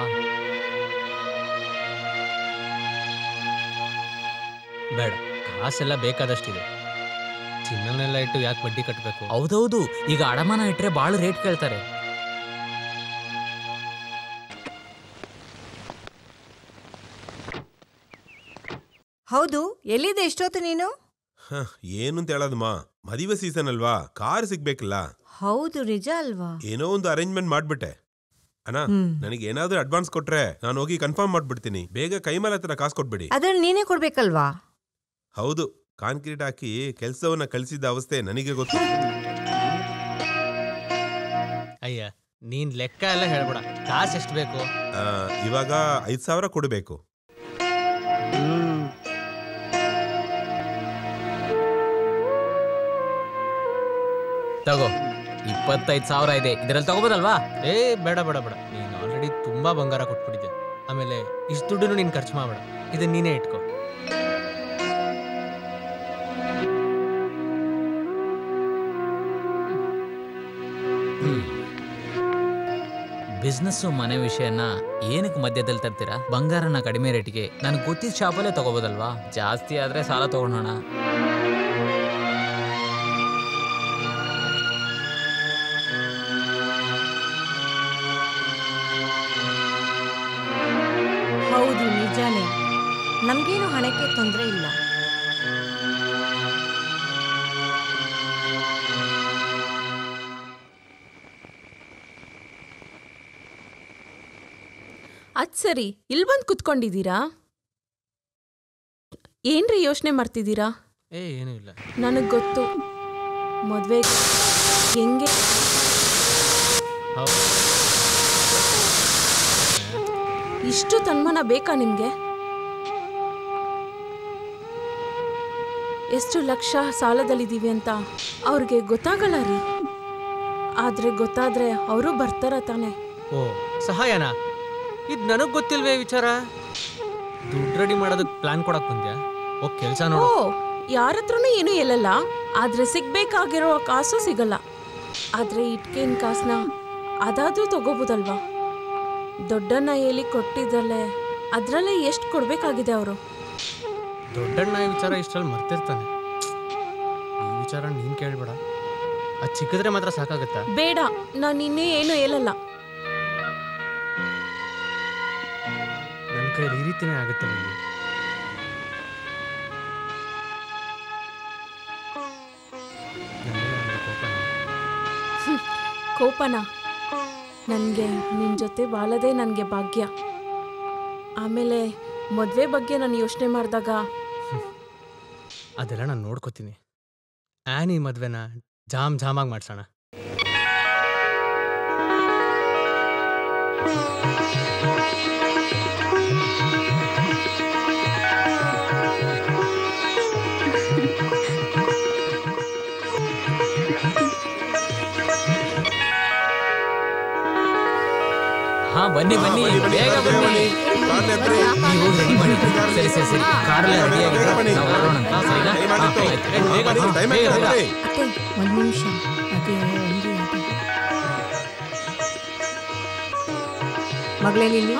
Speaker 7: ಬೇಡ ಕಾಸೆಲ್ಲ ಬೇಕಾದಷ್ಟಿದೆ ಚಿನ್ನನೆಲ್ಲ ಇಟ್ಟು ಯಾಕೆ ಬಡ್ಡಿ ಕಟ್ಟಬೇಕು
Speaker 2: ಹೌದೌದು ಈಗ ಅಡಮಾನ ಇಟ್ರೆ ಭಾಳ ರೇಟ್ ಕೇಳ್ತಾರೆ
Speaker 3: ಹೌದು ಎಲ್ಲಿದೆ ಎಷ್ಟೊತ್ತು ನೀನು
Speaker 4: ಹ, ಏನು ಅಂತ ಹೇಳೋದಮ್ಮ ಮದುವೆ ಸೀಸನ್ ಅಲ್ವಾ ಕಾರ್ ಸಿಗ್ಬೇಕಲ್ಲ
Speaker 3: ಹೌದು ನಿಜ ಅಲ್ವಾ
Speaker 4: ಏನೋ ಒಂದು ಅರೇಂಜ್ಮೆಂಟ್ ಮಾಡ್ಬಿಟ್ಟೆ ಅಣ್ಣ
Speaker 3: ಹ್ಮ್
Speaker 4: ನನಗೆ ಏನಾದ್ರೂ ಅಡ್ವಾನ್ಸ್ ಕೊಟ್ರೆ ನಾನು ಹೋಗಿ ಕನ್ಫರ್ಮ್ ಮಾಡ್ಬಿಡ್ತೀನಿ ಬೇಗ ಕೈಮೇಲೆ ಹತ್ರ ಕಾಸು ಕೊಟ್ಬಿಡಿ
Speaker 3: ಅದನ್ನ ನೀನೇ ಕೊಡ್ಬೇಕಲ್ವಾ
Speaker 4: ಹೌದು ಕಾಂಕ್ರೀಟ್ ಹಾಕಿ ಕೆಲಸವನ್ನ ಕಳಿಸಿದ ಅವಸ್ಥೆ ನನಗೆ ಗೊತ್ತು
Speaker 7: ಅಯ್ಯ ನೀನ್ ಲೆಕ್ಕ ಎಲ್ಲ ಹೇಳ್ಬೇಡ ಕಾಸು ಎಷ್ಟು ಬೇಕು
Speaker 4: ಆ, ಇವಾಗ ಐದ್ ಸಾವಿರ ಕೊಡಬೇಕು
Speaker 2: ತಗೋ ಇಪ್ಪತ್ತೈದು ಸಾವಿರ ಇದೆ ಇದರಲ್ಲಿ ತಗೋಬೋದಲ್ವಾ
Speaker 7: ಏ ಬೇಡ ಬೇಡ ಬೇಡ ನೀನು ಆಲ್ರೆಡಿ ತುಂಬಾ ಬಂಗಾರ ಕೊಟ್ಬಿಟ್ಟಿದ್ದೆ ಆಮೇಲೆ ಇಷ್ಟು ದುಡ್ಡು ನೀನು ಖರ್ಚು ಮಾಡಬೇಡ ಇದನ್ನ ನೀನೇ ಇಟ್ಕೋ
Speaker 2: ಬಿಸ್ನೆಸ್ಸು ಮನೆ ವಿಷಯನ ಏನಕ್ಕೆ ಮಧ್ಯದಲ್ಲಿ ತರ್ತೀರಾ ಬಂಗಾರನ ಕಡಿಮೆ ರೇಟಿಗೆ ನನಗೆ ಗೊತ್ತಿದ್ದ ಶಾಪಲ್ಲೇ ತಗೋಬೋದಲ್ವಾ ಜಾಸ್ತಿ ಆದ್ರೆ ಸಾಲ ತಗೊಳೋಣ
Speaker 3: ಹೌದು ನಿಜಾನೇ ನಮ್ಗೇನು ಹಣಕ್ಕೆ ತೊಂದರೆ ಇಲ್ಲ
Speaker 5: ಅದ್ ಸರಿ ಇಲ್ಲಿ ಬಂದು ಕುತ್ಕೊಂಡಿದ್ದೀರಾ ಏನ್ರಿ ಯೋಚನೆ ಮಾಡ್ತಿದ್ದೀರಾ
Speaker 7: ಏ ಏನೂ ಇಲ್ಲ
Speaker 5: ನನಗೆ ಗೊತ್ತು ಮದ್ವೆ ಹೆಂಗೆ
Speaker 7: ಹೌದು
Speaker 5: ಇಷ್ಟು ತನ್ಮಾನ ಬೇಕಾ ನಿಮ್ಗೆ ಎಷ್ಟು ಲಕ್ಷ ಸಾಲದಲ್ಲಿದ್ದೀವಿ ಅಂತ ಅವ್ರಿಗೆ ಗೊತ್ತಾಗಲ್ಲ ರೀ ಆದ್ರೆ ಗೊತ್ತಾದ್ರೆ ಅವರು ಬರ್ತಾರ ತಾನೆ
Speaker 7: ಓ ಸಹಾಯನಾ ಇದು ನನಗೆ ಗೊತ್ತಿಲ್ವೇ ವಿಚಾರ ದುಡ್ಡು ರೆಡಿ ಮಾಡೋದಕ್ಕೆ ಪ್ಲಾನ್ ಕೊಡಕ್ ಬಂದ್ಯಾ ಹೋಗ್ ಕೆಲಸ
Speaker 5: ಓ
Speaker 7: ನೋಡು
Speaker 5: ಯಾರ ಹತ್ರನೂ ಏನೂ ಹೇಳಲ್ಲ ಆದ್ರೆ ಸಿಗ್ಬೇಕಾಗಿರೋ ಕಾಸು ಸಿಗಲ್ಲ ಆದ್ರೆ ಇಟ್ಕೇನ್ ಕಾಸನ್ನ ಅದಾದ್ರೂ ತಗೋಬೋದಲ್ವಾ ದೊಡ್ಡಣ್ಣ ಹೇಳಿ ಕೊಟ್ಟಿದ್ದಲ್ಲೇ ಅದ್ರಲ್ಲೇ ಎಷ್ಟು ಕೊಡ್ಬೇಕಾಗಿದೆ ಅವರು
Speaker 7: ದೊಡ್ಡಣ್ಣ ಈ ವಿಚಾರ ಇಷ್ಟರಲ್ಲಿ ಮರ್ತಿರ್ತಾನೆ ಈ ವಿಚಾರ ನೀನ್ ಕೇಳ್ಬೇಡ ಅದು ಚಿಕ್ಕಿದ್ರೆ ಮಾತ್ರ ಸಾಕಾಗತ್ತಾ
Speaker 5: ಬೇಡ ನಾನು ಇನ್ನೇ ಏನು ಹೇಳಲ್ಲ
Speaker 7: ನನ್ನ ಕೈಲಿ ಈ ರೀತಿನೇ ಆಗುತ್ತೆ ನಿಮಗೆ
Speaker 5: ಕೋಪನ ನನಗೆ ನಿನ್ನ ಜೊತೆ ಬಾಳೋದೇ ನನಗೆ ಭಾಗ್ಯ ಆಮೇಲೆ ಮದುವೆ ಬಗ್ಗೆ ನಾನು ಯೋಚನೆ ಮಾಡಿದಾಗ
Speaker 7: ಅದೆಲ್ಲ ನಾನು ನೋಡ್ಕೋತೀನಿ ಆ್ಯನಿ ಮದ್ವೆನ ಜಾಮ್ ಜಾಮಾಗಿ ಮಾಡ್ಸೋಣ
Speaker 2: ಹಾ ಬನ್ನಿ ಬನ್ನಿ ಬೇಗ ಬನ್ನಿ ನೀವು ಹೋಗಿ ರೆಡಿ ಮಾಡಿ ಸರಿ ಸರಿ ಸರಿ ಕಾರಲ್ಲೇ ರೆಡಿ ಆಗಿದೆ ನಾವು ಹೊರಡೋಣ ಸರಿನಾ ಹಾ, ಆಯ್ತು. ಬೇಗ, ಹಾ, ಬೇಗ, ಬೇಗ.
Speaker 3: ಅತ್ತೆ ಒಂದು ನಿಮಿಷ ಅದೇ ಒಂದು ಅದು. ಮಗಳೇ ಇಲ್ಲಿ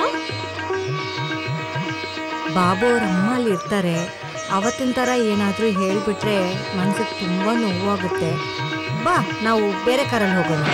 Speaker 3: ಬಾಬು ಅವ್ರ ಅಮ್ಮ ಅಲ್ಲಿ ಇರ್ತಾರೆ ಅವತ್ತಿನ ಥರ ಏನಾದರೂ ಹೇಳಿಬಿಟ್ರೆ ಮನ್ಸಿಗೆ ತುಂಬ ನೋವಾಗುತ್ತೆ ಬಾ ನಾವು ಬೇರೆ ಕಾರಲ್ಲಿ ಹೋಗೋಣ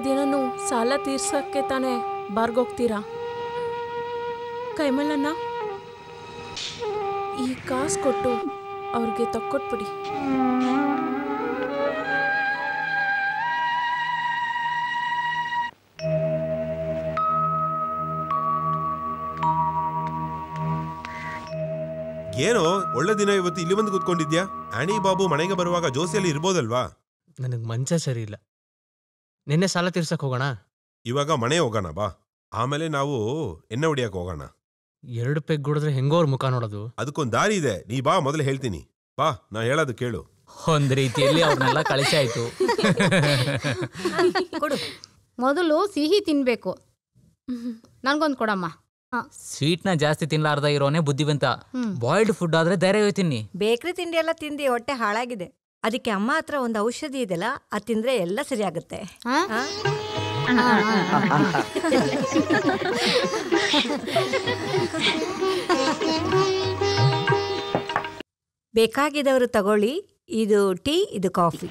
Speaker 5: ದಿನನೂ ಸಾಲ ತೀರ್ಸಕ್ಕೆ ತಾನೇ ಬಾರ್ಗೋಗ್ತೀರಾ ಕೈಮಲ್ಲಣ್ಣ ಈ ಕಾಸು ಕೊಟ್ಟು ಅವ್ರಿಗೆ ತಕ್ಕೊಟ್ಬಿಡಿ
Speaker 4: ಏನೋ ಒಳ್ಳೆ ದಿನ ಇವತ್ತು ಇಲ್ಲಿ ಬಂದು ಕೂತ್ಕೊಂಡಿದ್ಯಾ ಆಣಿ ಬಾಬು ಮನೆಗೆ ಬರುವಾಗ ಜೋಸಿಯಲ್ಲಿ ಇರ್ಬೋದಲ್ವಾ
Speaker 7: ನನಗೆ ಮಂಚ ಸರಿ ಇಲ್ಲ ನಿನ್ನೆ ಸಾಲ ತೀರ್ಸಕ್ ಹೋಗೋಣ
Speaker 4: ಇವಾಗ ಮನೆ ಹೋಗೋಣ ಬಾ ಆಮೇಲೆ ನಾವು ಎಣ್ಣೆ ಹೊಡಿಯಕ್ಕೆ ಹೋಗೋಣ
Speaker 7: ಎರಡು ಪೆಗ್ ಹೊಡೆದ್ರೆ ಹೆಂಗೋರ್ ಮುಖ ನೋಡೋದು
Speaker 4: ಅದಕ್ಕೊಂದ್ ದಾರಿ ಇದೆ ನೀ ಬಾ ಮೊದಲು ಹೇಳ್ತೀನಿ ಬಾ ನಾ ಹೇಳೋದು ಕೇಳು
Speaker 2: ಒಂದ್ ರೀತಿಯಲ್ಲಿ ಅವ್ರನ್ನೆಲ್ಲ ಕಳಿಸಾಯ್ತು
Speaker 3: ಕೊಡು
Speaker 1: ಮೊದಲು ಸಿಹಿ ತಿನ್ಬೇಕು ನನ್ಗೊಂದು ಕೊಡಮ್ಮ ಹಾಂ
Speaker 2: ಸ್ವೀಟ್ನ ಜಾಸ್ತಿ ತಿನ್ಲಾರ್ದ ಇರೋನೇ ಬುದ್ಧಿವಂತ
Speaker 1: ಹ್ಮ್.
Speaker 2: ಬಾಯ್ಲ್ಡ್ ಫುಡ್ ಆದ್ರೆ ಧೈರ್ಯ ತಿನ್ನಿ
Speaker 3: ಬೇಕ್ರಿ ತಿಂಡಿ ಎಲ್ಲ ತಿಂದು ಹೊಟ್ಟೆ ಹಾಳಾಗಿದೆ ಅದಕ್ಕೆ ಅಮ್ಮ ಹತ್ರ ಒಂದು ಔಷಧಿ ಇದೆಯಲ್ಲ ಅದು ತಿಂದ್ರೆ ಎಲ್ಲ ಸರಿಯಾಗುತ್ತೆ
Speaker 1: ಹಾಂ
Speaker 3: ಆ? ಬೇಕಾಗಿದ್ದವರು ತಗೊಳ್ಳಿ ಇದು ಟೀ ಇದು ಕಾಫಿ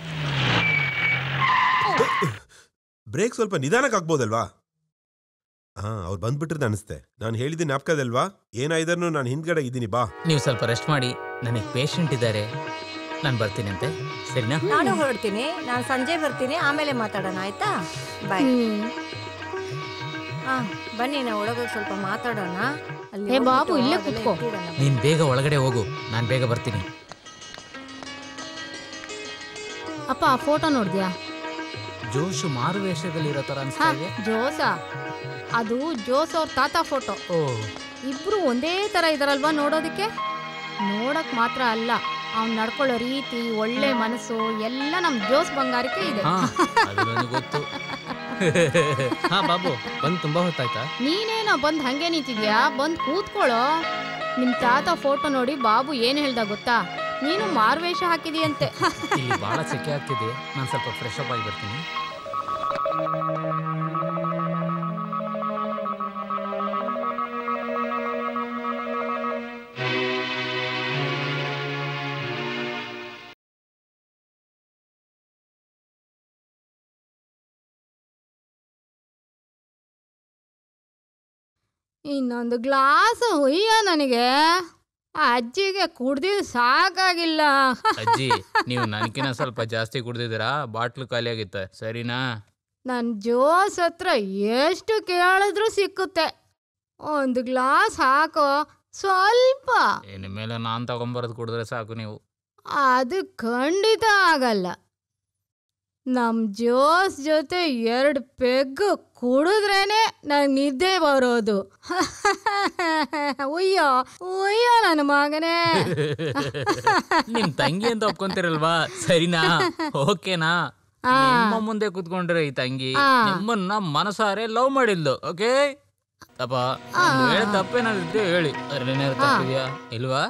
Speaker 4: ಬ್ರೇಕ್ ಸ್ವಲ್ಪ ನಿಧಾನಕ್ಕೆ ಹಾಕ್ಬೋದಲ್ವಾ ಹಾ ಅವ್ರು ಬಂದ್ಬಿಟ್ರದ್ದು ಅನಿಸ್ತೆ ನಾನು ಹೇಳಿದ್ದೆ ಜ್ಞಾಪಕದಲ್ವಾ ಏನಾಯ್ದನ್ನು ನಾನು ಹಿಂದ್ಗಡೆ ಇದ್ದೀನಿ ಬಾ
Speaker 2: ನೀವು ಸ್ವಲ್ಪ ರೆಸ್ಟ್ ಮಾಡಿ ನನಗೆ ಪೇಷಂಟ್ ಇದ್ದಾರೆ ನಾನು ಬರ್ತೀನಿ ಅಂತೆ ಸರಿನಾ
Speaker 3: ನಾನು ಹೊರಡ್ತೀನಿ ನಾನು ಸಂಜೆ ಬರ್ತೀನಿ ಆಮೇಲೆ ಮಾತಾಡೋಣ ಆಯ್ತಾ ಬಾಯ್ ಹಾ ಬನ್ನಿ ನಾವು ಒಳಗೋಗಿ ಸ್ವಲ್ಪ ಮಾತಾಡೋಣ ಅಲ್ಲಿ
Speaker 1: ಏ ಬಾಬು,
Speaker 3: ಹೋಗ್ಬಿಟ್ಟು
Speaker 1: ಇಲ್ಲೇ
Speaker 3: ಅದೆಲ್ಲ
Speaker 1: ಕೂತ್ಕೋ.
Speaker 3: ಇಟ್ಟಿಡೋಣ.
Speaker 2: ನೀನ್ ಬೇಗ ಒಳಗಡೆ ಹೋಗು ನಾನು ಬೇಗ ಬರ್ತೀನಿ
Speaker 1: ಅಪ್ಪ ಆ ಫೋಟೋ ನೋಡಿದ್ಯಾ
Speaker 2: ಜೋಶು ಮಾರು ವೇಷದಲ್ಲಿರೋ ತರ ಅನ್ಸ್ತಾ
Speaker 1: ಹಾ
Speaker 2: ಇದೆ
Speaker 1: ಜೋಸ ಅದು ಜೋಸ್ ಅವ್ರ ತಾತ ಫೋಟೋ
Speaker 2: ಓ
Speaker 1: ಇಬ್ರು ಒಂದೇ ತರ ಇದಾರಲ್ವಾ ನೋಡೋದಕ್ಕೆ ನೋಡಕ್ ಮಾತ್ರ ಅಲ್ಲ ಅವ್ನ್ ನಡ್ಕೊಳ್ಳೋ ರೀತಿ ಒಳ್ಳೆ ಮನಸ್ಸು ಎಲ್ಲ ನಮ್ ಜೋಸ್ ಬಂಗಾರಕ್ಕೆ ಇದೆ
Speaker 2: ಹಾ ಅದು ನನಗೆ ಗೊತ್ತು
Speaker 7: ಹಾ ಬಾಬು ಬಂದು ತುಂಬಾ ಹೊತ್ತಾಯ್ತಾ
Speaker 1: ನೀನೇನೋ ಬಂದ್ ಹಂಗೆ ನಿಂತಿದ್ಯಾ ಬಂದ್ ಕೂತ್ಕೊಳ್ಳೋ ನಿಮ್ ತಾತ ಫೋಟೋ ನೋಡಿ ಬಾಬು ಏನ್ ಹೇಳ್ದ ಗೊತ್ತಾ ನೀನು ಮಾರ್ವೇಷ ಹಾಕಿದೀಯಂತೆ
Speaker 2: ಇಲ್ಲಿ ಬಹಳ ಸೆಕೆ ಆಗ್ತಿದೆ ನಾನು ಸ್ವಲ್ಪ ಫ್ರೆಶ್ ಅಪ್ ಆಗಿ ಬರ್ತೀನಿ
Speaker 1: ಇನ್ನೊಂದು ಗ್ಲಾಸ್ ಹುಯ್ಯ ನನಗೆ ಆ ಅಜ್ಜಿಗೆ ಕುಡ್ದಿದ್ದು ಸಾಕಾಗಿಲ್ಲ
Speaker 2: ಅಜ್ಜಿ ನೀವು ನನಗಿನ ಸ್ವಲ್ಪ ಜಾಸ್ತಿ ಕುಡ್ದಿದ್ದೀರಾ ಬಾಟ್ಲು ಖಾಲಿ ಆಗಿತ್ತೆ ಸರಿನಾ
Speaker 1: ನನ್ ಜೋಸ್ ಹತ್ರ ಎಷ್ಟು ಕೇಳಿದ್ರು ಸಿಕ್ಕುತ್ತೆ ಒಂದು ಗ್ಲಾಸ್ ಹಾಕೋ ಸ್ವಲ್ಪ
Speaker 2: ಇನ್ನು ಮೇಲೆ ನಾನು ತಗೊಂಬರೋದು ಕುಡಿದ್ರೆ ಸಾಕು ನೀವು
Speaker 1: ಅದು ಖಂಡಿತ ಆಗಲ್ಲ ನಮ್ ಜೋಸ್ ಜೊತೆ ಎರಡು ಪೆಗ್ ಕುಡಿದ್ರೇನೆ ನಂಗೆ ನಿದ್ದೆ ಬರೋದು ಉಯ್ಯೋ ಉಯ್ಯೋ ನನ್ನ ಮಗನೇ
Speaker 2: ನಿಮ್ ತಂಗಿ ಅಂತ ಒಪ್ಕೊಂತಿರಲ್ವಾ ಸರಿನಾ ಓಕೆನಾ
Speaker 1: ಆ.
Speaker 2: ನಿಮ್ಮ ಮುಂದೆ ಕುತ್ಕೊಂಡ್ರೆ ಈ ತಂಗಿ
Speaker 1: ಆ.
Speaker 2: ನಿಮ್ಮನ್ನ ಮನಸಾರೆ ಲವ್ ಮಾಡಿದ್ಲು ಓಕೆ ತಪ್ಪ ಒಂದ್ ವೇಳೆ ತಪ್ಪೇನಾದಿದ್ದೆ ಹೇಳಿ ಅದ್ರಲ್ಲೇನಾದ್ರು ತಪ್ಪಿದ್ಯಾ ಇಲ್ವಾ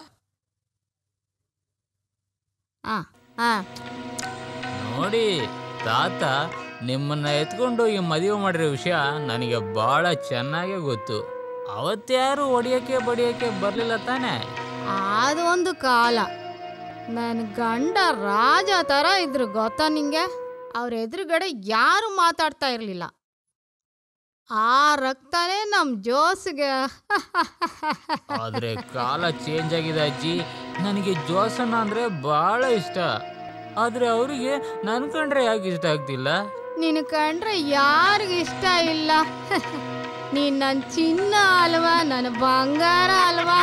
Speaker 1: ಆ, ಆ.
Speaker 2: ನೋಡಿ ತಾತ ನಿಮ್ಮನ್ನ ಎತ್ಕೊಂಡು ಈ ಮದುವೆ ಮಾಡಿರೋ ವಿಷಯ ನನಗೆ ಬಹಳ ಚೆನ್ನಾಗೇ ಗೊತ್ತು ಅವತ್ತ್ಯಾರು ಹೊಡಿಯಕ್ಕೆ ಬಡಿಯಕ್ಕೆ ಬರ್ಲಿಲ್ಲ ತಾನೇ
Speaker 1: ಅದು ಒಂದು ಕಾಲ ನನ್ನ ಗಂಡ ರಾಜ ಥರ ಇದ್ರು ಗೊತ್ತಾ ನಿಂಗೆ ಅವ್ರ ಎದುರುಗಡೆ ಯಾರು ಮಾತಾಡ್ತಾ ಇರಲಿಲ್ಲ ಆ ರಕ್ತನೇ ನಮ್ಮ ಜೋಸ್ಗೆ
Speaker 2: ಆದ್ರೆ ಕಾಲ ಚೇಂಜ್ ಆಗಿದೆ ಅಜ್ಜಿ ನನಗೆ ಜೋಸನ್ನ ಅಂದ್ರೆ ಬಹಳ ಇಷ್ಟ ಆದ್ರೆ ಅವರಿಗೆ ನನ್ ಕಂಡ್ರೆ ಯಾಕೆ ಇಷ್ಟ ಆಗ್ತಿಲ್ಲ
Speaker 1: ನಿನ್ನ ಕಂಡ್ರೆ ಯಾರಿಗೂ ಇಷ್ಟ ಇಲ್ಲ ನೀನ್ ನನ್ನ ಚಿನ್ನ ಅಲ್ವಾ ನನ್ನ ಬಂಗಾರ ಅಲ್ವಾ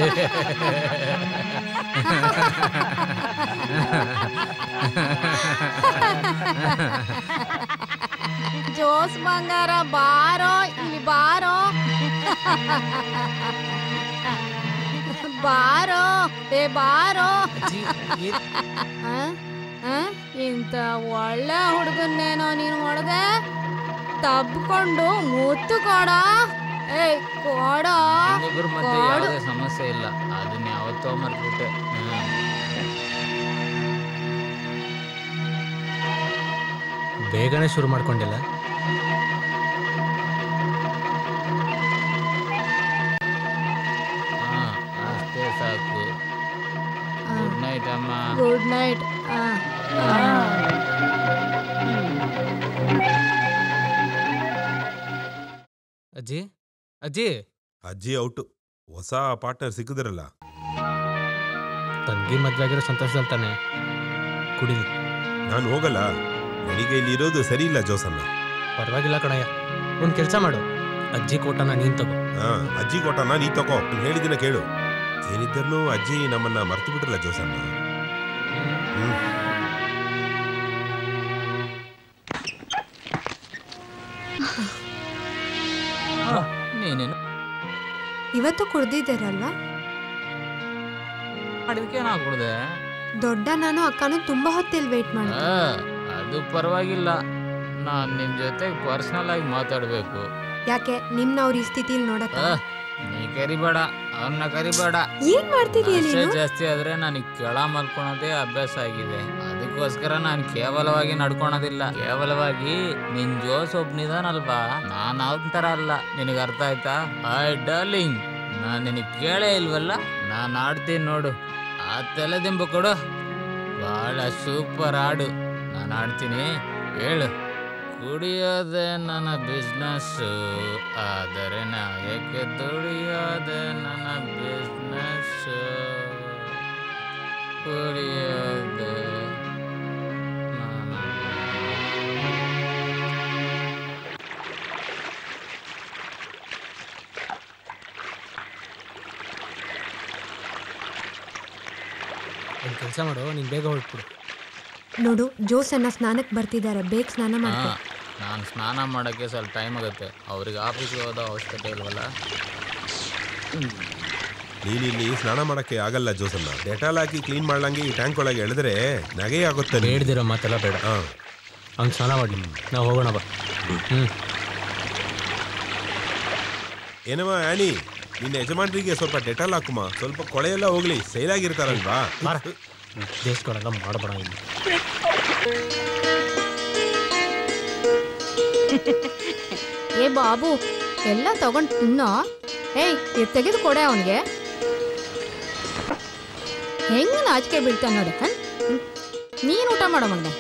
Speaker 1: ಜೋಸ್ ಬಂಗಾರ ಬಾರೋ ಇಲ್ಲಿ ಬಾರೋ ಬಾರೋ ಏ ಬಾರೋ
Speaker 2: ಅಜ್ಜಿ, ಏನ್-
Speaker 1: ಆ? ಆ? ಇಂಥ ಒಳ್ಳೆ ಹುಡುಗನ್ನೇನೋ ನೀನು ಹೊಡೆದೆ ತಬ್ಕೊಂಡು ಮುತ್ತು ಕೊಡ ಏಯ್ ಕೊಡ
Speaker 2: ನಿಮ್ಮಿಬ್ಬರ ಮಧ್ಯೆ
Speaker 1: ಕೊಡು.
Speaker 2: ಯಾವುದೇ ಸಮಸ್ಯೆ ಇಲ್ಲ ಅದನ್ನ ಯಾವತ್ತೋ ಮರ್ತ್ಬಿಟ್ಟೆ ಹ್ಮ್.
Speaker 7: ಬೇಗನೆ ಶುರು ಮಾಡ್ಕೊಂಡಿಲ್ಲ
Speaker 2: ಹಾ ಅಷ್ಟೇ ಸಾಕು ಗುಡ್ ನೈಟ್ ಅಮ್ಮ
Speaker 1: ಗುಡ್ ನೈಟ್
Speaker 7: ಅಜ್ಜಿ ಅಜ್ಜಿ
Speaker 4: ಅಜ್ಜಿ ಔಟು ಹೊಸ ಪಾರ್ಟ್ನರ್ ಸಿಕ್ಕಿದ್ರಲ್ಲ
Speaker 7: ತಂಗಿ ಮದ್ವೆ ಆಗಿರೋ ಸಂತೋಷದಲ್ಲಿ ತಾನೆ ಕುಡಿಲಿ
Speaker 4: ನಾನು ಹೋಗಲ್ಲ ನನಗೆ ಇಲ್ಲಿ ಇರೋದು ಸರಿ ಇಲ್ಲ ಜೋಸನ್ನ
Speaker 7: ಪರವಾಗಿಲ್ಲ ಕಣಯ್ಯ ಒಂದ್ ಕೆಲಸ ಮಾಡು ಅಜ್ಜಿ ಕೋಟನ ನೀನ್ ತಗೋ
Speaker 4: ಹಾ ಅಜ್ಜಿ ಕೊಟ್ಟನ ನೀ ತಗೋ ನಾನು ಹೇಳಿದಿನ ಕೇಳು ಏನಿದ್ದರೂ ಅಜ್ಜಿ ನಮ್ಮನ್ನ ಮರ್ತು ಬಿಟ್ರಲ್ಲ ಜೋಸನ್ನ ಹ್ಮ್
Speaker 2: ನೀನೇನು
Speaker 6: ಇವತ್ತು ಕುಡ್ದಿದ್ದೀರಲ್ವ
Speaker 2: ಅದಕ್ಕೆ ನಾ ಕುಡ್ದೆ
Speaker 6: ದೊಡ್ಡ ನಾನು ಅಕ್ಕನೂ ತುಂಬಾ ಹೊತ್ತಿಲ್ ವೇಟ್ ಮಾಡಿ
Speaker 2: ಆ, ಅದು ಪರವಾಗಿಲ್ಲ ನಾನ್ ನಿನ್ ಜೊತೆ ಪರ್ಸನಲ್ ಆಗಿ ಮಾತಾಡ್ಬೇಕು
Speaker 6: ಯಾಕೆ ನಿಮ್ನ ಅವ್ರ ಈ ಸ್ಥಿತಿಲಿ ನೋಡಕ್ಕ
Speaker 2: ಆ, ನೀ ಕರಿಬೇಡ ಅವನ್ನ ಕರಿಬೇಡ
Speaker 6: ಏನ್ ಮಾಡ್ತಿದೀಯ
Speaker 2: ಅಷ್ಟೇ
Speaker 6: ನೀನು
Speaker 2: ಜಾಸ್ತಿ ಆದ್ರೆ ನನಗೆ ಕೆಳ ಮಲ್ಕೊಳೋದೇ ಅಭ್ಯಾಸ ಆಗಿದೆ ಅದಕ್ಕೋಸ್ಕರ ನಾನು ಕೇವಲವಾಗಿ ನಡ್ಕೊಳೋದಿಲ್ಲ ಕೇವಲವಾಗಿ ನಿನ್ ಜೋಸ್ ಒಬ್ನಿದಾನಲ್ವಾ ನಾನು ಅವನ ತರ ಅಲ್ಲ ನಿನಗೆ ಅರ್ಥ ಆಯ್ತಾ ಐ ಡಾರ್ಲಿಂಗ್ ನಾನು ನಿನಗೆ ಕೇಳೇ ಇಲ್ವಲ್ಲ ನಾನು ಆಡ್ತೀನಿ ನೋಡು ಆ ತಲೆದಿಂಬು ಕೊಡು ಬಹಳ ಸೂಪರ್ ಹಾಡು ನಾನು ಆಡ್ತೀನಿ ಹೇಳು ಕುಡಿಯೋದೆ ನನ್ನ ಬಿಸ್ನೆಸ್ಸು ಆದರೆ ನಾ ಏಕೆ ದುಡಿಯೋದೆ ನನ್ನ ಬಿಸ್ನೆಸ್ಸು ಕುಡಿಯೋದೆ ನನ್ನ
Speaker 7: ಒಂದ್ ಕೆಲಸ ಮಾಡು ನೀನ್ ಬೇಗ ಹೊರಟ್ಬಿಡು
Speaker 6: ನೋಡು ಜೋಸನ್ನ ಸ್ನಾನಕ್ ಬರ್ತಿದ್ದಾರೆ ಬೇಗ ಸ್ನಾನ ಮಾಡ್ಕೊ
Speaker 2: ನಾನು ಸ್ನಾನ ಮಾಡೋಕ್ಕೆ ಸ್ವಲ್ಪ ಟೈಮ್ ಆಗುತ್ತೆ ಅವ್ರಿಗೆ ಆಫೀಸ್ಗೆ ಹೋದೋ ಅವಶ್ಯಕತೆ ಇಲ್ವಲ್ಲ
Speaker 4: ನೀನಿಲ್ಲಿ ಸ್ನಾನ ಮಾಡಕ್ಕೆ ಆಗಲ್ಲ ಜೋಸನ್ನ ಡೆಟಾಲ್ ಹಾಕಿ ಕ್ಲೀನ್ ಮಾಡ್ಲಂಗೆ ಈ ಟ್ಯಾಂಕ್ ಒಳಗೆ ಎಳೆದ್ರೆ ನಗೆ ಆಗುತ್ತೆ ನಿನ್ಗೆ.
Speaker 7: ಬೇಡ್ದಿರೋ ಮಾತೆಲ್ಲ ಬೇಡ
Speaker 4: ಹಾ
Speaker 7: ಅವ್ನು ಸ್ನಾನ ಮಾಡ್ಲಿ ನಾವು ಹೋಗೋಣ ಬಾ ಹ್ಮ್
Speaker 4: ಏನಮ್ಮ ಆನಿ ನಿನ್ನ ಯಜಮಾನ್ರಿಗೆ ಸ್ವಲ್ಪ ಡೆಟಾಲ್ ಹಾಕುಮ ಸ್ವಲ್ಪ ಕೊಳೆ ಎಲ್ಲ ಹೋಗ್ಲಿ ಸೈಲ್ ಆಗಿರ್ತಾರಲ್ವಾ
Speaker 7: ಬಾರ ದೇಶಗಳೆಲ್ಲ ಮಾಡಬೇಡ ಇಲ್ಲಿ
Speaker 1: ಏ ಬಾಬು ಎಲ್ಲ ತಗೊಂಡು ತಿನ್ನೋ ಏಯ್ ಇದು ತೆಗೆದು ಕೊಡೆ ಅವನಿಗೆ ಹೆಂಗ ನಾಚಿಕೆ ಬೀಳ್ತಾನೆ ನೋಡಿ ಹನ್ ನೀನು ಊಟ ಮಾಡೋ ಮಗನೆ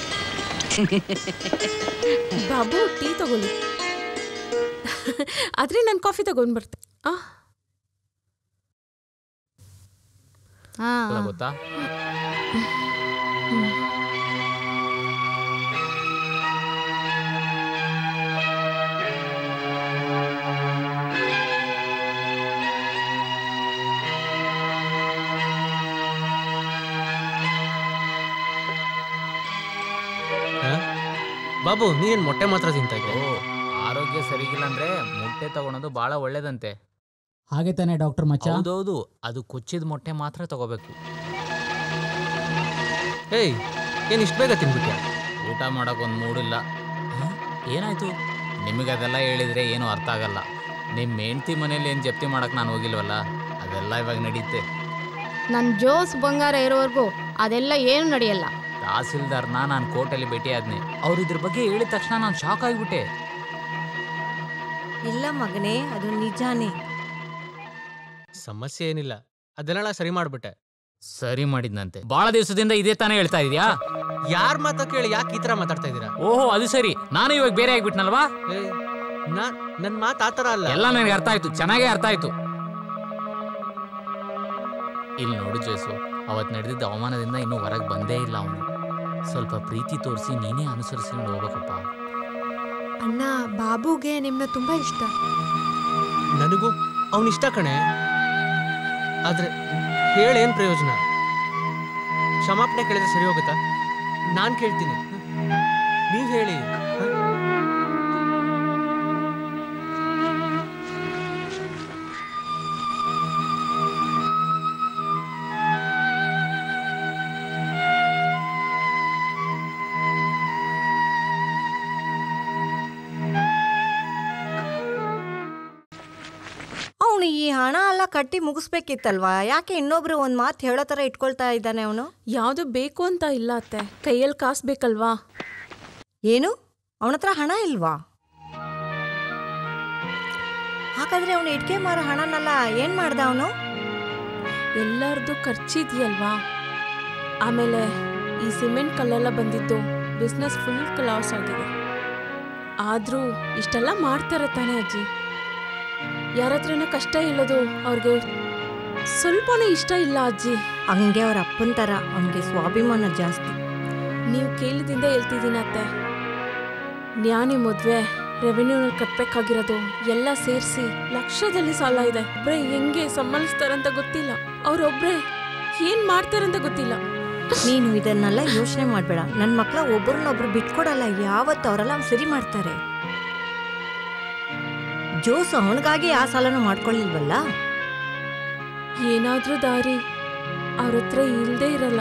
Speaker 5: ಬಾಬು ಟೀ ತಗೊಳ್ಳಿ ಆದ್ರೆ ನಾನು ಕಾಫಿ ತಗೊಂಡ್ ಬರ್ತೆ ಆ
Speaker 1: ಹಾ
Speaker 2: ಅಲ್ಲ ಗೊತ್ತಾ
Speaker 7: ಹಾ? ಬಾಬು ನೀನ್ ಮೊಟ್ಟೆ ಮಾತ್ರ ತಿಂತಾ
Speaker 2: ಓ
Speaker 7: ಇದ್ದೆ
Speaker 2: ಆರೋಗ್ಯ ಸರಿಗಿಲ್ಲ ಅಂದ್ರೆ ಮುಟ್ಟೆ ತಗೊಳೋದು ಬಹಳ ಒಳ್ಳೇದಂತೆ
Speaker 8: ಹಾಗೆ ತಾನೇ ಡಾಕ್ಟರ್ ಮಚ್ಚ
Speaker 2: ಹೌದೌದು ಅದು ಕೊಚ್ಚಿದ ಮೊಟ್ಟೆ ಮಾತ್ರ ತಗೋಬೇಕು
Speaker 7: ಏಯ್ ಏನ್ ಇಷ್ಟು ಬೇಗ ತಿನ್ಬಿಟ್ಯಾ
Speaker 2: ಊಟ ಮಾಡಕ್ ಒಂದು ಮೂಡಿಲ್ಲ ಹ? ಏನಾಯ್ತು ನಿಮಗೆ ಅದೆಲ್ಲ ಹೇಳಿದ್ರೆ ಏನು ಅರ್ಥ ಆಗಲ್ಲ ನಿಮ್ಮ ಹೆಂಡ್ತಿ ಮನೇಲಿ ಏನು ಜಪ್ತಿ ಮಾಡಕ್ ನಾನು ಹೋಗಿಲ್ವಲ್ಲ ಅದೆಲ್ಲ ಇವಾಗ ನಡೀತೆ
Speaker 1: ನನ್ನ ಜೋಸ್ ಬಂಗಾರ ಇರೋವರೆಗೂ ಅದೆಲ್ಲ ಏನು ನಡೆಯಲ್ಲ
Speaker 2: ತಹಸೀಲ್ದಾರ್ನ ನಾನು ಕೋರ್ಟಲ್ಲಿ ಭೇಟಿ ಆದ್ನಿ ಅವ್ರು ಇದ್ರ ಬಗ್ಗೆ ಹೇಳಿದ ತಕ್ಷಣ ನಾನು ಶಾಕ್ ಆಗಿಬಿಟ್ಟೆ
Speaker 3: ಇಲ್ಲ ಮಗನೇ ಅದು ನಿಜಾನೇ
Speaker 7: ಸಮಸ್ಯೆ ಏನಿಲ್ಲ ಅದನ್ನೆಲ್ಲ ಸರಿ ಮಾಡ್ಬಿಟ್ಟೆ
Speaker 2: ಸರಿ ಮಾಡಿದ್ನಂತೆ ಬಹಳ ದಿವಸದಿಂದ ಇದೇ ತಾನೇ ಹೇಳ್ತಾ ಇದೀಯಾ
Speaker 7: ಯಾರ್ ಮಾತ ಕೇಳಿ ಯಾಕೆ ಈ ತರ ಮಾತಾಡ್ತಾ ಇದೀರಾ
Speaker 2: ಓಹೋ ಅದು ಸರಿ ನಾನು ಇವಾಗ ಬೇರೆ ಆಗ್ಬಿಟ್ನಲ್ವಾ
Speaker 7: ಏಯ್ ನಾನ್ ನನ್ ಮಾತು ಆ ಥರ ಅಲ್ಲ
Speaker 2: ಎಲ್ಲ ನನಗೆ ಅರ್ಥ ಆಯ್ತು ಚೆನ್ನಾಗೇ ಅರ್ಥ ಆಯ್ತು ಇಲ್ಲಿ ನೋಡು ಜೇಸು ಅವತ್ತು ನಡೆದಿದ್ದ ಅವಮಾನದಿಂದ ಇನ್ನೂ ಹೊರಗೆ ಬಂದೇ ಇಲ್ಲ ಅವನು ಸ್ವಲ್ಪ ಪ್ರೀತಿ ತೋರಿಸಿ ನೀನೇ ಅನುಸರಿಸ್ಕೊಂಡು ಹೋಗ್ಬೇಕಪ್ಪ
Speaker 6: ಅಣ್ಣ ಬಾಬುಗೆ ನಿಮ್ನ ತುಂಬಾ ಇಷ್ಟ
Speaker 7: ನನಗೂ ಅವನ್ ಇಷ್ಟ ಕಣೆ ಆದ್ರೆ ಹೇಳೇನ್ ಪ್ರಯೋಜನ ಕ್ಷಮಾಪಣೆ ಕೇಳಿದ್ರೆ ಸರಿ ಹೋಗುತ್ತಾ ನಾನ್ ಕೇಳ್ತೀನಿ ನೀವ್ ಹೇಳಿ ಹ?
Speaker 3: ಅವನು ಈ ಹಣ ಎಲ್ಲ ಕಟ್ಟಿ ಮುಗಿಸ್ಬೇಕಿತ್ತಲ್ವಾ ಯಾಕೆ ಇನ್ನೊಬ್ರು ಒಂದು ಮಾತು ಹೇಳೋ ಥರ ಇಟ್ಕೊಳ್ತಾ ಇದ್ದಾನೆ ಅವನು
Speaker 5: ಯಾವುದು ಬೇಕು ಅಂತ ಇಲ್ಲ ಅತ್ತೆ ಕೈಯಲ್ಲಿ ಕಾಸು ಬೇಕಲ್ವಾ
Speaker 3: ಏನು ಅವನ ಹತ್ರ ಹಣ ಇಲ್ವಾ ಹಾಗಾದ್ರೆ ಅವನು ಇಟ್ಕೆ ಮಾರೋ ಹಣನೆಲ್ಲ ಏನು ಮಾಡ್ದ ಅವನು
Speaker 5: ಎಲ್ಲರದು ಖರ್ಚಿದೆಯಲ್ವಾ ಆಮೇಲೆ ಈ ಸಿಮೆಂಟ್ ಕಲ್ಲೆಲ್ಲ ಬಂದಿದ್ದು ಬಿಸ್ನೆಸ್ ಫುಲ್ ಲಾಸ್ ಆಗಿದೆ ಆದರೂ ಇಷ್ಟೆಲ್ಲ ಮಾಡ್ತಾರೆ ತಾನೇ ಅಜ್ಜಿ ಯಾರ ಹತ್ರನ ಕಷ್ಟ ಇಲ್ಲದು ಅವ್ರಿಗೆ ಸ್ವಲ್ಪನೂ ಇಷ್ಟ ಇಲ್ಲ ಅಜ್ಜಿ
Speaker 3: ಹಂಗೆ ಅವ್ರ ಅಪ್ಪನ ಥರ ಅವನಿಗೆ ಸ್ವಾಭಿಮಾನ ಜಾಸ್ತಿ
Speaker 5: ನೀವು ಕೇಳಿದಿಂದ ಹೇಳ್ತಿದ್ದೀನಿ ಅತ್ತೆ ನ್ಯಾನಿ ಮದ್ವೆ ರೆವೆನ್ಯೂನಲ್ಲಿ ಕಟ್ಬೇಕಾಗಿರೋದು ಎಲ್ಲ ಸೇರಿಸಿ ಲಕ್ಷದಲ್ಲಿ ಸಾಲ ಇದೆ ಒಬ್ರೆ ಹೆಂಗೆ ಸಂಭಾಳಿಸ್ತಾರಂತ ಗೊತ್ತಿಲ್ಲ ಅವ್ರೊಬ್ರೆ ಏನ್ ಮಾಡ್ತಾರಂತ ಗೊತ್ತಿಲ್ಲ
Speaker 3: ನೀನು ಇದನ್ನೆಲ್ಲ ಯೋಚನೆ ಮಾಡಬೇಡ ನನ್ನ ಮಕ್ಕಳ ಒಬ್ಬರನ್ನೊಬ್ರು ಬಿಟ್ಕೊಡಲ್ಲ ಯಾವತ್ತು ಅವರೆಲ್ಲ ಸರಿ ಮಾಡ್ತಾರೆ ಜೋಸ್ ಅವನಿಗಾಗಿ ಆ ಸಾಲನ ಮಾಡ್ಕೊಳ್ಳಿಲ್ವಲ್ಲ
Speaker 5: ಏನಾದ್ರೂ ದಾರಿ ಅವ್ರ ಹತ್ರ ಇಲ್ದೇ ಇರಲ್ಲ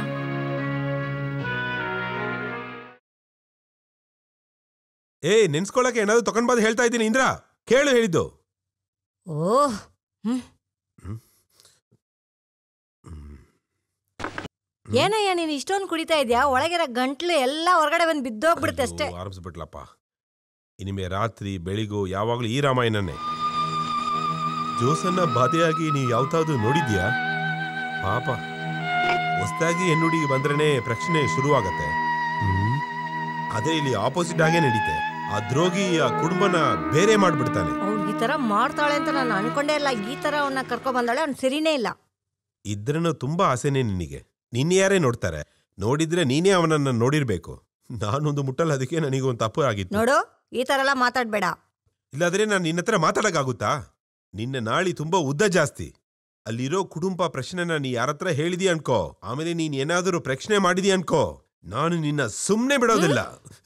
Speaker 4: ಏ ನೆನ್ಸ್ಕೊಳಕ್ಕೆ ಏನಾದ್ರು ತಗೊಂಡ್ ಬಂದು ಹೇಳ್ತಾ ಇದ್ದೀನಿ ಇಂದ್ರ ಕೇಳು ಹೇಳಿದ್ದು
Speaker 3: ಓಹ್ ಹ್ಮ್ ಏನಯ್ಯ ನೀನು ಇಷ್ಟೊಂದು ಕುಡಿತಾ ಇದೆಯಾ ಒಳಗಿರೋ ಗಂಟ್ಲು ಎಲ್ಲ ಹೊರಗಡೆ ಬಂದು ಬಿದ್ದೋಗ್ಬಿಡುತ್ತೆ ಅಷ್ಟೇ
Speaker 4: ಅಯ್ಯೋ, ಆರಂಭಿಸ್ಬಿಟ್ಲಪ್ಪ ಇನಿಮೆ ರಾತ್ರಿ ಬೆಳಿಗೂ ಯಾವಾಗ್ಲೂ ಈ ರಾಮಾಯಣನೇ ಜೋಸನ್ನ ಬಾಧೆಯಾಗಿ ನೀ ಯಾವತ್ತಾದ್ರು ನೋಡಿದ್ಯಾ ಪಾಪ ಹೊಸ್ದಾಗಿ ಹೆಣ್ಣುಡಿಗೆ ಬಂದ್ರೇನೆ ಪ್ರಶ್ನೆ ಶುರುವಾಗತ್ತೆ ಹ್ಮ್. ಅದೇ ಇಲ್ಲಿ ಆಪೋಸಿಟ್ ಆಗೇ ನಡೀತೆ ಆ ದ್ರೋಗಿ ಆ ಕುಟುಂಬನ ಬೇರೆ ಮಾಡ್ಬಿಡ್ತಾನೆ
Speaker 3: ಅವ್ಳು ಈ ಥರ ಮಾಡ್ತಾಳೆ ಅಂತ ನಾನು ಅನ್ಕೊಂಡೇ ಇಲ್ಲ ಈ ಥರ ಅವನ್ನ ಕರ್ಕೊ ಬಂದಾಳೆ ಅವ್ನು ಸರಿನೇ ಇಲ್ಲ
Speaker 4: ಇದ್ರನು ತುಂಬಾ ಆಸೆನೆ ನಿನಗೆ ನಿನ್ನ ಯಾರೇ ನೋಡ್ತಾರೆ ನೋಡಿದ್ರೆ ನೀನೇ ಅವನನ್ನ ನೋಡಿರ್ಬೇಕು ನಾನೊಂದು ಮುಟ್ಟಲ್ಲ ಅದಕ್ಕೆ ನನಗೊಂದು ತಪ್ಪು ಆಗಿತ್ತು
Speaker 3: ನೋಡು ಈ ಥರ ಎಲ್ಲ ಮಾತಾಡಬೇಡ
Speaker 4: ಇಲ್ಲಾದ್ರೆ ನಾನು ನಿನ್ನ ಹತ್ರ ಮಾತಾಡಕ್ಕಾಗುತ್ತಾ ನಿನ್ನ ನಾಳಿ ತುಂಬಾ ಉದ್ದ ಜಾಸ್ತಿ ಅಲ್ಲಿರೋ ಕುಟುಂಬ ಪ್ರಶ್ನೆನ ನೀ ಯಾರತ್ರ ಹೇಳಿದಿ ಅನ್ಕೋ ಆಮೇಲೆ ನೀನ್ ಏನಾದರೂ ಪ್ರಶ್ನೆ ಮಾಡಿದಿ ಅನ್ಕೋ ನಾನು ನಿನ್ನ ಸುಮ್ನೆ ಬಿಡೋದಿಲ್ಲ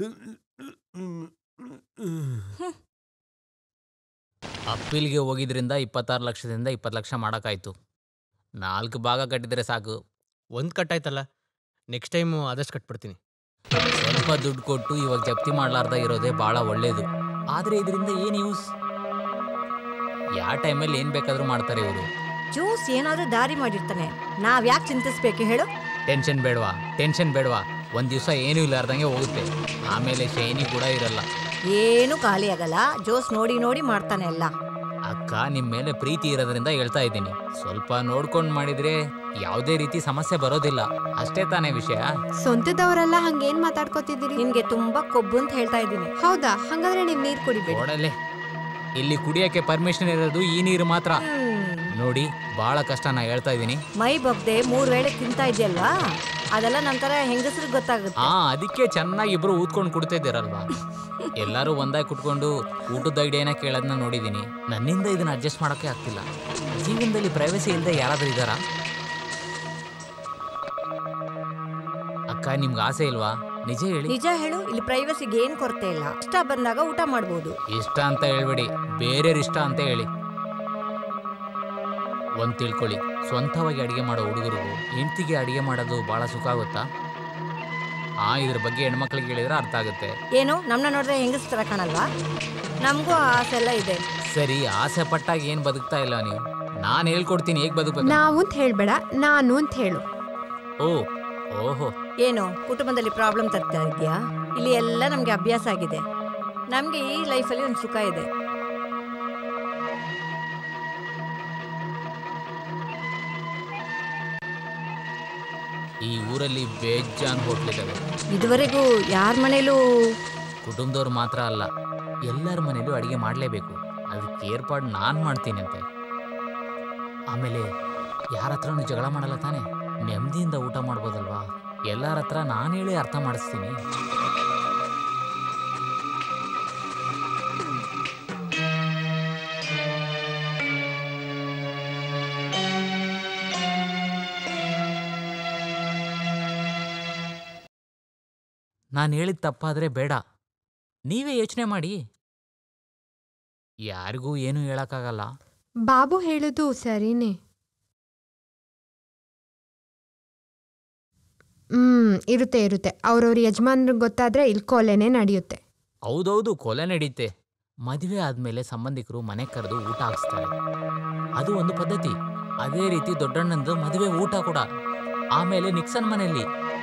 Speaker 2: ಅಪ್ಪೀಲ್ಗೆ ಹೋಗಿದ್ರಿಂದ ಇಪ್ಪತ್ತಾರು ಲಕ್ಷದಿಂದ ಇಪ್ಪತ್ತು ಲಕ್ಷ ಮಾಡೋಕ್ಕಾಯ್ತು ನಾಲ್ಕು ಭಾಗ ಕಟ್ಟಿದ್ರೆ ಸಾಕು
Speaker 7: ಒಂದ್ ಕಟ್ಟಾಯ್ತಲ್ಲ ನೆಕ್ಸ್ಟ್ ಟೈಮ್ ಆದಷ್ಟು ಕಟ್ಬಿಡ್ತೀನಿ
Speaker 2: ಸ್ವಲ್ಪ ದುಡ್ಡು ಕೊಟ್ಟು ಇವಾಗ ಜಪ್ತಿ ಮಾಡಲಾರ್ದ ಇರೋದೇ ಭಾಳ ಒಳ್ಳೇದು ಆದರೆ ಇದರಿಂದ ಏನು ಯೂಸ್ ಯಾವ ಟೈಮಲ್ಲಿ ಏನು ಬೇಕಾದರೂ ಮಾಡ್ತಾರೆ ಇವರು
Speaker 3: ಜ್ಯೂಸ್ ಏನಾದ್ರೂ ದಾರಿ ಮಾಡಿರ್ತಾನೆ ನಾವ್ ಯಾಕೆ ಚಿಂತಿಸ್ಬೇಕು ಹೇಳು
Speaker 2: ಟೆನ್ಷನ್ ಬೇಡವಾ ಟೆನ್ಷನ್ ಬೇಡವಾ ಒಂದು ದಿವಸ ಏನೂ ಇಲ್ಲಾರ್ದಂಗೆ ಹೋಗುತ್ತೆ ಆಮೇಲೆ ಶೈನಿ ಕೂಡ ಇರಲ್ಲ
Speaker 3: ಏನು ಖಾಲಿ ಆಗಲ್ಲ ಜೋಸ್ ನೋಡಿ ನೋಡಿ ಮಾಡ್ತಾನೆ ಎಲ್ಲ
Speaker 2: ಅಕ್ಕ ನಿಮ್ಮ ಮೇಲೆ ಪ್ರೀತಿ ಇರೋದ್ರಿಂದ ಹೇಳ್ತಾ ಇದ್ದೀನಿ ಸ್ವಲ್ಪ ನೋಡ್ಕೊಂಡು ಮಾಡಿದ್ರೆ ಯಾವುದೇ ರೀತಿ ಸಮಸ್ಯೆ ಬರೋದಿಲ್ಲ ಅಷ್ಟೇ ತಾನೇ ವಿಷಯ
Speaker 6: ಸ್ವಂತದವರೆಲ್ಲ ಹಂಗೇನ್ ಮಾತಾಡ್ಕೋತಿದ್ದೀರಿ
Speaker 3: ನಿನ್ಗೆ ತುಂಬಾ ಕೊಬ್ಬು ಅಂತ ಹೇಳ್ತಾ ಇದ್ದೀನಿ
Speaker 6: ಹೌದಾ ಹಂಗಾದ್ರೆ ನೀವ್ ನೀರ್ ಕುಡಿಬೇಡಿ
Speaker 2: ನೋಡಲೆ ಇಲ್ಲಿ ಕುಡಿಯೋಕ್ಕೆ ಪರ್ಮಿಷನ್ ಇರೋದು ಈ ನೀರು ಮಾತ್ರ ನೋಡಿ ಭಾಳ ಕಷ್ಟ ನಾ ಹೇಳ್ತಾ ಇದ್ದೀನಿ
Speaker 3: ಮೈ ಬಗ್ದೆ ಮೂರ್ ವೇಳೆ ತಿಂತಾ ಇದೆಯಲ್ವಾ ಅದೆಲ್ಲ ನಂತರ ಹೆಂಗಸ್ರಿಗೆ ಗೊತ್ತಾಗುತ್ತೆ
Speaker 2: ಆ ಅದಕ್ಕೆ ಚೆನ್ನಾಗಿ ಇಬ್ರು ಊದ್ಕೊಂಡು ಕುಡ್ತಿದ್ದೀರಲ್ವಾ ಎಲ್ಲರೂ ಒಂದಾಗಿ ಕುಟ್ಕೊಂಡು ಊಟದ ಐಡಿಯಾನ ಕೇಳೋದನ್ನ ನೋಡಿದ್ದೀನಿ ನನ್ನಿಂದ ಇದನ್ನ ಅಡ್ಜಸ್ಟ್ ಮಾಡೋಕ್ಕೆ ಆಗ್ತಿಲ್ಲ ಜೀವನದಲ್ಲಿ ಪ್ರೈವಸಿ ಇಲ್ಲದೆ ಯಾರಾದ್ರೂ ಇದ್ದಾರಾ ಅಕ್ಕ ನಿಮ್ಗೆ ಆಸೆ ಇಲ್ವಾ ನಿಜ ಹೇಳಿ
Speaker 3: ನಿಜ ಹೇಳು ಇಲ್ಲಿ ಪ್ರೈವಸಿಗೆ ಏನ್ ಕೊರತೆ ಇಲ್ಲ ಇಷ್ಟ ಬಂದಾಗ ಊಟ ಮಾಡ್ಬೋದು
Speaker 2: ಇಷ್ಟ ಅಂತ ಹೇಳ್ಬೇಡಿ ಬೇರೆಯವ್ರ ಇಷ್ಟ ಅಂತ ಹೇಳಿ ಒಂದ್ ತಿಳ್ಕೊಳ್ಳಿ ಸ್ವಂತವಾಗಿ ಅಡಿಗೆ ಮಾಡೋ ಹುಡುಗರಿಗೂ ಹೆಂಡ್ತಿಗೆ ಅಡಿಗೆ ಮಾಡೋದು ಬಹಳ ಸುಖ ಆಗುತ್ತಾ ಆ ಇದ್ರ ಬಗ್ಗೆ ಹೆಣ್ಮಕ್ಳಿಗೆ ಹೇಳಿದ್ರೆ ಅರ್ಥ ಆಗುತ್ತೆ
Speaker 3: ಏನು ನಮ್ನ ನೋಡಿದ್ರೆ ಹೆಂಗಸ್ ತರ ಕಾಣಲ್ವಾ ನಮಗೂ ಆಸೆ ಎಲ್ಲ ಇದೆ
Speaker 2: ಸರಿ ಆಸೆ ಪಟ್ಟಾಗ ಏನ್ ಬದುಕ್ತಾ ಇಲ್ಲ ನೀವು ನಾನು ಹೇಳ್ಕೊಡ್ತೀನಿ ಹೇಗ್ ಬದುಕ್ಬೇಕು
Speaker 6: ನಾವು ಅಂತ ಹೇಳ್ಬೇಡ ನಾನು ಅಂತ ಹೇಳು
Speaker 2: ಓ ಓಹೋ
Speaker 3: ಏನು ಕುಟುಂಬದಲ್ಲಿ ಪ್ರಾಬ್ಲಮ್ ತರ್ತಾ ಇದೆಯಾ ಇಲ್ಲಿ ಎಲ್ಲ ನಮ್ಗೆ ಅಭ್ಯಾಸ ಆಗಿದೆ ನಮ್ಗೆ ಈ ಲೈಫಲ್ಲಿ ಒಂದು ಸುಖ ಇದೆ
Speaker 2: ಈ ಊರಲ್ಲಿ ಬೇಜಾನ್ ಹೋಟ್ಲಿದ್ದಾವೆ
Speaker 3: ಇದುವರೆಗೂ ಯಾರ ಮನೇಲೂ
Speaker 2: ಕುಟುಂಬದವ್ರು ಮಾತ್ರ ಅಲ್ಲ ಎಲ್ಲರ ಮನೇಲೂ ಅಡಿಗೆ ಮಾಡಲೇಬೇಕು ಅದಕ್ಕೆ ಏರ್ಪಾಡು ನಾನು ಮಾಡ್ತೀನಿ ಅಂತೆ ಆಮೇಲೆ ಯಾರ ಹತ್ರನೂ ಜಗಳ ಮಾಡಲ್ಲ ತಾನೆ ನೆಮ್ಮದಿಯಿಂದ ಊಟ ಮಾಡ್ಬೋದಲ್ವಾ ಎಲ್ಲರ ಹತ್ರ ನಾನು ಹೇಳಿ ಅರ್ಥ ಮಾಡಿಸ್ತೀನಿ ನಾನು ಹೇಳಿದ ತಪ್ಪಾದರೆ ಬೇಡ ನೀವೇ ಯೋಚನೆ ಮಾಡಿ ಯಾರಿಗೂ ಏನೂ ಹೇಳಕ್ಕಾಗಲ್ಲ
Speaker 6: ಬಾಬು ಹೇಳುದು ಸರಿನೇ ಹ್ಮ್ ಇರುತ್ತೆ ಇರುತ್ತೆ ಅವ್ರವ್ರ ಯಜಮಾನ್ರಿಗೆ ಗೊತ್ತಾದ್ರೆ ಇಲ್ಲಿ ಕೊಲೆನೇ ನಡೆಯುತ್ತೆ
Speaker 2: ಹೌದೌದು ಕೊಲೆ ನಡೀತೆ ಮದುವೆ ಆದಮೇಲೆ ಸಂಬಂಧಿಕರು ಮನೆ ಕರೆದು ಊಟ ಹಾಕ್ಸ್ತಾರೆ ಅದು ಒಂದು ಪದ್ಧತಿ ಅದೇ ರೀತಿ ದೊಡ್ಡಣ್ಣಂದು ಮದುವೆ ಊಟ ಕೂಡ ಆಮೇಲೆ ನಿಕ್ಸನ್ ಮನೆಯಲ್ಲಿ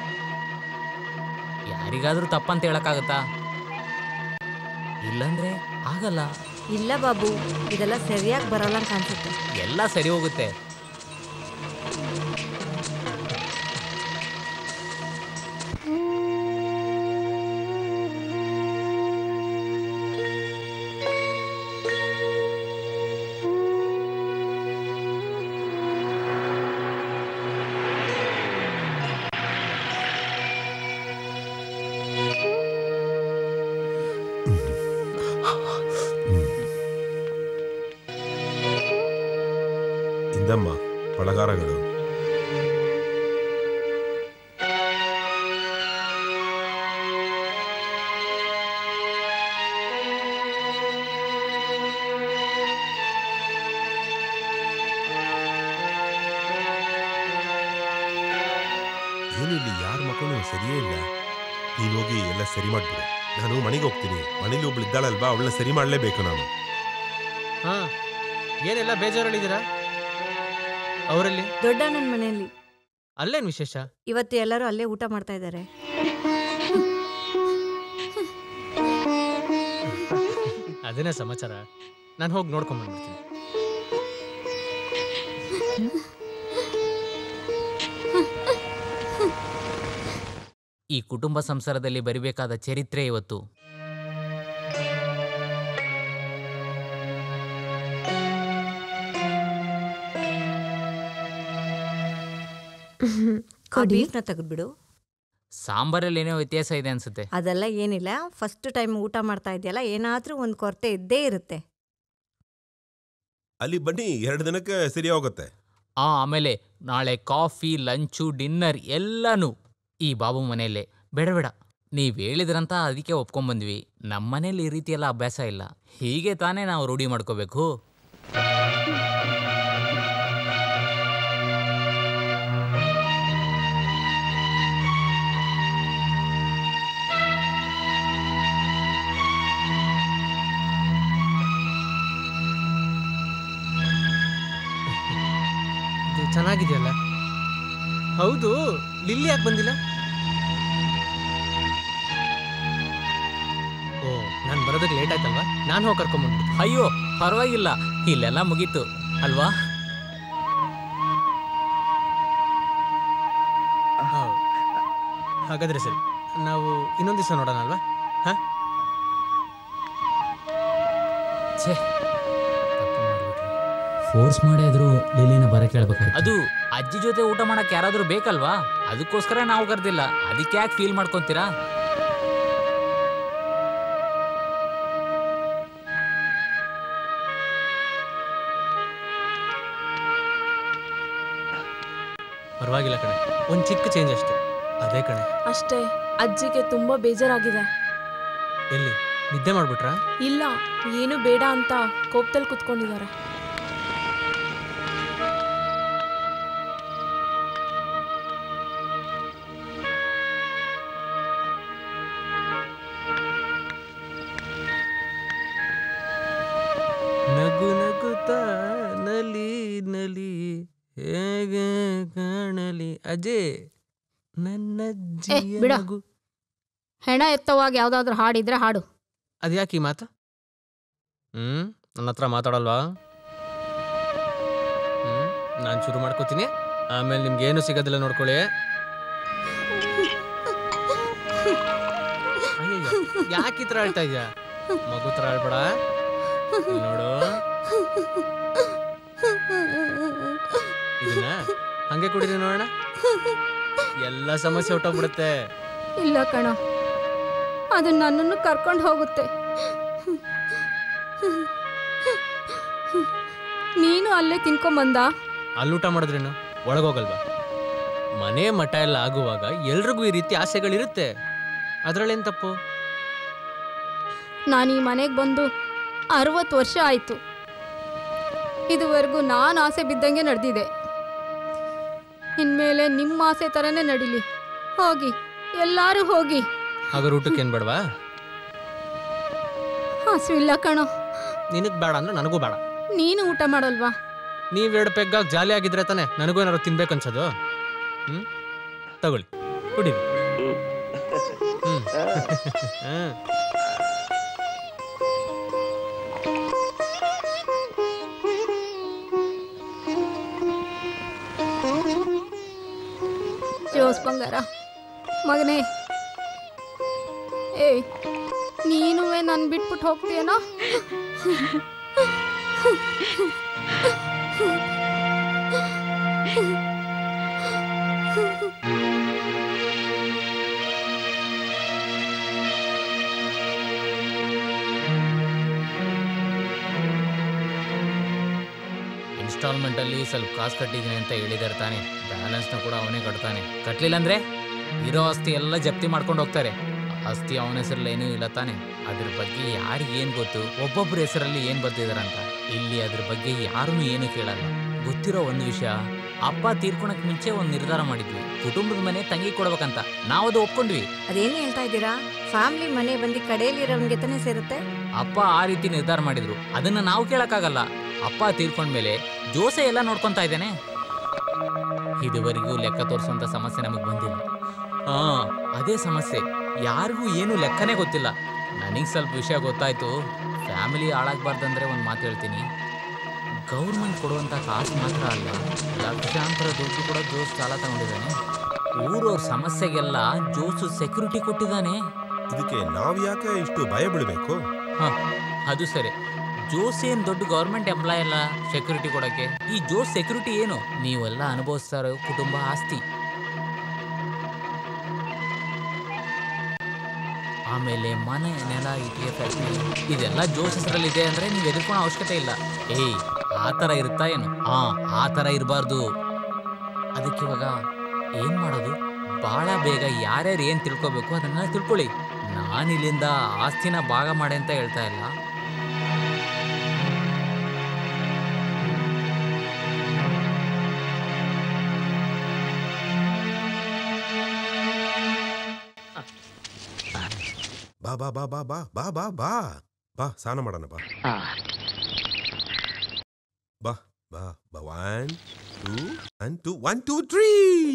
Speaker 2: ಯಾರಿಗಾದ್ರೂ ತಪ್ಪಂತ ಹೇಳಕ್ಕಾಗತ್ತಾ ಇಲ್ಲಂದ್ರೆ ಆಗಲ್ಲ
Speaker 3: ಇಲ್ಲ ಬಾಬು ಇದೆಲ್ಲ ಸರಿಯಾಗಿ ಬರಲ್ಲ ಅಂತ ಅನ್ಸುತ್ತೆ
Speaker 2: ಎಲ್ಲ ಸರಿ ಹೋಗುತ್ತೆ
Speaker 4: ಇಂದಮ್ಮ ಬಳಗಾರಗಳು ಏನು ಇಲ್ಲಿ ಯಾರ ಮಕ್ಕಳು ಸರಿಯೇ ಇಲ್ಲ ನೀನು ಹೋಗಿ ಎಲ್ಲ ಸರಿ ಮಾಡ್ಬಿಡು ನಾನು ಮನೆಗೆ ಹೋಗ್ತೀನಿ ಮನೇಲಿ ಒಬ್ಳು ಇದ್ದಾಳಲ್ವಾ ಅವಳನ್ನ ಸರಿ ಮಾಡಲೇಬೇಕು ನಾನು
Speaker 7: ಹಾ ಏನೆಲ್ಲ ಬೇಜಾರಲ್ಲಿದ್ದೀರಾ ಅವರಲ್ಲಿ
Speaker 3: ದೊಡ್ಡಣ್ಣನ ಮನೆಯಲ್ಲಿ
Speaker 7: ಅಲ್ಲೇನು ವಿಶೇಷ
Speaker 3: ಇವತ್ತು ಎಲ್ಲರೂ ಅಲ್ಲೇ ಊಟ ಮಾಡ್ತಾ ಇದ್ದಾರೆ
Speaker 7: ಅದೇನೇ ಸಮಾಚಾರ ನಾನು ಹೋಗಿ ನೋಡ್ಕೊಂಬಂದ್ಬಿಡ್ತೀನಿ
Speaker 2: ಈ ಕುಟುಂಬ ಸಂಸಾರದಲ್ಲಿ ಬರಿಬೇಕಾದ ಚರಿತ್ರೆ ಇವತ್ತು
Speaker 3: ಆ
Speaker 6: ಕೊಡಿ
Speaker 3: ಬೀಫ್ನ ತೆಗೆದ್ಬಿಡು
Speaker 2: ಸಾಂಬಾರಲ್ಲಿ ಏನೋ ವ್ಯತ್ಯಾಸ ಇದೆ ಅನ್ಸುತ್ತೆ
Speaker 3: ಅದೆಲ್ಲ ಏನಿಲ್ಲ ಫಸ್ಟ್ ಟೈಮ್ ಊಟ ಮಾಡ್ತಾ ಇದೆಯಲ್ಲ ಏನಾದ್ರೂ ಒಂದು ಕೊರತೆ ಇದ್ದೇ ಇರುತ್ತೆ
Speaker 4: ಅಲ್ಲಿ ಬನ್ನಿ ಎರಡು ದಿನಕ್ಕೆ ಸರಿ ಹೋಗುತ್ತೆ
Speaker 2: ಆ ಆಮೇಲೆ ನಾಳೆ ಕಾಫಿ ಲಂಚು ಡಿನ್ನರ್ ಎಲ್ಲನೂ ಈ ಬಾಬು ಮನೆಯಲ್ಲೇ ಬೇಡ ಬೇಡ ನೀವು ಹೇಳಿದ್ರಂತ ಅದಕ್ಕೆ ಒಪ್ಕೊಂಬಂದ್ವಿ ನಮ್ಮ ಮನೇಲಿ ಈ ರೀತಿ ಎಲ್ಲ ಅಭ್ಯಾಸ ಇಲ್ಲ ಹೀಗೆ ತಾನೇ ನಾವು ರೂಢಿ ಮಾಡ್ಕೋಬೇಕು
Speaker 7: ಇದು ಚೆನ್ನಾಗಿದೆಯಲ್ಲ ಹೌದು ಲಿಲ್ಲಿ ಯಾಕೆ ಬಂದಿಲ್ಲ ಓ ನಾನು ಬರೋದಕ್ಕೆ ಲೇಟ್ ಆಯ್ತಲ್ವಾ ನಾನು ಹೋಗಿ ಕರ್ಕೊಂಬಂದ್ಬಿಡ್ತೀನಿ
Speaker 2: ಅಯ್ಯೋ ಪರವಾಗಿಲ್ಲ ಇಲ್ಲೆಲ್ಲ ಮುಗೀತು ಅಲ್ವಾ
Speaker 7: ಹೌದು. ಹಾಗಾದ್ರೆ ಸರಿ ನಾವು ಇನ್ನೊಂದು ದಿವಸ ನೋಡೋಣ ಅಲ್ವಾ ಹಾಂ
Speaker 2: ಛೇ ತಪ್ಪು ಮಾಡ್ಬಿಟ್ರಿ.
Speaker 8: ಫೋರ್ಸ್ ಮಾಡಿ ಆದ್ರೂ ಲಿಲಿನ ಬರಕ್ಕೆ ಹೇಳ್ಬೇಕಾಯ್ತು
Speaker 2: ಅದು ಅಜ್ಜಿ ಜೊತೆ ಊಟ ಮಾಡಕ್ಕೆ ಯಾರಾದರೂ ಬೇಕಲ್ವಾ ಅದಕ್ಕೋಸ್ಕರ ನಾವು ಕರೆದಿಲ್ಲ ಅದಕ್ಕೆ ಯಾಕೆ ಫೀಲ್ ಮಾಡ್ಕೊಂತೀರಾ
Speaker 7: ಪರವಾಗಿಲ್ಲ ಕಣೆ ಒಂದು ಚಿಕ್ಕ ಚೇಂಜ್ ಅಷ್ಟೇ ಅದೇ ಕಣೆ
Speaker 5: ಅಷ್ಟೇ ಅಜ್ಜಿಗೆ ತುಂಬ ಬೇಜಾರಾಗಿದೆ
Speaker 7: ಎಲ್ಲಿ ನಿದ್ದೆ ಮಾಡ್ಬಿಟ್ರಾ
Speaker 5: ಇಲ್ಲ ಏನು ಬೇಡ ಅಂತ ಕೋಪದಲ್ಲಿ ಕುತ್ಕೊಂಡಿದ್ದಾರೆ
Speaker 7: ನಗು ನಗುತ್ತಾ ನಲಿ ನಲಿ ಹೇಗೆ ಕಾಣಲಿ ಅಜಯ್ ನನ್ನ
Speaker 1: ಏ, ಬಿಡು.
Speaker 7: ನಗು
Speaker 1: ಹೆಣ ಎತ್ತವಾಗ ಯಾವುದಾದ್ರೂ ಹಾಡಿದ್ರೆ ಹಾಡು
Speaker 7: ಅದ್ಯಾಕೆ ಈ ಮಾತು ಹ್ಮ್ ನನ್ನ ಹತ್ರ ಮಾತಾಡಲ್ವಾ ಹ್ಮ್ ನಾನು ಶುರು ಮಾಡ್ಕೋತೀನಿ ಆಮೇಲೆ ನಿಮ್ಗೆ ಏನು ಸಿಗೋದಿಲ್ಲ ನೋಡ್ಕೊಳ್ಳಿ ಅಯ್ಯಯ್ಯೋ ಯಾಕೆ ಈ ಥರ ಹೇಳ್ತಾ ಇದೀಯಾ ಮಗು ಥರ ಹೇಳ್ಬೇಡ ಇಲ್ಲಿ ನೋಡು ಇದನ್ನ ಹಂಗೆ ಕುಡಿರಿ ನೋಡೋಣ ಎಲ್ಲ ಸಮಸ್ಯೆ ಹೊಟ್ಟೋಗ್ಬಿಡುತ್ತೆ
Speaker 1: ಇಲ್ಲ ಕಣ ಅದು ನನ್ನನ್ನು ಕರ್ಕೊಂಡು ಹೋಗುತ್ತೆ ನೀನು ಅಲ್ಲೇ ತಿನ್ಕೊಂಬಂದ
Speaker 7: ಅಲ್ಲಿ ಊಟ ಮಾಡಿದ್ರೇನು ಒಳಗೋಗಲ್ವಾ ಮನೆ ಮಠ ಎಲ್ಲ ಆಗುವಾಗ ಎಲ್ರಿಗೂ ಈ ರೀತಿ ಆಸೆಗಳಿರುತ್ತೆ ಅದರಲ್ಲೇನು ತಪ್ಪು
Speaker 1: ನಾನು ಈ ಮನೆಗೆ ಬಂದು ಅರವತ್ತು ವರ್ಷ ಆಯಿತು ಇದುವರೆಗೂ ನಾನು ಆಸೆ ಬಿದ್ದಂಗೆ ನಡೆದಿದೆ ಇನ್ಮೇಲೆ ನಿಮ್ಮ ಆಸೆ ಥರನೇ ನಡೀಲಿ ಹೋಗಿ ಎಲ್ಲರೂ ಹೋಗಿ
Speaker 7: ಹಾಗಾದ್ರೆ ಊಟಕ್ಕೆ ಏನು ಬೇಡವಾ
Speaker 1: ಹಸುವಿಲ್ಲ ಕಣೋ
Speaker 7: ನಿನಗೆ ಬೇಡ ಅಂದ್ರೆ ನನಗೂ ಬೇಡ
Speaker 1: ನೀನು ಊಟ ಮಾಡಲ್ವಾ
Speaker 7: ನೀವೆರಡು ಪೆಗ್ಗಾಗಿ ಜಾಲಿ ಆಗಿದ್ರೆ ತಾನೆ ನನಗೂ ಏನಾದ್ರು ತಿನ್ಬೇಕು ಅನ್ಸೋದು ಹ್ಞೂ ತಗೊಳ್ಳಿ ಕುಡೀರಿ ಹ್ಞೂ ಹ್ಞೂ
Speaker 1: ಜೋಸ್ ಬಂಗಾರ ಮಗನೇ ಏಯ್ ನೀನುವೇ ನನ್ನ ಬಿಟ್ಬಿಟ್ಟು ಹೋಗ್ತೀಯನೋ
Speaker 2: ಇನ್ಸ್ಟಾಲ್ಮೆಂಟಲ್ಲಿ ಸ್ವಲ್ಪ ಕಾಸು ಕಟ್ಟಿದ್ದೀನಿ ಅಂತ ಹೇಳಿದಾರೆ ತಾನೆ ಬ್ಯಾಲೆನ್ಸ್ನ ಕೂಡ ಅವನೇ ಕಟ್ತಾನೆ ಕಟ್ಲಿಲ್ಲ ಅಂದ್ರೆ ಇರೋ ಆಸ್ತಿ ಎಲ್ಲ ಜಪ್ತಿ ಮಾಡ್ಕೊಂಡು ಹೋಗ್ತಾರೆ ಆಸ್ತಿ ಅವನ ಹೆಸರಲ್ಲಿ ಏನೂ ಇಲ್ಲ ತಾನೆ ಅದ್ರ ಬಗ್ಗೆ ಯಾರಿಗೆ ಏನು ಗೊತ್ತು ಒಬ್ಬೊಬ್ಬರ ಹೆಸರಲ್ಲಿ ಏನು ಬರ್ತಿದಾರಂತ ಇಲ್ಲಿ ಅದ್ರ ಬಗ್ಗೆ ಯಾರೂ ಏನು ಕೇಳಲ್ಲ ಗೊತ್ತಿರೋ ಒಂದು ವಿಷಯ ಅಪ್ಪ ತೀರ್ಕೊಳಕ್ ಮುಂಚೆ ಒಂದು ನಿರ್ಧಾರ ಮಾಡಿದ್ವಿ ಕುಟುಂಬದ ಮನೆ ತಂಗಿ ಕೊಡ್ಬೇಕಂತ ನಾವು ಅದು ಒಪ್ಕೊಂಡ್ವಿ
Speaker 3: ಅದೇನು ಹೇಳ್ತಾ ಇದ್ದೀರಾ ಫ್ಯಾಮಿಲಿ ಮನೆ ಬಂದು ಕಡೆಯಲ್ಲಿರೋನ್ಗೆ ತಾನೇ ಸೇರುತ್ತೆ
Speaker 2: ಅಪ್ಪ ಆ ರೀತಿ ನಿರ್ಧಾರ ಮಾಡಿದ್ರು ಅದನ್ನ ನಾವು ಕೇಳಕ್ಕಾಗಲ್ಲ ಅಪ್ಪ ತೀರ್ಕೊಂಡ್ಮೇಲೆ ಜೋಸೆ ಎಲ್ಲ ನೋಡ್ಕೊಂತಾ ಇದ್ದೇನೆ ಇದುವರೆಗೂ ಲೆಕ್ಕ ತೋರಿಸುವಂತ ಸಮಸ್ಯೆ ನಮಗೆ ಬಂದಿಲ್ಲ ಹಾ ಅದೇ ಸಮಸ್ಯೆ ಯಾರಿಗೂ ಏನು ಲೆಕ್ಕನೇ ಗೊತ್ತಿಲ್ಲ ನನಗೆ ಸ್ವಲ್ಪ ವಿಷಯ ಗೊತ್ತಾಯ್ತು ಫ್ಯಾಮಿಲಿ ಹಾಳಾಗ್ಬಾರ್ದಂದ್ರೆ ಒಂದು ಮಾತು ಹೇಳ್ತೀನಿ ಗೌರ್ಮೆಂಟ್ ಕೊಡುವಂತ ಕಾಸು ಮಾತ್ರ ಅಲ್ಲ ಲಕ್ಷಾಂತರ ದುಡ್ಡು ಕೂಡ ಜೋಸ್ ಸಾಲ ತಗೊಂಡಿದ್ದಾನೆ ಊರವ್ರ ಸಮಸ್ಯೆಗೆಲ್ಲ ಜೋಸು ಸೆಕ್ಯೂರಿಟಿ ಕೊಟ್ಟಿದ್ದಾನೆ
Speaker 4: ಇದಕ್ಕೆ ನಾವ್ ಯಾಕೆ ಇಷ್ಟು ಭಯ ಬೀಳ್ಬೇಕು
Speaker 2: ಹ, ಅದು ಸರಿ ಜೋಸ್ ಏನ್ ದೊಡ್ಡ ಗೌರ್ಮೆಂಟ್ ಎಂಪ್ಲಾಯ್ ಅಲ್ಲ ಸೆಕ್ಯೂರಿಟಿ ಕೊಡಕ್ಕೆ ಈ ಜೋಸ್ ಸೆಕ್ಯೂರಿಟಿ ಏನು ನೀವೆಲ್ಲ ಅನುಭವಿಸ್ತಾ ಇರೋ ಕುಟುಂಬ ಆಸ್ತಿ ಆಮೇಲೆ ಮನೆ ನೆಲ ಇಟ್ಟಿಗೆ ಫ್ಯಾಕ್ಟ್ರಿ ಇದೆಲ್ಲ ಜೋಸ್ ಹೆಸರಲ್ಲಿ ಇದೆ ಅಂದ್ರೆ ನೀವು ಎದುರ್ಕೊಳ್ಳೋ ಅವಶ್ಯಕತೆ ಇಲ್ಲ ಏಯ್ ಆ ಥರ ಇರುತ್ತಾ ಏನು ಹಾ ಆ ಥರ ಇರಬಾರ್ದು ಅದಕ್ಕೆ ಇವಾಗ ಏನ್ ಮಾಡೋದು ಬಹಳ ಬೇಗ ಯಾರ್ಯಾರು ಏನ್ ತಿಳ್ಕೊಬೇಕು ಅದನ್ನೆಲ್ಲ ತಿಳ್ಕೊಳ್ಳಿ ನಾನು ಇಲ್ಲಿಂದ ಆಸ್ತಿನ ಭಾಗ ಮಾಡಿ ಅಂತ ಹೇಳ್ತಾ ಇಲ್ಲ
Speaker 4: ಬಾ ಬಾ ಬಾ ಬಾ ಬಾ ಬಾ ಬಾ ಬಾ ಬಾ ಸ್ನಾನ ಮಾಡೋಣ ಬಾ ಬಾ ಬಾ ಬಾ one two one two one two three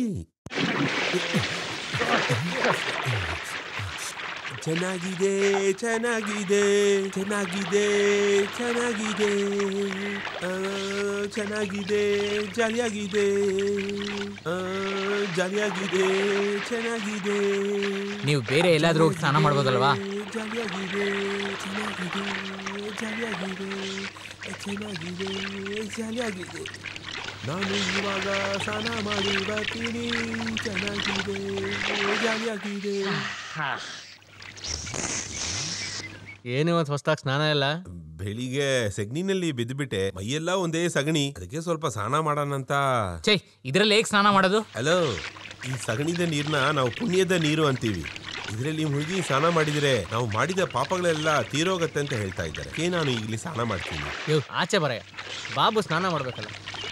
Speaker 4: ಚೆನ್ನಾಗಿದೆ ಚೆನ್ನಾಗಿದೆ ಚೆನ್ನಾಗಿದೆ ಚೆನ್ನಾಗಿದೆ ಆ, ಚೆನ್ನಾಗಿದೆ ಜಾಲಿಯಾಗಿದೆ ಆ, ಜಾಲಿಯಾಗಿದೆ ಚೆನ್ನಾಗಿದೆ
Speaker 2: ನೀವು ಬೇರೆ ಎಲ್ಲಾದ್ರೂ ಹೋಗಿ ಸ್ನಾನ ಮಾಡ್ಬೋದಲ್ವಾ
Speaker 4: ಜಾಲಿಯಾಗಿದೆ ಚೆನ್ನಾಗಿದೆ ಜಾಲಿಯಾಗಿದೆ ಚೆನ್ನಾಗಿದೆ ಜಾಲಿಯಾಗಿದೆ ನಾನು ಇವಾಗ ಸ್ನಾನ ಮಾಡಿ ಬರ್ತೀನಿ ಚೆನ್ನಾಗಿದೆ ಜಾಲಿಯಾಗಿದೆ
Speaker 7: ಏನಿವತ್ತು ಹೊಸ್ದಾಗಿ ಸ್ನಾನ ಇಲ್ಲ
Speaker 4: ಬೆಳಿಗ್ಗೆ ಸೆಗಣಿನಲ್ಲಿ ಬಿದ್ದುಬಿಟ್ಟೆ ಮೈಯೆಲ್ಲ ಒಂದೇ ಸಗಣಿ ಅದಕ್ಕೆ ಸ್ವಲ್ಪ ಸ್ನಾನ ಮಾಡೋಣಂತ
Speaker 2: ಛೇ ಇದ್ರಲ್ಲಿ ಹೇಗೆ ಸ್ನಾನ ಮಾಡೋದು
Speaker 4: ಹಲೋ ಈ ಸಗಣಿದ ನೀರ್ನ ನಾವು ಪುಣ್ಯದ ನೀರು ಅಂತೀವಿ ಇದರಲ್ಲಿ ಮುಳುಗಿ ಸ್ನಾನ ಮಾಡಿದ್ರೆ ನಾವು ಮಾಡಿದ ಪಾಪಗಳೆಲ್ಲ ತೀರೋಗತ್ತೆ ಅಂತ ಹೇಳ್ತಾ ಇದ್ದಾರೆ ಅದಕ್ಕೆ ನಾನು ಈಗಲಿ ಸ್ನಾನ ಮಾಡ್ತೀನಿ
Speaker 7: ಇವ್ ಆಚೆ ಬರಯ್ಯ ಬಾಬು ಸ್ನಾನ ಮಾಡ್ಬೇಕಲ್ಲ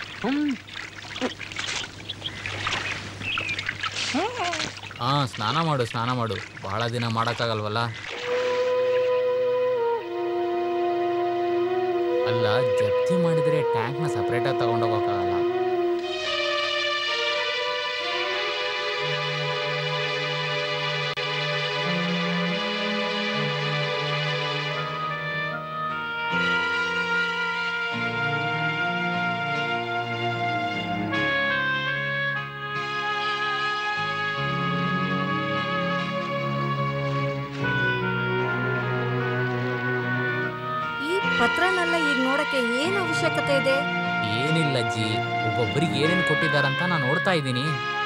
Speaker 2: ಹಾ ಸ್ನಾನ ಮಾಡು ಸ್ನಾನ ಮಾಡು ಬಹಳ ದಿನ ಮಾಡೋಕ್ಕಾಗಲ್ವಲ್ಲ ಅಲ್ಲ ಜಪ್ತಿ ಮಾಡಿದ್ರೆ ಟ್ಯಾಂಕ್ನ ಸಪ್ರೇಟಾಗಿ ತಗೊಂಡೋಗೋಕ್ಕಾಗಲ್ಲ
Speaker 3: ಈ ಪತ್ರನೆಲ್ಲ ಈಗ ನೋಡಕ್ಕೆ ಏನು ಅವಶ್ಯಕತೆ ಇದೆ
Speaker 2: ಏನಿಲ್ಲ ಅಜ್ಜಿ ಒಬ್ಬೊಬ್ಬರಿಗೆ ಏನೇನು ಕೊಟ್ಟಿದ್ದಾರಂತ ನಾನು ನೋಡ್ತಾ ಇದ್ದೀನಿ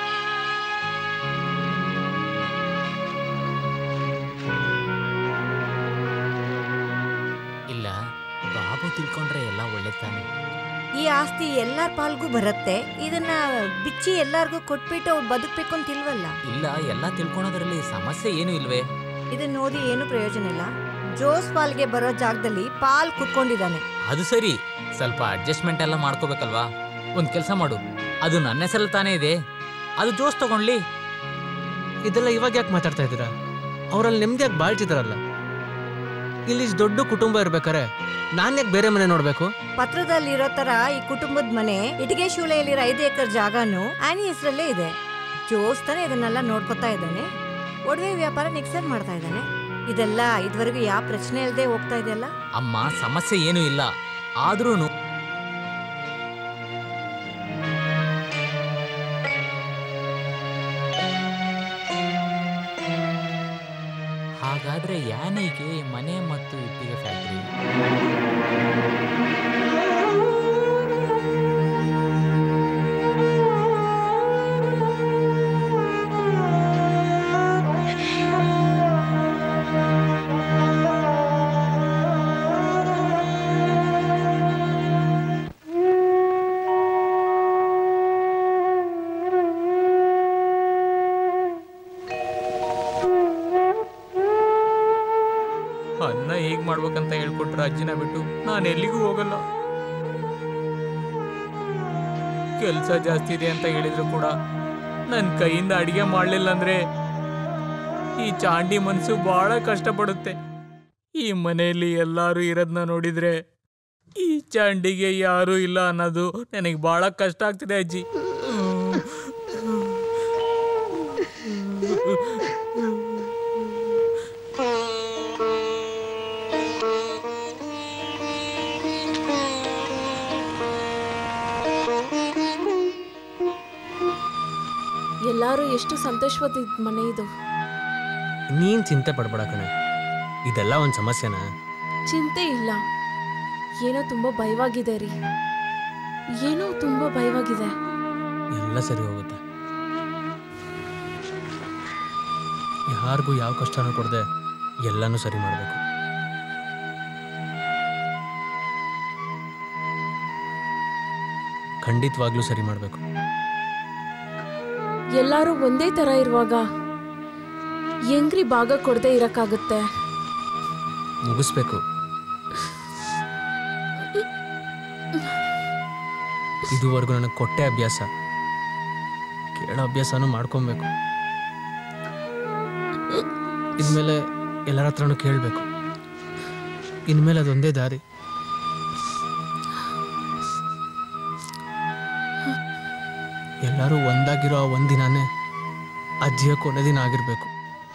Speaker 2: ಇಲ್ಲ ಬಾಬು ತಿಳ್ಕೊಂಡ್ರೆ ಎಲ್ಲ ಒಳ್ಳೆ ತಾನೆ
Speaker 3: ಈ ಆಸ್ತಿ ಎಲ್ಲಾರ ಪಾಲ್ಗೂ ಬರುತ್ತೆ ಇದನ್ನ ಬಿಚ್ಚಿ ಎಲ್ಲಾರ್ಗೂ ಕೊಟ್ಬಿಟ್ಟು ಅವ್ರು ಬದುಕ್ಬೇಕು ಅಂತ ಇಲ್ವಲ್ಲ
Speaker 2: ಇಲ್ಲ ಎಲ್ಲ ತಿಳ್ಕೊಳೋದ್ರಲ್ಲಿ ಸಮಸ್ಯೆ ಏನೂ ಇಲ್ವೇ
Speaker 3: ಇದನ್ನ ನೋಡಿ ಏನು ಪ್ರಯೋಜನ ಇಲ್ಲ ಜೋಸ್ ಪಾಲ್ಗೆ ಬರೋ ಜಾಗದಲ್ಲಿ ಪಾಲ್ ಕುತ್ಕೊಂಡಿದ್ದಾನೆ
Speaker 2: ಅದು ಸರಿ ಸ್ವಲ್ಪ ಅಡ್ಜಸ್ಟ್ಮೆಂಟ್ ಎಲ್ಲ ಮಾಡ್ಕೋಬೇಕಲ್ವಾ ಒಂದು ಕೆಲಸ ಮಾಡು ಅದು ನನ್ನ ಹೆಸರಲ್ಲಿ ತಾನೇ ಇದೆ ಅದು ಜೋಸ್ ತಗೊಂಡ್ಲಿ
Speaker 7: ಇದೆಲ್ಲ ಇವಾಗ ಯಾಕೆ ಮಾತಾಡ್ತಾ ಇದ್ದೀರಾ ಅವರಲ್ಲಿ ನೆಮ್ಮದಿಯಾಗಿ ಬಾಳ್ತಿದಾರಲ್ಲ ಇಲ್ಲಿ ಇಷ್ಟ್ ದೊಡ್ಡ ಕುಟುಂಬ ಇರ್ಬೇಕಾರೆ ನಾನು ಯಾಕೆ ಬೇರೆ ಮನೆ ನೋಡ್ಬೇಕು
Speaker 3: ಪತ್ರದಲ್ಲಿರೋ ತರ ಈ ಕುಟುಂಬದ ಮನೆ ಇಟಿಗೆ ಶೂಲೆಯಲ್ಲಿರೋ ಐದು ಎಕರೆ ಜಾಗನು ಆನಿ ಹೆಸರಲ್ಲೇ ಇದೆ ಜೋಸ್ ತಾನೇ ಇದನ್ನೆಲ್ಲ ನೋಡ್ಕೊತಾ ಇದ್ದಾನೆ ಒಡವೆ ವ್ಯಾಪಾರ ನೆಕ್ಸರ್ ಮಾಡ್ತಾ ಇದ್ದಾನೆ ಇದೆಲ್ಲ ಇದುವರೆಗೂ ಯಾವ ಪ್ರಶ್ನೆ ಇಲ್ಲದೆ ಹೋಗ್ತಾ ಇದೆಯಲ್ಲ
Speaker 2: ಅಮ್ಮ ಸಮಸ್ಯೆ ಏನೂ ಇಲ್ಲ ಆದ್ರೂ ಹಾಗಾದ್ರೆ ಯಾನೈಗೆ ಮನೆ ಮತ್ತು ಇಟ್ಟಿಗೆ ಫ್ಯಾಕ್ಟ್ರಿ ಮಾಡ್ಬೇಕಂತ ಹೇಳ್ಕೊಟ್ರ ಅಜ್ಜಿನ ಬಿಟ್ಟು ನಾನು ಎಲ್ಲಿಗೂ ಹೋಗಲ್ಲ ಕೆಲಸ ಜಾಸ್ತಿ ಇದೆ ಅಂತ ಹೇಳಿದ್ರು ಕೂಡ ನನ್ನ ಕೈಯಿಂದ ಅಡಿಗೆ ಮಾಡಲಿಲ್ಲ ಅಂದ್ರೆ ಈ ಚಾಂಡಿ ಮನಸ್ಸು ಬಹಳ ಕಷ್ಟಪಡುತ್ತೆ ಈ ಮನೆಯಲ್ಲಿ ಎಲ್ಲರೂ ಇರೋದನ್ನ ನೋಡಿದ್ರೆ ಈ ಚಾಂಡಿಗೆ ಯಾರೂ ಇಲ್ಲ ಅನ್ನೋದು ನನಗೆ ಬಹಳ ಕಷ್ಟ ಆಗ್ತಿದೆ ಅಜ್ಜಿ
Speaker 5: ಎಲ್ಲರೂ ಎಷ್ಟು ಸಂತೋಷವಾದ ಮನೆ ಇದು
Speaker 7: ನೀನ್ ಚಿಂತೆ ಪಡ್ಬೇಡ ಕಣೆ ಇದೆಲ್ಲ ಒಂದು ಸಮಸ್ಯೆನಾ
Speaker 5: ಚಿಂತೆ ಇಲ್ಲ ಏನೋ ತುಂಬ ಭಯವಾಗಿದೆ ರೀ ಏನೋ ತುಂಬ ಭಯವಾಗಿದೆ
Speaker 7: ಎಲ್ಲ ಸರಿ ಹೋಗುತ್ತೆ ಯಾರಿಗೂ ಯಾವ ಕಷ್ಟನೂ ಕೊಡದೆ ಎಲ್ಲನೂ ಸರಿ ಮಾಡಬೇಕು ಖಂಡಿತವಾಗ್ಲೂ ಸರಿ ಮಾಡಬೇಕು
Speaker 5: ಎಲ್ಲರೂ ಒಂದೇ ಥರ ಇರುವಾಗ ಹೆಂಗ್ರಿ ಭಾಗ ಕೊಡದೆ ಇರಕ್ಕಾಗುತ್ತೆ
Speaker 7: ಮುಗಿಸ್ಬೇಕು ಇದುವರೆಗೂ ನನಗೆ ಕೊಟ್ಟೆ ಅಭ್ಯಾಸ ಕೇಳೋ ಅಭ್ಯಾಸನೂ ಮಾಡ್ಕೊಬೇಕು ಇನ್ಮೇಲೆ ಎಲ್ಲರ ಹತ್ರನೂ ಕೇಳಬೇಕು ಇನ್ಮೇಲೆ ಅದೊಂದೇ ದಾರಿ ಎಲ್ಲರೂ ಒಂದಾಗಿರೋ ಆ ಒಂದಿನಾನೇ ಅಜ್ಜಿಯ ಕೊನೆ ದಿನ ಆಗಿರ್ಬೇಕು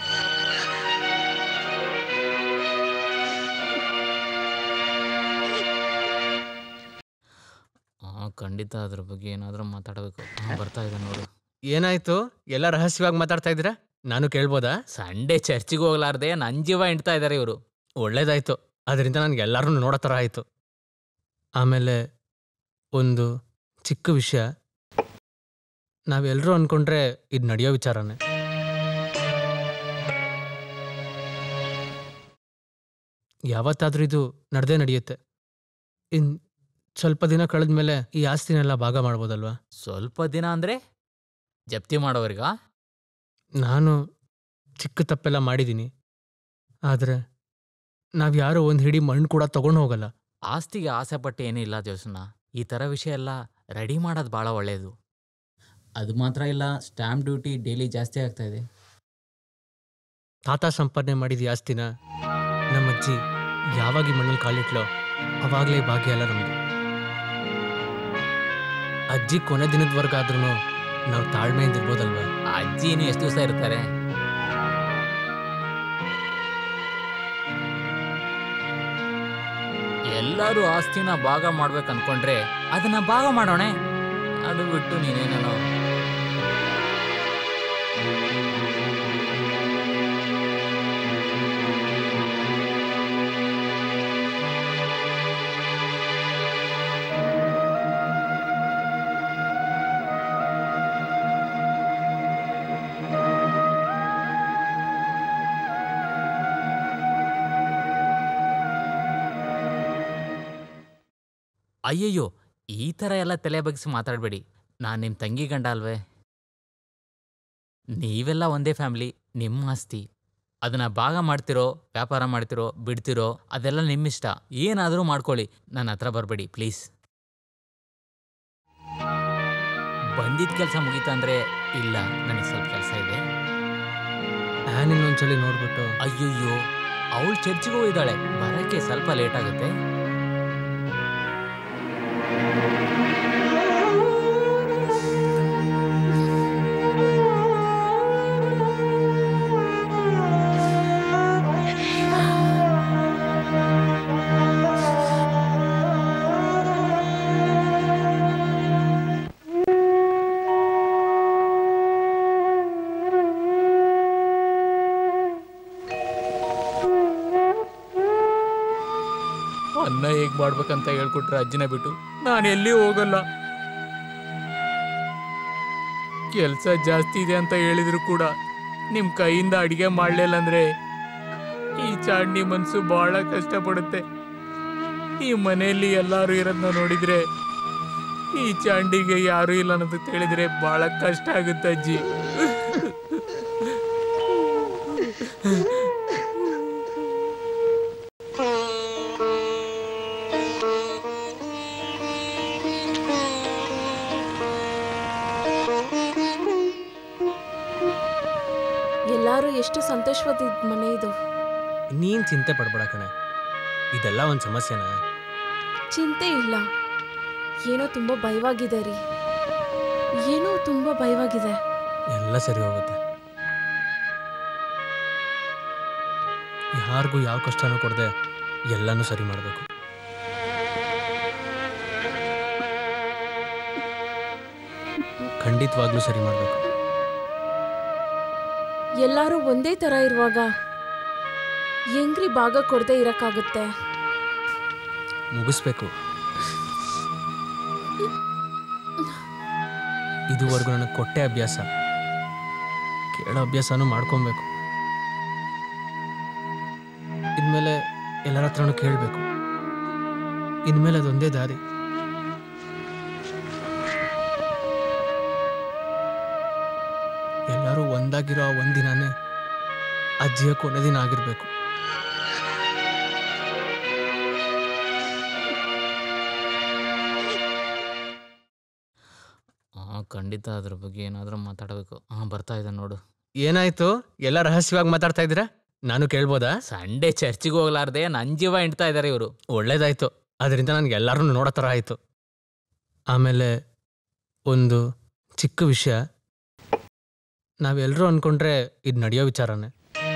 Speaker 2: ಹಾಂ ಖಂಡಿತ ಅದ್ರ ಬಗ್ಗೆ ಏನಾದರೂ ಮಾತಾಡಬೇಕು ಹಾಂ ಬರ್ತಾ ಇದೆ ನೋಡು
Speaker 7: ಏನಾಯ್ತು ಎಲ್ಲ ರಹಸ್ಯವಾಗಿ ಮಾತಾಡ್ತಾ ಇದ್ದೀರಾ ನಾನು ಕೇಳ್ಬೋದಾ
Speaker 2: ಸಂಡೇ ಚರ್ಚಿಗೆ ಹೋಗ್ಲಾರ್ದೆ ನನ್ನ ಜೀವ ಹಿಂಡ್ತಾ ಇದ್ದಾರೆ ಇವರು
Speaker 7: ಒಳ್ಳೇದಾಯ್ತು ಅದರಿಂದ ನನಗೆ ಎಲ್ಲರೂ ನೋಡೋ ಥರ ಆಯಿತು ಆಮೇಲೆ ಒಂದು ಚಿಕ್ಕ ವಿಷಯ ನಾವೆಲ್ಲರೂ ಅಂದ್ಕೊಂಡ್ರೆ ಇದು ನಡೆಯೋ ವಿಚಾರನೇ ಯಾವತ್ತಾದ್ರೂ ಇದು ನಡೆದೇ ನಡೆಯುತ್ತೆ ಇನ್ ಸ್ವಲ್ಪ ದಿನ ಕಳೆದ್ಮೇಲೆ ಈ ಆಸ್ತಿನೆಲ್ಲ ಭಾಗ ಮಾಡ್ಬೋದಲ್ವಾ
Speaker 2: ಸ್ವಲ್ಪ ದಿನ ಅಂದರೆ ಜಪ್ತಿ ಮಾಡೋವರ್ಗ
Speaker 7: ನಾನು ಚಿಕ್ಕ ತಪ್ಪೆಲ್ಲ ಮಾಡಿದ್ದೀನಿ ಆದರೆ ನಾವು ಯಾರೋ ಒಂದು ಹಿಡಿ ಮಣ್ಣು ಕೂಡ ತಗೊಂಡು ಹೋಗಲ್ಲ
Speaker 2: ಆಸ್ತಿಗೆ ಆಸೆ ಪಟ್ಟು ಏನಿಲ್ಲ ಜೋಸನ್ನ ಈ ಥರ ವಿಷಯ ಎಲ್ಲ ರೆಡಿ ಮಾಡೋದು ಭಾಳ ಒಳ್ಳೆಯದು
Speaker 8: ಅದು ಮಾತ್ರ ಇಲ್ಲ ಸ್ಟ್ಯಾಂಪ್ ಡ್ಯೂಟಿ ಡೈಲಿ ಜಾಸ್ತಿ ಆಗ್ತಾ ಇದೆ
Speaker 7: ತಾತ ಸಂಪಾದನೆ ಮಾಡಿದ ಈ ಆಸ್ತಿನ ನಮ್ಮಜ್ಜಿ ಯಾವಾಗ ಈ ಮಣ್ಣಲ್ಲಿ ಕಾಲಿಟ್ಲೋ ಅವಾಗಲೇ ಭಾಗ್ಯ ಎಲ್ಲ ನಮ್ಮದು ಅಜ್ಜಿ ಕೊನೆ ದಿನದವರೆಗಾದ್ರೂ ನಾವು ತಾಳ್ಮೆಯಿಂದ ಇರ್ಬೋದಲ್ವಾ
Speaker 2: ಅಜ್ಜಿ ಇನ್ನು ಎಷ್ಟು ದಿವಸ ಇರ್ತಾರೆ ಎಲ್ಲರೂ ಆಸ್ತಿನ ಭಾಗ ಮಾಡ್ಬೇಕು ಅನ್ಕೊಂಡ್ರೆ ಅದನ್ನ ಭಾಗ ಮಾಡೋಣ ಅದು ಬಿಟ್ಟು ನೀನೇನೋ ಅಯ್ಯಯ್ಯೋ ಈ ಥರ ಎಲ್ಲ ತಲೆ ಬಗ್ಗಿಸಿ ಮಾತಾಡಬೇಡಿ ನಾನು ನಿಮ್ಮ ತಂಗಿ ಗಂಡ ಅಲ್ವೇ ನೀವೆಲ್ಲ ಒಂದೇ ಫ್ಯಾಮ್ಲಿ ನಿಮ್ಮ ಆಸ್ತಿ ಅದನ್ನ ಭಾಗ ಮಾಡ್ತಿರೋ ವ್ಯಾಪಾರ ಮಾಡ್ತಿರೋ ಬಿಡ್ತಿರೋ ಅದೆಲ್ಲ ನಿಮ್ಮಿಷ್ಟ ಏನಾದರೂ ಮಾಡ್ಕೊಳ್ಳಿ ನನ್ನ ಹತ್ರ ಬರಬೇಡಿ ಪ್ಲೀಸ್ ಬಂದಿದ್ದ ಕೆಲಸ ಮುಗೀತಾ ಅಂದರೆ ಇಲ್ಲ ನನಗೆ ಸ್ವಲ್ಪ ಕೆಲಸ ಇದೆ
Speaker 7: ಆ್ಯನ್ ಇನ್ನೊಂದ್ಸಲಿ ನೋಡ್ಬಿಟ್ಟು
Speaker 2: ಅಯ್ಯಯ್ಯೋ ಅವಳು ಚರ್ಚಿಗೆ ಹೋಗಿದ್ದಾಳೆ ಬರೋಕ್ಕೆ ಸ್ವಲ್ಪ ಲೇಟ್ ಆಗುತ್ತೆ ಅನ್ನ ಹೇಗ್ ಮಾಡ್ಬೇಕಂತ ಹೇಳ್ಕೊಟ್ರೆ ಅಜ್ಜಿನ ಬಿಟ್ಟು ನಾನು ಎಲ್ಲಿ ಹೋಗಲ್ಲ ಕೆಲಸ ಜಾಸ್ತಿ ಇದೆ ಅಂತ ಹೇಳಿದ್ರು ಕೂಡ ನಿಮ್ ಕೈಯಿಂದ ಅಡಿಗೆ ಮಾಡ್ಲಿಲ್ಲ ಅಂದ್ರೆ ಈ ಚಾಂಡಿ ಮನ್ಸು ಬಹಳ ಕಷ್ಟಪಡುತ್ತೆ ಈ ಮನೆಯಲ್ಲಿ ಎಲ್ಲಾರು ಇರೋದನ್ನ ನೋಡಿದ್ರೆ ಈ ಚಾಂಡಿಗೆ ಯಾರು ಇಲ್ಲ ಅನ್ನೋದು ತಿಳಿದ್ರೆ ಬಹಳ ಕಷ್ಟ ಆಗುತ್ತೆ ಅಜ್ಜಿ
Speaker 5: ಎಲ್ಲರೂ ಎಷ್ಟು ಸಂತೋಷವಾದ ಮನೆ ಇದು
Speaker 7: ನೀನ್ ಚಿಂತೆ ಪಡ್ಬೇಡ ಕಣೆ ಇದೆಲ್ಲ ಒಂದು ಸಮಸ್ಯೆನಾ
Speaker 5: ಚಿಂತೆ ಇಲ್ಲ ಏನೋ ತುಂಬ ಭಯವಾಗಿದೆ ರೀ ಏನೋ ತುಂಬ ಭಯವಾಗಿದೆ
Speaker 7: ಎಲ್ಲ ಸರಿ ಹೋಗುತ್ತೆ ಯಾರಿಗೂ ಯಾವ ಕಷ್ಟನೂ ಕೊಡದೆ ಎಲ್ಲನೂ ಸರಿ ಮಾಡಬೇಕು ಖಂಡಿತವಾಗ್ಲೂ ಸರಿ ಮಾಡಬೇಕು
Speaker 5: ಎಲ್ಲರೂ ಒಂದೇ ಥರ ಇರುವಾಗ ಹೆಂಗ್ರಿ ಭಾಗ ಕೊಡದೆ ಇರಕ್ಕಾಗುತ್ತೆ
Speaker 7: ಮುಗಿಸ್ಬೇಕು ಇದುವರೆಗೂ ನನಗೆ ಕೊಟ್ಟೆ ಅಭ್ಯಾಸ ಕೇಳೋ ಅಭ್ಯಾಸನೂ ಮಾಡ್ಕೊಬೇಕು ಇನ್ಮೇಲೆ ಎಲ್ಲರ ಹತ್ರನೂ ಕೇಳಬೇಕು ಇನ್ಮೇಲೆ ಅದೊಂದೇ ದಾರಿ ಎಲ್ಲರೂ ಒಂದಾಗಿರೋ ಆ ಒಂದಿನಾನೇ ಅಜ್ಜಿಯ ಕೊನೆ ದಿನ ಆಗಿರಬೇಕು
Speaker 2: ಹಾಂ ಖಂಡಿತ ಅದ್ರ ಬಗ್ಗೆ ಏನಾದರೂ ಮಾತಾಡಬೇಕು ಹಾಂ ಬರ್ತಾ ಇದೆ ನೋಡು
Speaker 7: ಏನಾಯ್ತು ಎಲ್ಲ ರಹಸ್ಯವಾಗಿ ಮಾತಾಡ್ತಾ ಇದ್ದೀರಾ ನಾನು ಕೇಳ್ಬೋದಾ
Speaker 2: ಸಂಡೇ ಚರ್ಚಿಗೆ ಹೋಗ್ಲಾರ್ದೆ ನನ್ನ ಜೀವ ಇಂಟ್ತಾ ಇದ್ದಾರೆ ಇವರು
Speaker 7: ಒಳ್ಳೇದಾಯ್ತು ಅದರಿಂದ ನನಗೆ ಎಲ್ಲರೂ ನೋಡೋ ಥರ ಆಯಿತು ಆಮೇಲೆ ಒಂದು ಚಿಕ್ಕ ವಿಷಯ ನಾವೆಲ್ಲರೂ ಅಂದ್ಕೊಂಡ್ರೆ ಇದು ನಡೆಯೋ ವಿಚಾರನೇ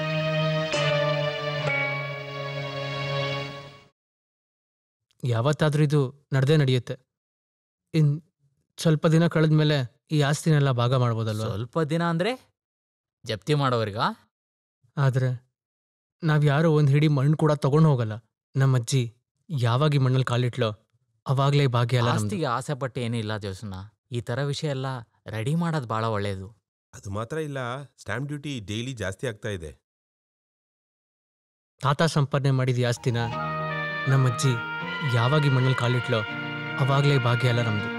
Speaker 7: ಯಾವತ್ತಾದ್ರೂ ಇದು ನಡೆದೇ ನಡೆಯುತ್ತೆ ಇನ್ ಸ್ವಲ್ಪ ದಿನ ಕಳೆದ್ಮೇಲೆ ಈ ಆಸ್ತಿನೆಲ್ಲ ಭಾಗ ಮಾಡ್ಬೋದಲ್ವಾ
Speaker 2: ಸ್ವಲ್ಪ ದಿನ ಅಂದರೆ ಜಪ್ತಿ ಮಾಡೋವ್ರಿಗ
Speaker 7: ಆದರೆ ನಾವು ಯಾರೋ ಒಂದು ಹಿಡಿ ಮಣ್ಣು ಕೂಡ ತಗೊಂಡು ಹೋಗಲ್ಲ ನಮ್ಮ ಅಜ್ಜಿ ಯಾವಾಗ ಈ ಮಣ್ಣಲ್ಲಿ ಕಾಲಿಟ್ಲೋ ಅವಾಗಲೇ ಭಾಗ್ಯ ಎಲ್ಲ ನಮ್ದು.
Speaker 2: ಆಸ್ತಿಗೆ ಆಸೆ ಪಟ್ಟು ಏನಿಲ್ಲ ಜೋಸನ್ನ ಈ ಥರ ವಿಷಯ ಎಲ್ಲ ರೆಡಿ ಮಾಡೋದು ಭಾಳ ಒಳ್ಳೆಯದು
Speaker 4: ಅದು ಮಾತ್ರ ಇಲ್ಲ ಸ್ಟಾಂಪ್ ಡ್ಯೂಟಿ ಡೈಲಿ ಜಾಸ್ತಿ ಆಗ್ತಾ ಇದೆ
Speaker 7: ತಾತ ಸಂಪಾದನೆ ಮಾಡಿದ ಈ ಆಸ್ತಿನ ನಮ್ಮ ಅಜ್ಜಿ ಯಾವಾಗ ಈ ಮಣ್ಣಲ್ಲಿ ಕಾಲಿಟ್ಲೋ ಅವಾಗಲೇ ಭಾಗ್ಯ ಎಲ್ಲ ನಮ್ದು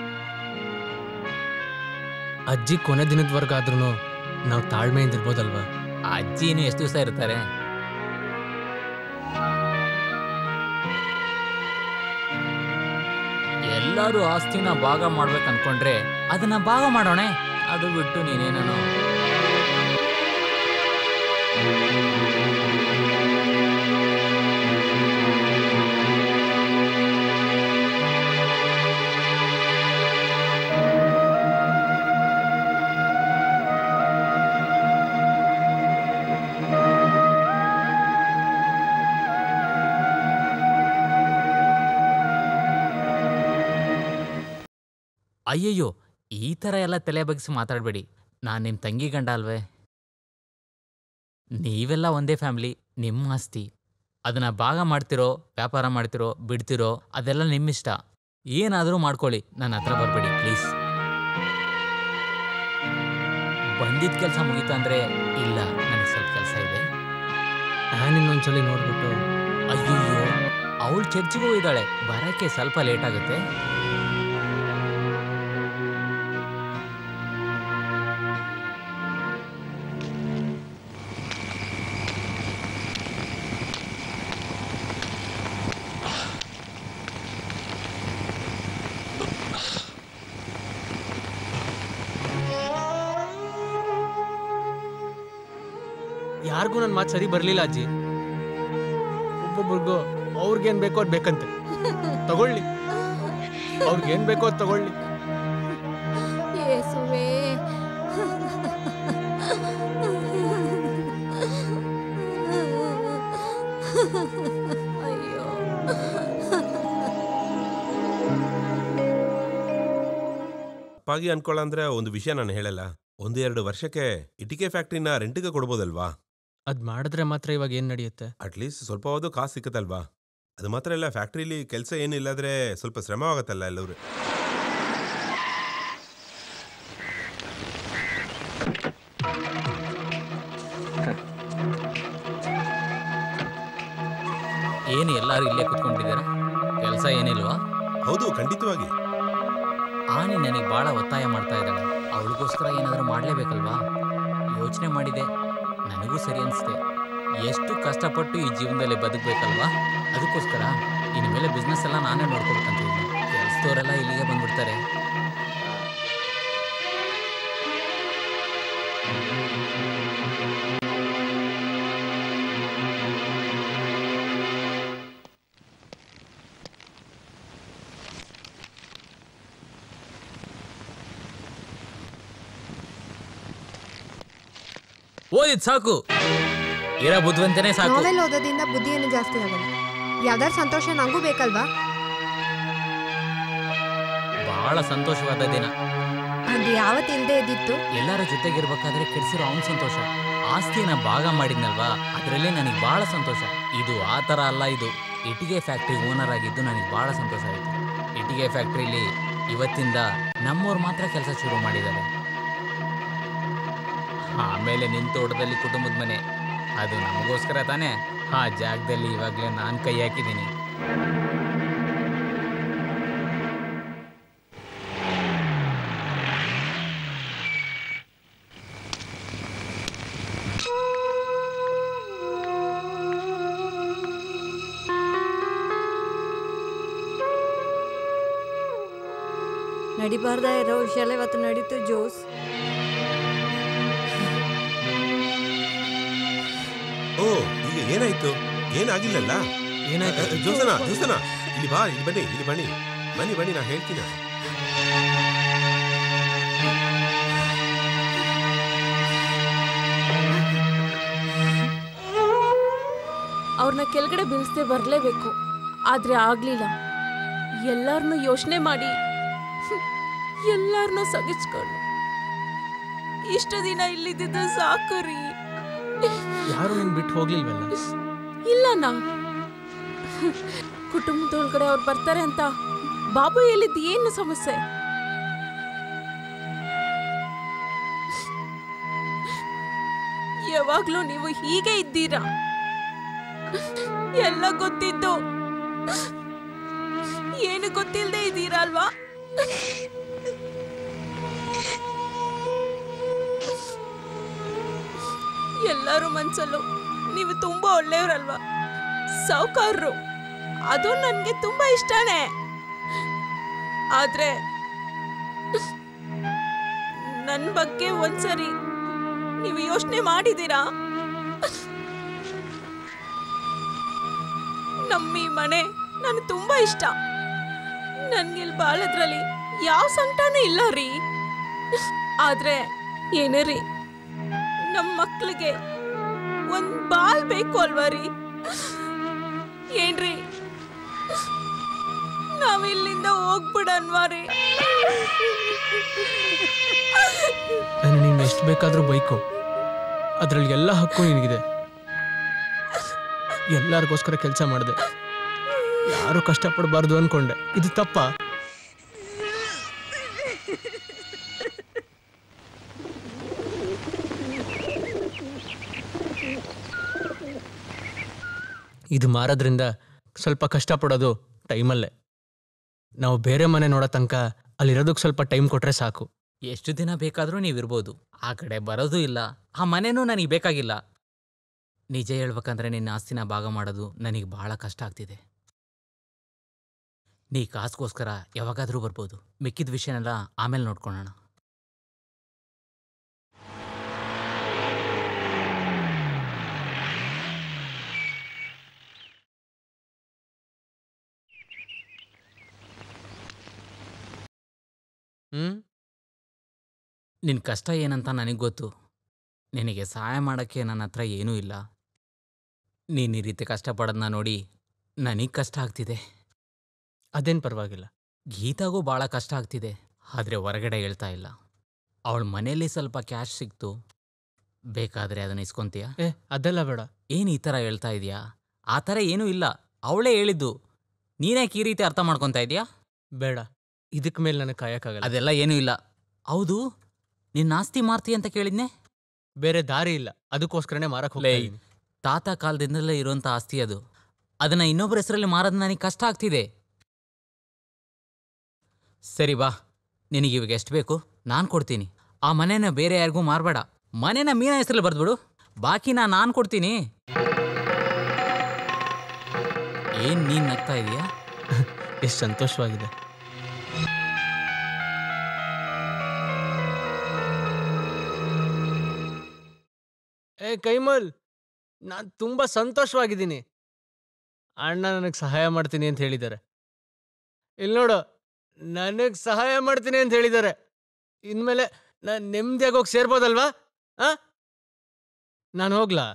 Speaker 7: ಅಜ್ಜಿ ಕೊನೆ ದಿನದವರೆಗಾದ್ರೂ ನಾವು ತಾಳ್ಮೆಯಿಂದ ಇರ್ಬೋದಲ್ವಾ
Speaker 2: ಆ ಅಜ್ಜಿ ಇನ್ನು ಎಷ್ಟು ದಿವಸ ಇರ್ತಾರೆ ಎಲ್ಲರೂ ಆಸ್ತಿನ ಭಾಗ ಮಾಡ್ಬೇಕು ಅನ್ಕೊಂಡ್ರೆ ಅದನ್ನ ಭಾಗ ಮಾಡೋಣ ಅದು ಬಿಟ್ಟು ನೀನೇನೋ ಅಯ್ಯಯ್ಯೋ ಈ ಥರ ಎಲ್ಲ ತಲೆ ಬಗ್ಗಿಸಿ ಮಾತಾಡಬೇಡಿ ನಾನು ನಿಮ್ಮ ತಂಗಿ ಗಂಡ ಅಲ್ವೇ ನೀವೆಲ್ಲ ಒಂದೇ ಫ್ಯಾಮ್ಲಿ ನಿಮ್ಮ ಆಸ್ತಿ ಅದನ್ನ ಭಾಗ ಮಾಡ್ತಿರೋ ವ್ಯಾಪಾರ ಮಾಡ್ತಿರೋ ಬಿಡ್ತಿರೋ ಅದೆಲ್ಲ ನಿಮ್ಮಿಷ್ಟ ಏನಾದರೂ ಮಾಡ್ಕೊಳ್ಳಿ ನನ್ನ ಹತ್ರ ಬರಬೇಡಿ ಪ್ಲೀಸ್ ಬಂದಿದ್ದ ಕೆಲಸ ಮುಗೀತಾ ಅಂದರೆ ಇಲ್ಲ ನನಗೆ ಸ್ವಲ್ಪ ಕೆಲಸ ಇದೆ
Speaker 7: ನಾನು ಇನ್ನೊಂದ್ಸಲಿ ನೋಡ್ಬಿಟ್ಟು
Speaker 2: ಅಯ್ಯಯ್ಯೋ ಅವಳು ಚರ್ಚಿಗೆ ಹೋಗಿದ್ದಾಳೆ ಬರೋಕ್ಕೆ ಸ್ವಲ್ಪ ಲೇಟ್ ಆಗುತ್ತೆ
Speaker 7: ಯಾರಿಗೂ ನನ್ನ ಮಾತು ಸರಿ ಬರಲಿಲ್ಲ ಅಜ್ಜಿ ಒಬ್ಬೊಬ್ರಿಗೂ ಅವ್ರಿಗೇನು ಬೇಕೋ ಅದು ಬೇಕಂತೆ ತಗೊಳ್ಳಿ ಅವ್ರಿಗೇನು ಬೇಕೋ ಅದು ತಗೊಳ್ಳಿ
Speaker 1: ಯೇಸುವೇ ಅಯ್ಯೋ
Speaker 4: ತಪ್ಪಾಗಿ ಅನ್ಕೊಳ್ಳಂದ್ರೆ ಒಂದು ವಿಷಯ ನಾನು ಹೇಳಲ್ಲ ಒಂದು ಎರಡು ವರ್ಷಕ್ಕೆ ಇಟಿಕೆ ಫ್ಯಾಕ್ಟ್ರಿನ ರೆಂಟಿಗೆ ಕೊಡ್ಬೋದಲ್ವಾ
Speaker 7: ಅದು ಮಾಡಿದ್ರೆ ಮಾತ್ರ ಇವಾಗ ಏನು ನಡೆಯುತ್ತೆ
Speaker 4: ಅಟ್ಲೀಸ್ಟ್ ಸ್ವಲ್ಪವಾದ್ರು ಕಾಸು ಸಿಕ್ಕತ್ತಲ್ವಾ ಅದು ಮಾತ್ರ ಇಲ್ಲ ಫ್ಯಾಕ್ಟ್ರಿಲಿ ಕೆಲಸ ಏನಿಲ್ಲಾದ್ರೆ ಸ್ವಲ್ಪ ಶ್ರಮವಾಗತ್ತಲ್ಲ ಎಲ್ಲರೂ
Speaker 2: ಏನು ಎಲ್ಲರೂ ಇಲ್ಲೇ ಕುತ್ಕೊಂಡಿದ್ದೀರಾ ಕೆಲಸ ಏನಿಲ್ವಾ
Speaker 4: ಹೌದು ಖಂಡಿತವಾಗಿ
Speaker 2: ಆನೆ ನನಗೆ ಭಾಳ ಒತ್ತಾಯ ಮಾಡ್ತಾ ಇದ್ದಾಳೆ ಅವಳಿಗೋಸ್ಕರ ಏನಾದರೂ ಮಾಡಲೇಬೇಕಲ್ವಾ ಯೋಚನೆ ಮಾಡಿದೆ ನನಗೂ ಸರಿ ಅನಿಸ್ತೆ ಎಷ್ಟು ಕಷ್ಟಪಟ್ಟು ಈ ಜೀವನದಲ್ಲಿ ಬದುಕಬೇಕಲ್ವಾ ಅದಕ್ಕೋಸ್ಕರ ಇನ್ಮೇಲೆ ಬಿಸ್ನೆಸ್ ಎಲ್ಲ ನಾನೇ ನೋಡ್ಕೋಬೇಕಂತ ಇದ್ದೀನಿ ಕೆಲಸದವರೆಲ್ಲ ಇಲ್ಲಿಗೆ ಬಂದ್ಬಿಡ್ತಾರೆ ಓದಿದ್ ಸಾಕು ಇರೋ ಬುದ್ಧಿವಂತನೇ ಸಾಕು
Speaker 6: ನಾವೆಲ್ ಓದೋದ್ರಿಂದ ಬುದ್ಧಿ ಏನು ಜಾಸ್ತಿ ಆಗಲ್ಲ ಯಾವ್ದಾರು ಸಂತೋಷ ನಂಗೂ ಬೇಕಲ್ವಾ
Speaker 2: ಬಹಳ ಸಂತೋಷವಾದ ದಿನ
Speaker 6: ಅದು ಯಾವತ್ತು ಇಲ್ಲದೆ ಇದ್ದಿತ್ತು
Speaker 2: ಎಲ್ಲರ ಜೊತೆಗಿರ್ಬೇಕಾದ್ರೆ ಕೆಡ್ಸಿರೋ ಅವನ್ ಸಂತೋಷ ಆಸ್ತಿನ ಭಾಗ ಮಾಡಿದ್ನಲ್ವಾ ಅದರಲ್ಲೇ ನನಗೆ ಬಹಳ ಸಂತೋಷ ಇದು ಆ ಥರ ಅಲ್ಲ ಇದು ಇಟ್ಟಿಗೆ ಫ್ಯಾಕ್ಟ್ರಿ ಓನರ್ ಆಗಿದ್ದು ನನಗೆ ಬಹಳ ಸಂತೋಷ ಆಯಿತು ಇಟ್ಟಿಗೆ ಫ್ಯಾಕ್ಟ್ರಿಲಿ ಇವತ್ತಿಂದ ನಮ್ಮವ್ರು ಮಾತ್ರ ಕೆಲಸ ಶುರು ಮಾಡಿದ್ದಾರೆ ಆಮೇಲೆ ನಿನ್ನ ತೋಟದಲ್ಲಿ ಕುಟುಂಬದ ಮನೆ ಅದು ನಮಗೋಸ್ಕರ ತಾನೇ ಆ ಜಾಗದಲ್ಲಿ ಇವಾಗಲೇ ನಾನು ಕೈ ಹಾಕಿದ್ದೀನಿ
Speaker 3: ನಡಿಬಾರ್ದ ಇರೋ ವಿಷಯ ಎಲ್ಲ ಇವತ್ತು ನಡೀತು ಜೋಸ್
Speaker 4: ಓ ಈಗ ಏನಾಯ್ತು ಏನಾಗಿಲ್ಲಲ್ಲ
Speaker 7: ಏನಾಯ್ತು
Speaker 4: ಜೋಸನ ಜೋಸನ ಇಲ್ಲಿ ಬಾ ಇಲ್ಲಿ ಬನ್ನಿ ಇಲ್ಲಿ ಬನ್ನಿ ಬನ್ನಿ ಬನ್ನಿ ನಾ ಹೇಳ್ತೀನಿ
Speaker 5: ಅವ್ರನ್ನ ಕೆಳಗಡೆ ಬೀಳಿಸ್ದೆ ಬರಲೇಬೇಕು ಆದ್ರೆ ಆಗ್ಲಿಲ್ಲ ಎಲ್ಲಾರನ್ನೂ ಯೋಚನೆ ಮಾಡಿ ಎಲ್ಲಾರನ್ನೂ ಸಗಿಸ್ಕೊಂಡು ಇಷ್ಟು ದಿನ ಇಲ್ಲಿದ್ದಿದ್ದು ಸಾಕು ರೀ
Speaker 7: ಯಾರು ನಿನ್ ಬಿಟ್ಟು ಹೋಗ್ಲಿಲ್ವಲ್ಲ
Speaker 5: ಇಲ್ಲಣ್ಣ ಕುಟುಂಬದೊಳಗಡೆ ಅವ್ರು ಬರ್ತಾರೆ ಅಂತ ಬಾಬು ಹೇಳಿದ್ದು ಏನು ಸಮಸ್ಯೆ ಯಾವಾಗ್ಲೂ ನೀವು ಹೀಗೆ ಇದ್ದೀರಾ ಎಲ್ಲ ಗೊತ್ತಿದ್ದು ಏನು ಗೊತ್ತಿಲ್ಲದೆ ಇದ್ದೀರಾ ಅಲ್ವಾ ಎಲ್ಲರೂ ಮನ್ಸಲ್ಲೂ ನೀವು ತುಂಬಾ ಒಳ್ಳೆಯವ್ರಲ್ವಾ ಸಾವುಕಾರರು ಅದು ನನಗೆ ತುಂಬಾ ಇಷ್ಟನೇ ಆದ್ರೆ ನನ್ನ ಬಗ್ಗೆ ಒಂದ್ಸರಿ ನೀವು ಯೋಚನೆ ಮಾಡಿದ್ದೀರಾ ನಮ್ಮಿ ಮನೆ ನನಗೆ ತುಂಬಾ ಇಷ್ಟ ನನ್ಗಿಲ್ ಬಾಳದ್ರಲ್ಲಿ ಯಾವ ಸಂಕಟನೂ ಇಲ್ಲ ರೀ ಆದ್ರೆ ಏನೇ ರೀ ನಮ್ಮ ಮಕ್ಳಿಗೆ ಒಂದ್ ಬಾಲ್ ಬೇಕು ಅಲ್ವಾ ರೀ ಏನ್ರಿ ನಾವಿಲ್ಲಿಂದ ಹೋಗ್ಬಿಡನ್ವಾ ರೀ
Speaker 7: ನಾನು ನೀನು ಎಷ್ಟು ಬೇಕಾದರೂ ಬೈಕು ಅದರಲ್ಲಿ ಎಲ್ಲ ಹಕ್ಕು ನಿನಗಿದೆ ಎಲ್ಲರಿಗೋಸ್ಕರ ಕೆಲಸ ಮಾಡಿದೆ ಯಾರು ಕಷ್ಟಪಡಬಾರ್ದು ಅನ್ಕೊಂಡೆ ಇದು ತಪ್ಪ ಇದು ಮಾರೋದ್ರಿಂದ ಸ್ವಲ್ಪ ಕಷ್ಟಪಡೋದು ಟೈಮಲ್ಲೇ ನಾವು ಬೇರೆ ಮನೆ ನೋಡೋ ತನಕ ಅಲ್ಲಿರೋದಕ್ಕೆ ಸ್ವಲ್ಪ ಟೈಮ್ ಕೊಟ್ರೆ ಸಾಕು
Speaker 2: ಎಷ್ಟು ದಿನ ಬೇಕಾದರೂ ನೀವಿರ್ಬೋದು ಆ ಕಡೆ ಬರೋದು ಇಲ್ಲ ಆ ಮನೆನೂ ನನಗೆ ಬೇಕಾಗಿಲ್ಲ ನಿಜ ಹೇಳ್ಬೇಕಂದ್ರೆ ನಿನ್ನ ಆಸ್ತಿನ ಭಾಗ ಮಾಡೋದು ನನಗೆ ಬಹಳ ಕಷ್ಟ ಆಗ್ತಿದೆ ನೀ ಕಾಸ್ಗೋಸ್ಕರ ಯಾವಾಗಾದರೂ ಬರ್ಬೋದು ಮಿಕ್ಕಿದ ವಿಷಯನೆಲ್ಲ ಆಮೇಲೆ ನೋಡ್ಕೊಳ್ಳೋಣ
Speaker 7: ಹ್ಮ್
Speaker 2: ನಿನ್ನ ಕಷ್ಟ ಏನಂತ ನನಗೆ ಗೊತ್ತು ನಿನಗೆ ಸಹಾಯ ಮಾಡೋಕ್ಕೆ ನನ್ನ ಹತ್ರ ಏನೂ ಇಲ್ಲ ನೀನು ಈ ರೀತಿ ಕಷ್ಟಪಡೋದನ್ನ ನೋಡಿ ನನಗೆ ಕಷ್ಟ ಆಗ್ತಿದೆ
Speaker 7: ಅದೇನು ಪರವಾಗಿಲ್ಲ
Speaker 2: ಗೀತಾಗೂ ಭಾಳ ಕಷ್ಟ ಆಗ್ತಿದೆ ಆದರೆ ಹೊರಗಡೆ ಹೇಳ್ತಾ ಇಲ್ಲ ಅವಳ ಮನೇಲಿ ಸ್ವಲ್ಪ ಕ್ಯಾಶ್ ಸಿಕ್ತು ಬೇಕಾದರೆ ಅದನ್ನ ಇಸ್ಕೊಂತೀಯ
Speaker 7: ಏ ಅದೆಲ್ಲ ಬೇಡ
Speaker 2: ಏನು ಈ ಥರ ಹೇಳ್ತಾ ಇದೆಯಾ ಆ ಥರ ಏನೂ ಇಲ್ಲ ಅವಳೇ ಹೇಳಿದ್ದು ನೀನ್ಯಾಕೆ ಈ ರೀತಿ ಅರ್ಥ ಮಾಡ್ಕೊತಾ ಇದೆಯಾ
Speaker 7: ಬೇಡ ಇದಕ್ಕೆ ಮೇಲೆ ನನಗೆ ಕಾಯಕ್ಕಾಗಲ್ಲ
Speaker 2: ಅದೆಲ್ಲ ಏನೂ ಇಲ್ಲ ಹೌದು ನಿನ್ನ ಆಸ್ತಿ ಮಾರ್ತಿ ಅಂತ ಕೇಳಿದ್ನೆ
Speaker 7: ಬೇರೆ ದಾರಿ ಇಲ್ಲ ಅದಕ್ಕೋಸ್ಕರನೇ ಮಾರಕ್ ಹೋಗ್ತಾ
Speaker 2: ಲೇ.
Speaker 7: ಇದೀನಿ.
Speaker 2: ತಾತ ಕಾಲದಿಂದಲೇ ಇರುವಂಥ ಆಸ್ತಿ ಅದು ಅದನ್ನ ಇನ್ನೊಬ್ಬರ ಹೆಸರಲ್ಲಿ ಮಾರೋದು ನನಗೆ ಕಷ್ಟ ಆಗ್ತಿದೆ ಸರಿ ಬಾ ನಿನಗೆ ಇವಾಗ ಎಷ್ಟು ಬೇಕು ನಾನು ಕೊಡ್ತೀನಿ ಆ ಮನೆನ ಬೇರೆ ಯಾರಿಗೂ ಮಾರಬೇಡ ಮನೆನ ಮೀನ ಹೆಸರಲ್ಲಿ ಬರ್ದ್ಬಿಡು ಬಾಕಿನ ನಾನು ಕೊಡ್ತೀನಿ ಏನ್ ನೀನ್ ನಗ್ತಾ ಇದೀಯಾ
Speaker 7: ಎಷ್ಟು ಸಂತೋಷವಾಗಿದೆ ಏ ಕೈಮಲ್ ನಾನು ತುಂಬಾ ಸಂತೋಷವಾಗಿದ್ದೀನಿ ಅಣ್ಣ ನನಗೆ ಸಹಾಯ ಮಾಡ್ತೀನಿ ಅಂತ ಹೇಳಿದ್ದಾರೆ ಇಲ್ಲಿ ನೋಡು ನನಗೆ ಸಹಾಯ ಮಾಡ್ತೀನಿ ಅಂತ ಹೇಳಿದ್ದಾರೆ ಇನ್ಮೇಲೆ ನಾನು ನೆಮ್ಮದಿಯಾಗಿ ಹೋಗಿ ಸೇರ್ಬೋದಲ್ವಾ ಆ ನಾನು ಹೋಗ್ಲಾ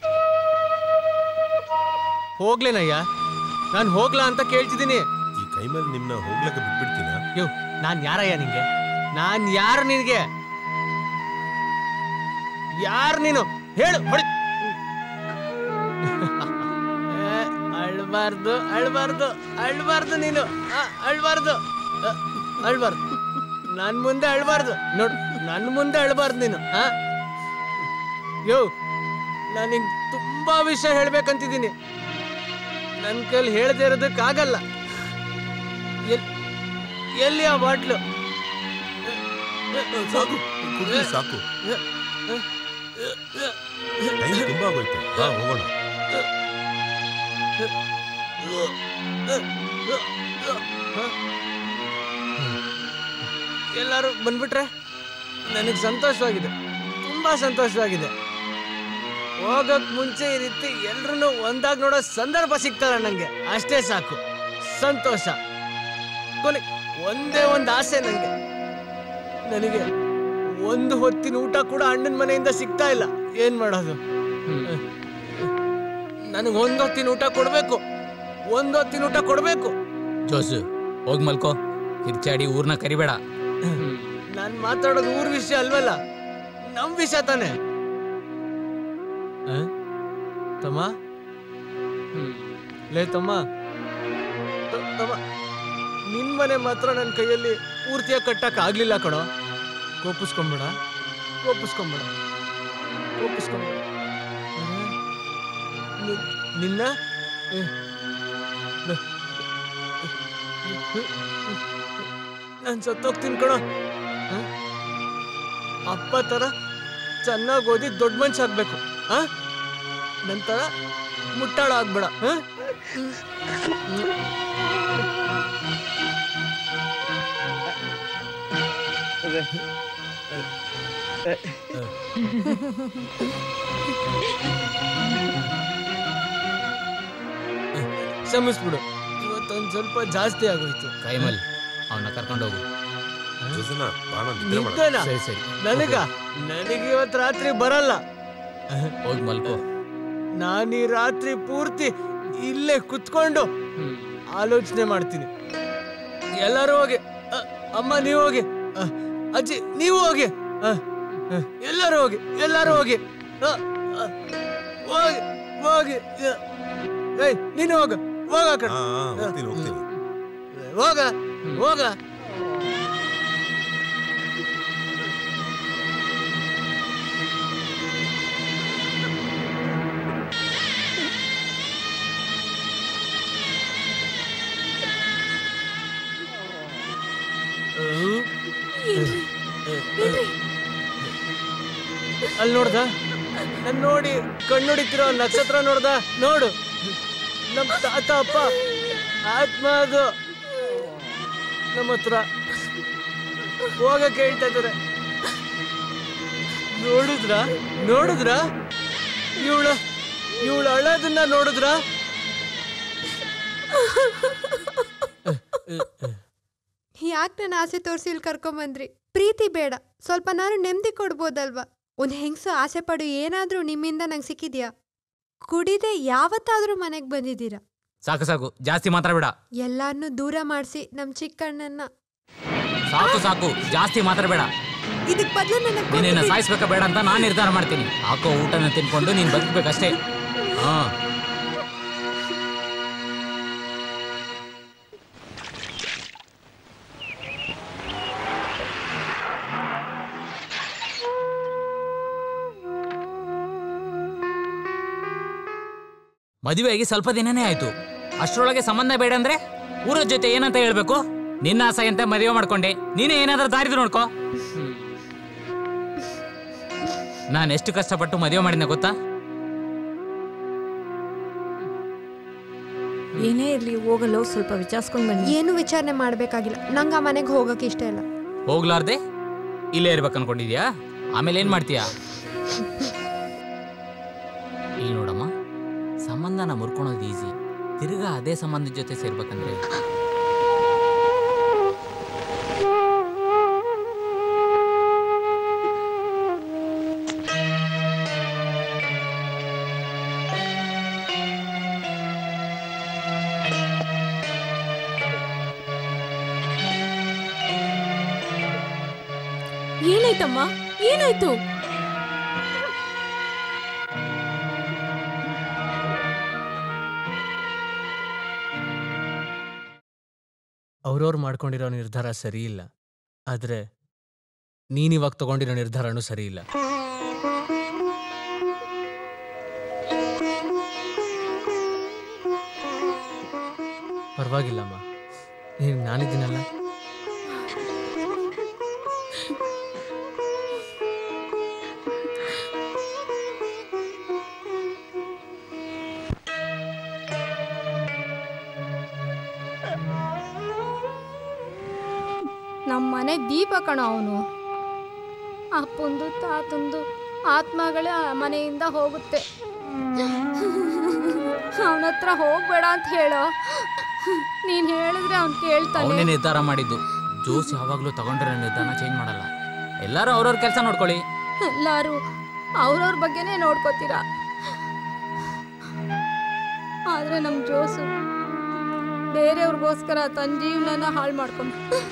Speaker 7: ಹೋಗ್ಲೇನಯ್ಯ ನಾನು ಹೋಗ್ಲಾ ಅಂತ ಕೇಳ್ತಿದ್ದೀನಿ
Speaker 4: ಈ ಕೈ ಮೇಲೆ ನಿಮ್ನ ಹೋಗ್ಲಕ್ಕ ಬಿಟ್ಬಿಡ್ತೀನ
Speaker 7: ಯೋ ನಾನ್ ಯಾರಯ್ಯ ನಿಂಗೆ ನಾನ್ ಯಾರು ನಿನಗೆ ಯಾರು ನೀನು ಹೇಳು ಹೊಡಿ ಏ, ಅಳ್ಬಾರ್ದು ಅಳ್ಬಾರ್ದು ಅಳ್ಬಾರ್ದು ನೀನು ಆ, ಅಳ್ಬಾರ್ದು ಅ, ಅಳ್ಬಾರ್ದು ನನ್ ಮುಂದೆ ಅಳ್ಬಾರ್ದು ನೋಡು ನನ್ ಮುಂದೆ ಅಳ್ಬಾರ್ದು ನೀನು ಆ ಯೋ ನಾನಿಗ್ ತುಂಬಾ ವಿಷಯ ಹೇಳ್ಬೇಕಂತಿದ್ದೀನಿ ನನ್ ಕೈಲಿ ಹೇಳ್ದೆ ಇರೋದಕ್ಕಾಗಲ್ಲ ಎಲ್- ಎಲ್ಲಿ ಆ ಬಾಟ್ಲು
Speaker 4: ಸಾಕು ಕುಡ್ದು ಸಾಕು ಟೈಮ್ ತುಂಬಾ ಆಗೋಯ್ತು ಬಾ ಹೋಗೋಣ
Speaker 7: ಎಲ್ಲರೂ ಬಂದ್ಬಿಟ್ರೆ ನನಗೆ ಸಂತೋಷವಾಗಿದೆ ತುಂಬಾ ಸಂತೋಷವಾಗಿದೆ ಹೋಗಕ್ ಮುಂಚೆ ಈ ರೀತಿ ಎಲ್ರು ಒಂದಾಗ್ ನೋಡೋ ಸಂದರ್ಭ ಸಿಗ್ತಾರ ನಂಗೆ ಅಷ್ಟೇ ಸಾಕು ಸಂತೋಷ ಕೊನೆ ಒಂದೇ ಒಂದು ಆಸೆ ನಂಗೆ ನನಗೆ ಒಂದು ಹೊತ್ತಿನ ಊಟ ಕೂಡ ಅಣ್ಣನ ಮನೆಯಿಂದ ಸಿಗ್ತಾ ಇಲ್ಲ ಏನ್ ಮಾಡೋದು ನನಗೆ ಒಂದು ಹೊತ್ತಿನ ಊಟ ಕೊಡ್ಬೇಕು ಒಂದು ಹೊತ್ತಿನ ಊಟ ಕೊಡ್ಬೇಕು
Speaker 2: ಜೋಸು ಹೋಗ್ ಮಲ್ಕೋ ಕಿರ್ಚಾಡಿ ಊರ್ನ ಕರಿಬೇಡ
Speaker 7: ನಾನ್ ಮಾತಾಡೋದು ಊರ್ ವಿಷಯ ಅಲ್ವಲ್ಲ ನಮ್ ವಿಷಯ ತಾನೆ ಆ? ತಮ್ಮ ಲೇ ತಮ್ಮ ತ- ತಮ್ಮ ನಿನ್ ಮನೆ ಮಾತ್ರ ನನ್ನ ಕೈಯಲ್ಲಿ ಪೂರ್ತಿಯಾಗಿ ಕಟ್ಟಕ್ ಆಗ್ಲಿಲ್ಲ ಕಣೋ ಕೋಪಿಸ್ಕೊಂಬೇಡ ಕೋಪಿಸ್ಕೊಂಬೇಡ ಕೋಪಿಸ್ಕೊಂಬೇಡ ಅರೆ, ನಿ- ನಿನ್ನ ಏ, ಬ- ನಾನ್ ಸತ್ತೋಗ್ತೀನಿ ಕಣೋ ಹ? ಅಪ್ಪ ತರ ಚೆನ್ನಾಗಿ ಓದಿ ದೊಡ್ಡ ಮನುಷ್ಯ ಆಗ್ಬೇಕು ಆ ನಂತರ ಮುಟ್ಟಾಳ ಆಗ್ಬೇಡ ಹ? ಕ್ಷಮಿಸ್ಬಿಡು ಇವತ್ತೊಂದ್ ಸ್ವಲ್ಪ ಜಾಸ್ತಿ ಆಗೋಯ್ತು
Speaker 2: ಕೈಮಲ್ ಅವನ್ನ ಕರ್ಕೊಂಡು ಹೋಗು
Speaker 4: ಜೋಸನ ಬಾಣ ನಿದ್ರೆ ಮಾಡ
Speaker 7: ನಿದ್ದೆನಾ?
Speaker 2: ಸರಿ ಸರಿ
Speaker 7: ನನಗ ನನಗೆ ಇವತ್ತು ರಾತ್ರಿ ಬರಲ್ಲ
Speaker 2: ಹೋಗಿ ಮಲ್ಕೋ
Speaker 7: ನಾನು ಈ ರಾತ್ರಿ ಪೂರ್ತಿ ಇಲ್ಲೇ ಕುತ್ಕೊಂಡು ಆಲೋಚನೆ ಮಾಡ್ತೀನಿ ಎಲ್ಲರೂ ಹೋಗಿ ಅ, ಅಮ್ಮ ನೀವು ಹೋಗಿ ಅ, ಅಜ್ಜಿ ನೀವು ಹೋಗಿ ಅ, ಅ, ಎಲ್ಲರೂ ಹೋಗಿ ಎಲ್ಲರೂ ಹೋಗಿ ಅ, ಅ, ಹೋಗಿ ಹೋಗಿ ಅ, ಏಯ್ ನೀನು ಹೋಗ ಹೋಗ ಆ ಕಡೆ.
Speaker 4: ಹಾ ಹಾ, ಹೋಗ್ತೀನಿ ಹೋಗ್ತೀನಿ
Speaker 7: ಹೋಗ ಹೋಗ ಅಲ್ಲಿ ನೋಡ್ದ ನನ್ ನೋಡಿ ಕಣ್ಣುಡಿತಿರೋ ನಕ್ಷತ್ರ ನೋಡ್ದ ನೋಡು ನಮ್ ತಾತ ಅಪ್ಪ ಆತ್ಮ ಅದು ನಮ್ಮ ಹತ್ರ ಹೋಗಕ್ಕೆ ಹೇಳ್ತಾ ಇದಾರೆ ನೋಡಿದ್ರ ನೋಡಿದ್ರ ಇವಳ ಇವಳ ಅಳೋದನ್ನ ನೋಡಿದ್ರ
Speaker 6: ಯಾಕೆ ನನ್ನ ಆಸೆ ತೋರಿಸಿ ಇಲ್ಲಿ ಕರ್ಕೊಂಬಂದ್ರಿ ಪ್ರೀತಿ ಬೇಡ ಸ್ವಲ್ಪ ನಾನು ನೆಮ್ಮದಿ ಕೊಡ್ಬೋದಲ್ವಾ ಒಂದು ಹೆಂಗಸು ಆಸೆ ಪಡು ಏನಾದರೂ ನಿಮ್ಮಿಂದ ನಂಗೆ ಸಿಕ್ಕಿದ್ಯಾ ಕುಡಿದೆ ಯಾವತ್ತಾದರೂ ಮನೆಗೆ ಬಂದಿದ್ದೀರಾ
Speaker 2: ಸಾಕು ಸಾಕು ಜಾಸ್ತಿ ಮಾತಾಡ್ಬೇಡ
Speaker 6: ಎಲ್ಲಾರನ್ನೂ ದೂರ ಮಾಡಿಸಿ ನಮ್ಮ ಚಿಕ್ಕಣ್ಣನ್ನ
Speaker 2: ಸಾಕು ಸಾಕು ಜಾಸ್ತಿ ಮಾತಾಡ್ಬೇಡ
Speaker 6: ಇದಕ್ ಬದಲು ನನ್ನ
Speaker 2: ನೀನೇನ ಸಾಯಿಸ್ಬೇಕಾ ಬೇಡ ಅಂತ ನಾನು ನಿರ್ಧಾರ ಮಾಡ್ತೀನಿ ಹಾಕೋ ಊಟನ ತಿನ್ಕೊಂಡು ನೀನ್ ಬದುಕ್ಬೇಕಷ್ಟೇ ಹಾ ಮದುವೆಯಾಗಿ ಸ್ವಲ್ಪ ದಿನನೇ ಆಯ್ತು ಅಷ್ಟರೊಳಗೆ ಸಂಬಂಧ ಬೇಡ ಅಂದ್ರೆ ಊರ ಜೊತೆ ಏನಂತ ಹೇಳ್ಬೇಕು ನಿನ್ನ ಆಸೆ ಅಂತ ಮದುವೆ ಮಾಡ್ಕೊಂಡೆ ನೀನೇ ಏನಾದ್ರೂ ದಾರಿದು ನೋಡ್ಕೋ ನಾನು ಎಷ್ಟು ಕಷ್ಟಪಟ್ಟು ಮದುವೆ ಮಾಡಿದ್ನ ಗೊತ್ತಾ
Speaker 3: ಏನೇ ಇರ್ಲಿ ಹೋಗಲು ಸ್ವಲ್ಪ ವಿಚಾರಿಸ್ಕೊಂಡು ಬನ್ನಿ
Speaker 6: ಏನು ವಿಚಾರಣೆ ಮಾಡಬೇಕಾಗಿಲ್ಲ ನಂಗೆ ಆ ಮನೆಗೆ ಹೋಗಕ್ಕೆ ಇಷ್ಟ ಇಲ್ಲ
Speaker 2: ಹೋಗ್ಲಾರ್ದೆ ಇಲ್ಲೇ ಇರ್ಬೇಕು ಅನ್ಕೊಂಡಿದ್ಯಾ ಆಮೇಲೆ ಏನ್ ಮಾಡ್ತೀಯಾ ಇಲ್ಲಿ ನೋಡಮ್ಮ ಸಂಬಂಧನ ಮುರ್ಕೊಳೋದು ಈಸಿ ತಿರ್ಗಾ ಅದೇ ಸಂಬಂಧದ ಜೊತೆ ಸೇರ್ಬೇಕಂದ್ರೆ
Speaker 5: ಏನಾಯ್ತಮ್ಮ ಏನಾಯ್ತು
Speaker 7: ಅವ್ರವ್ರು ಮಾಡ್ಕೊಂಡಿರೋ ನಿರ್ಧಾರ ಸರಿ ಇಲ್ಲ ಆದ್ರೆ ನೀನಿವಾಗ ತಗೊಂಡಿರೋ ನಿರ್ಧಾರನೂ ಸರಿ ಇಲ್ಲ ಪರವಾಗಿಲ್ಲಮ್ಮ ನೀನು ನಾನಿದ್ದೀನಲ್ಲ
Speaker 1: ನಮ್ಮ ಮನೆ ದೀಪ ಕಣ ಅವನು ಅಪ್ಪಂದು ತಾತಂದು ಆತ್ಮಗಳೇ ಆ ಮನೆಯಿಂದ ಹೋಗುತ್ತೆ ಅವನ ಹತ್ರ ಹೋಗ್ಬೇಡ ಅಂತ ಹೇಳೋ ನೀನ್ ಹೇಳಿದ್ರೆ ಅವ್ನು
Speaker 2: ಅವನೇ
Speaker 1: ಕೇಳ್ತಾನೆ
Speaker 2: ನಿರ್ಧಾರ ಮಾಡಿದ್ದು ಜೋಸ್ ಯಾವಾಗಲೂ ತಗೊಂಡಿರೋ ನಿರ್ಧಾರ ಚೇಂಜ್ ಮಾಡಲ್ಲ ಎಲ್ಲರೂ ಅವ್ರವ್ರ ಕೆಲಸ ನೋಡ್ಕೊಳ್ಳಿ
Speaker 1: ಎಲ್ಲಾರು ಅವ್ರವ್ರ ಬಗ್ಗೆನೇ ನೋಡ್ಕೋತೀರಾ ಆದ್ರೆ ನಮ್ ಜೋಸು ಬೇರೆಯವ್ರಿಗೋಸ್ಕರ ತನ್ನ ಜೀವನನ ಹಾಳು ಮಾಡ್ಕೊಂಡು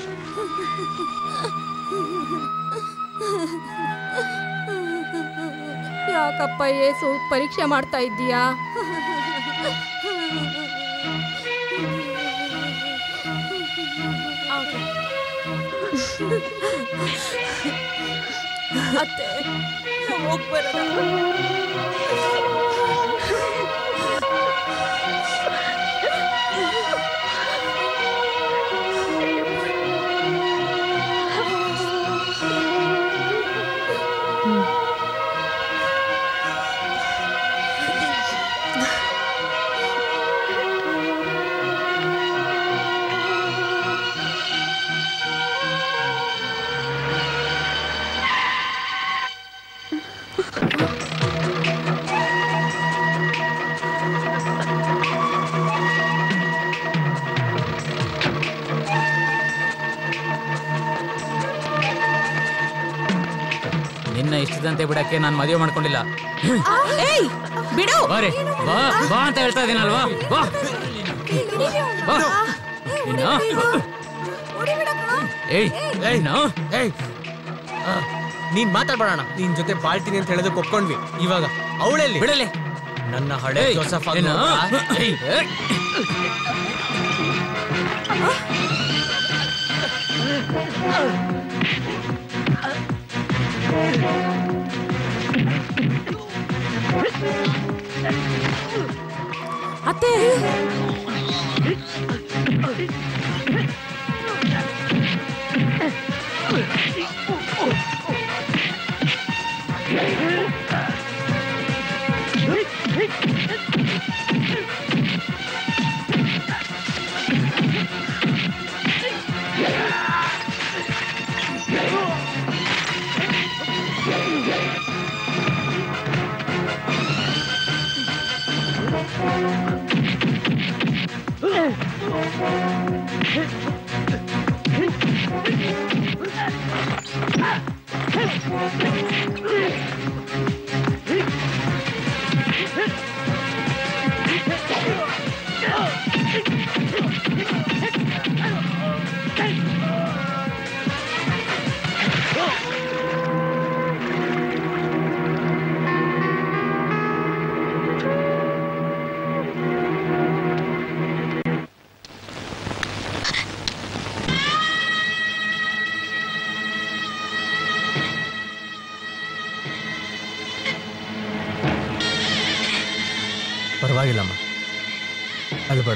Speaker 1: ಯಾಕಪ್ಪ ಏಸು ಪರೀಕ್ಷೆ ಮಾಡ್ತಾ ಇದ್ದೀಯಾ
Speaker 5: ಅತ್ತೆ ಹೋಗ್ಬರೋಣ
Speaker 2: ನಿನ್ನ ಇಷ್ಟದಂತೆ ಬಿಡಕ್ಕೆ ನಾನು ಮದುವೆ ಮಾಡ್ಕೊಂಡಿಲ್ಲ
Speaker 5: ಏಯ್ ಬಿಡು
Speaker 2: ಬಾರೆ ಬಾ ಬಾ ಅಂತ ಹೇಳ್ತಾ ಇದೀನಲ್ವಾ ಬಾ ಬಾ ನೀನು ಏಯ್ ಏಯ್ನು
Speaker 7: ಏಯ್ ಆ, ನೀನ್ ಮಾತಾಡ್ಬೇಡಣ ನಿನ್ ಜೊತೆ ಬಾಳ್ತೀನಿ ಅಂತ ಹೇಳೋದಕ್ಕೆ ಒಪ್ಕೊಂಡ್ವಿ ಇವಾಗ ಅವಳೆಲ್ಲಿ
Speaker 2: ಬಿಡಲಿ
Speaker 7: ನನ್ನ ಹಳೆ
Speaker 2: ಏಯ್,
Speaker 7: ಜೋಸಫ್ ಆಗಿ
Speaker 2: ಏನು?
Speaker 7: ನೋಡ್ತಾ?
Speaker 2: ಏಯ್, ಏಯ್.
Speaker 5: ಅತ್ತೆ
Speaker 7: ಪರವಾಗಿಲ್ಲಮ್ಮ ಅಲ್ಬೇಡ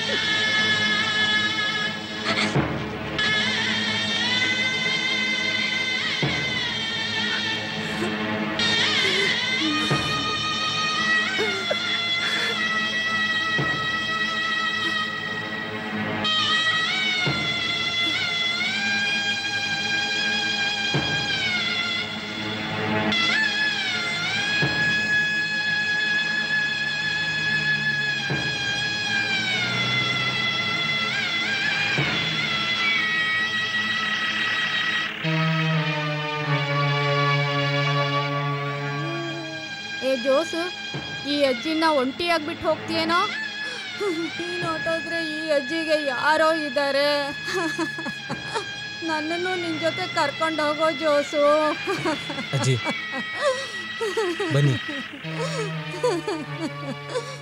Speaker 1: ಏ ಜೋಸು ಈ ಅಜ್ಜಿನ ಒಂಟಿಯಾಗ್ಬಿಟ್ಟು ಹೋಗ್ತೀಯೇನೋ ನೀನು ಹೊಟ್ಟೋದ್ರೆ ಈ ಅಜ್ಜಿಗೆ ಯಾರೋ ಇದ್ದಾರೆ ನನ್ನನ್ನು ನಿನ್ ಜೊತೆ ಕರ್ಕೊಂಡು ಹೋಗೋ ಜೋಸು
Speaker 7: ಅಜ್ಜಿ ಬನ್ನಿ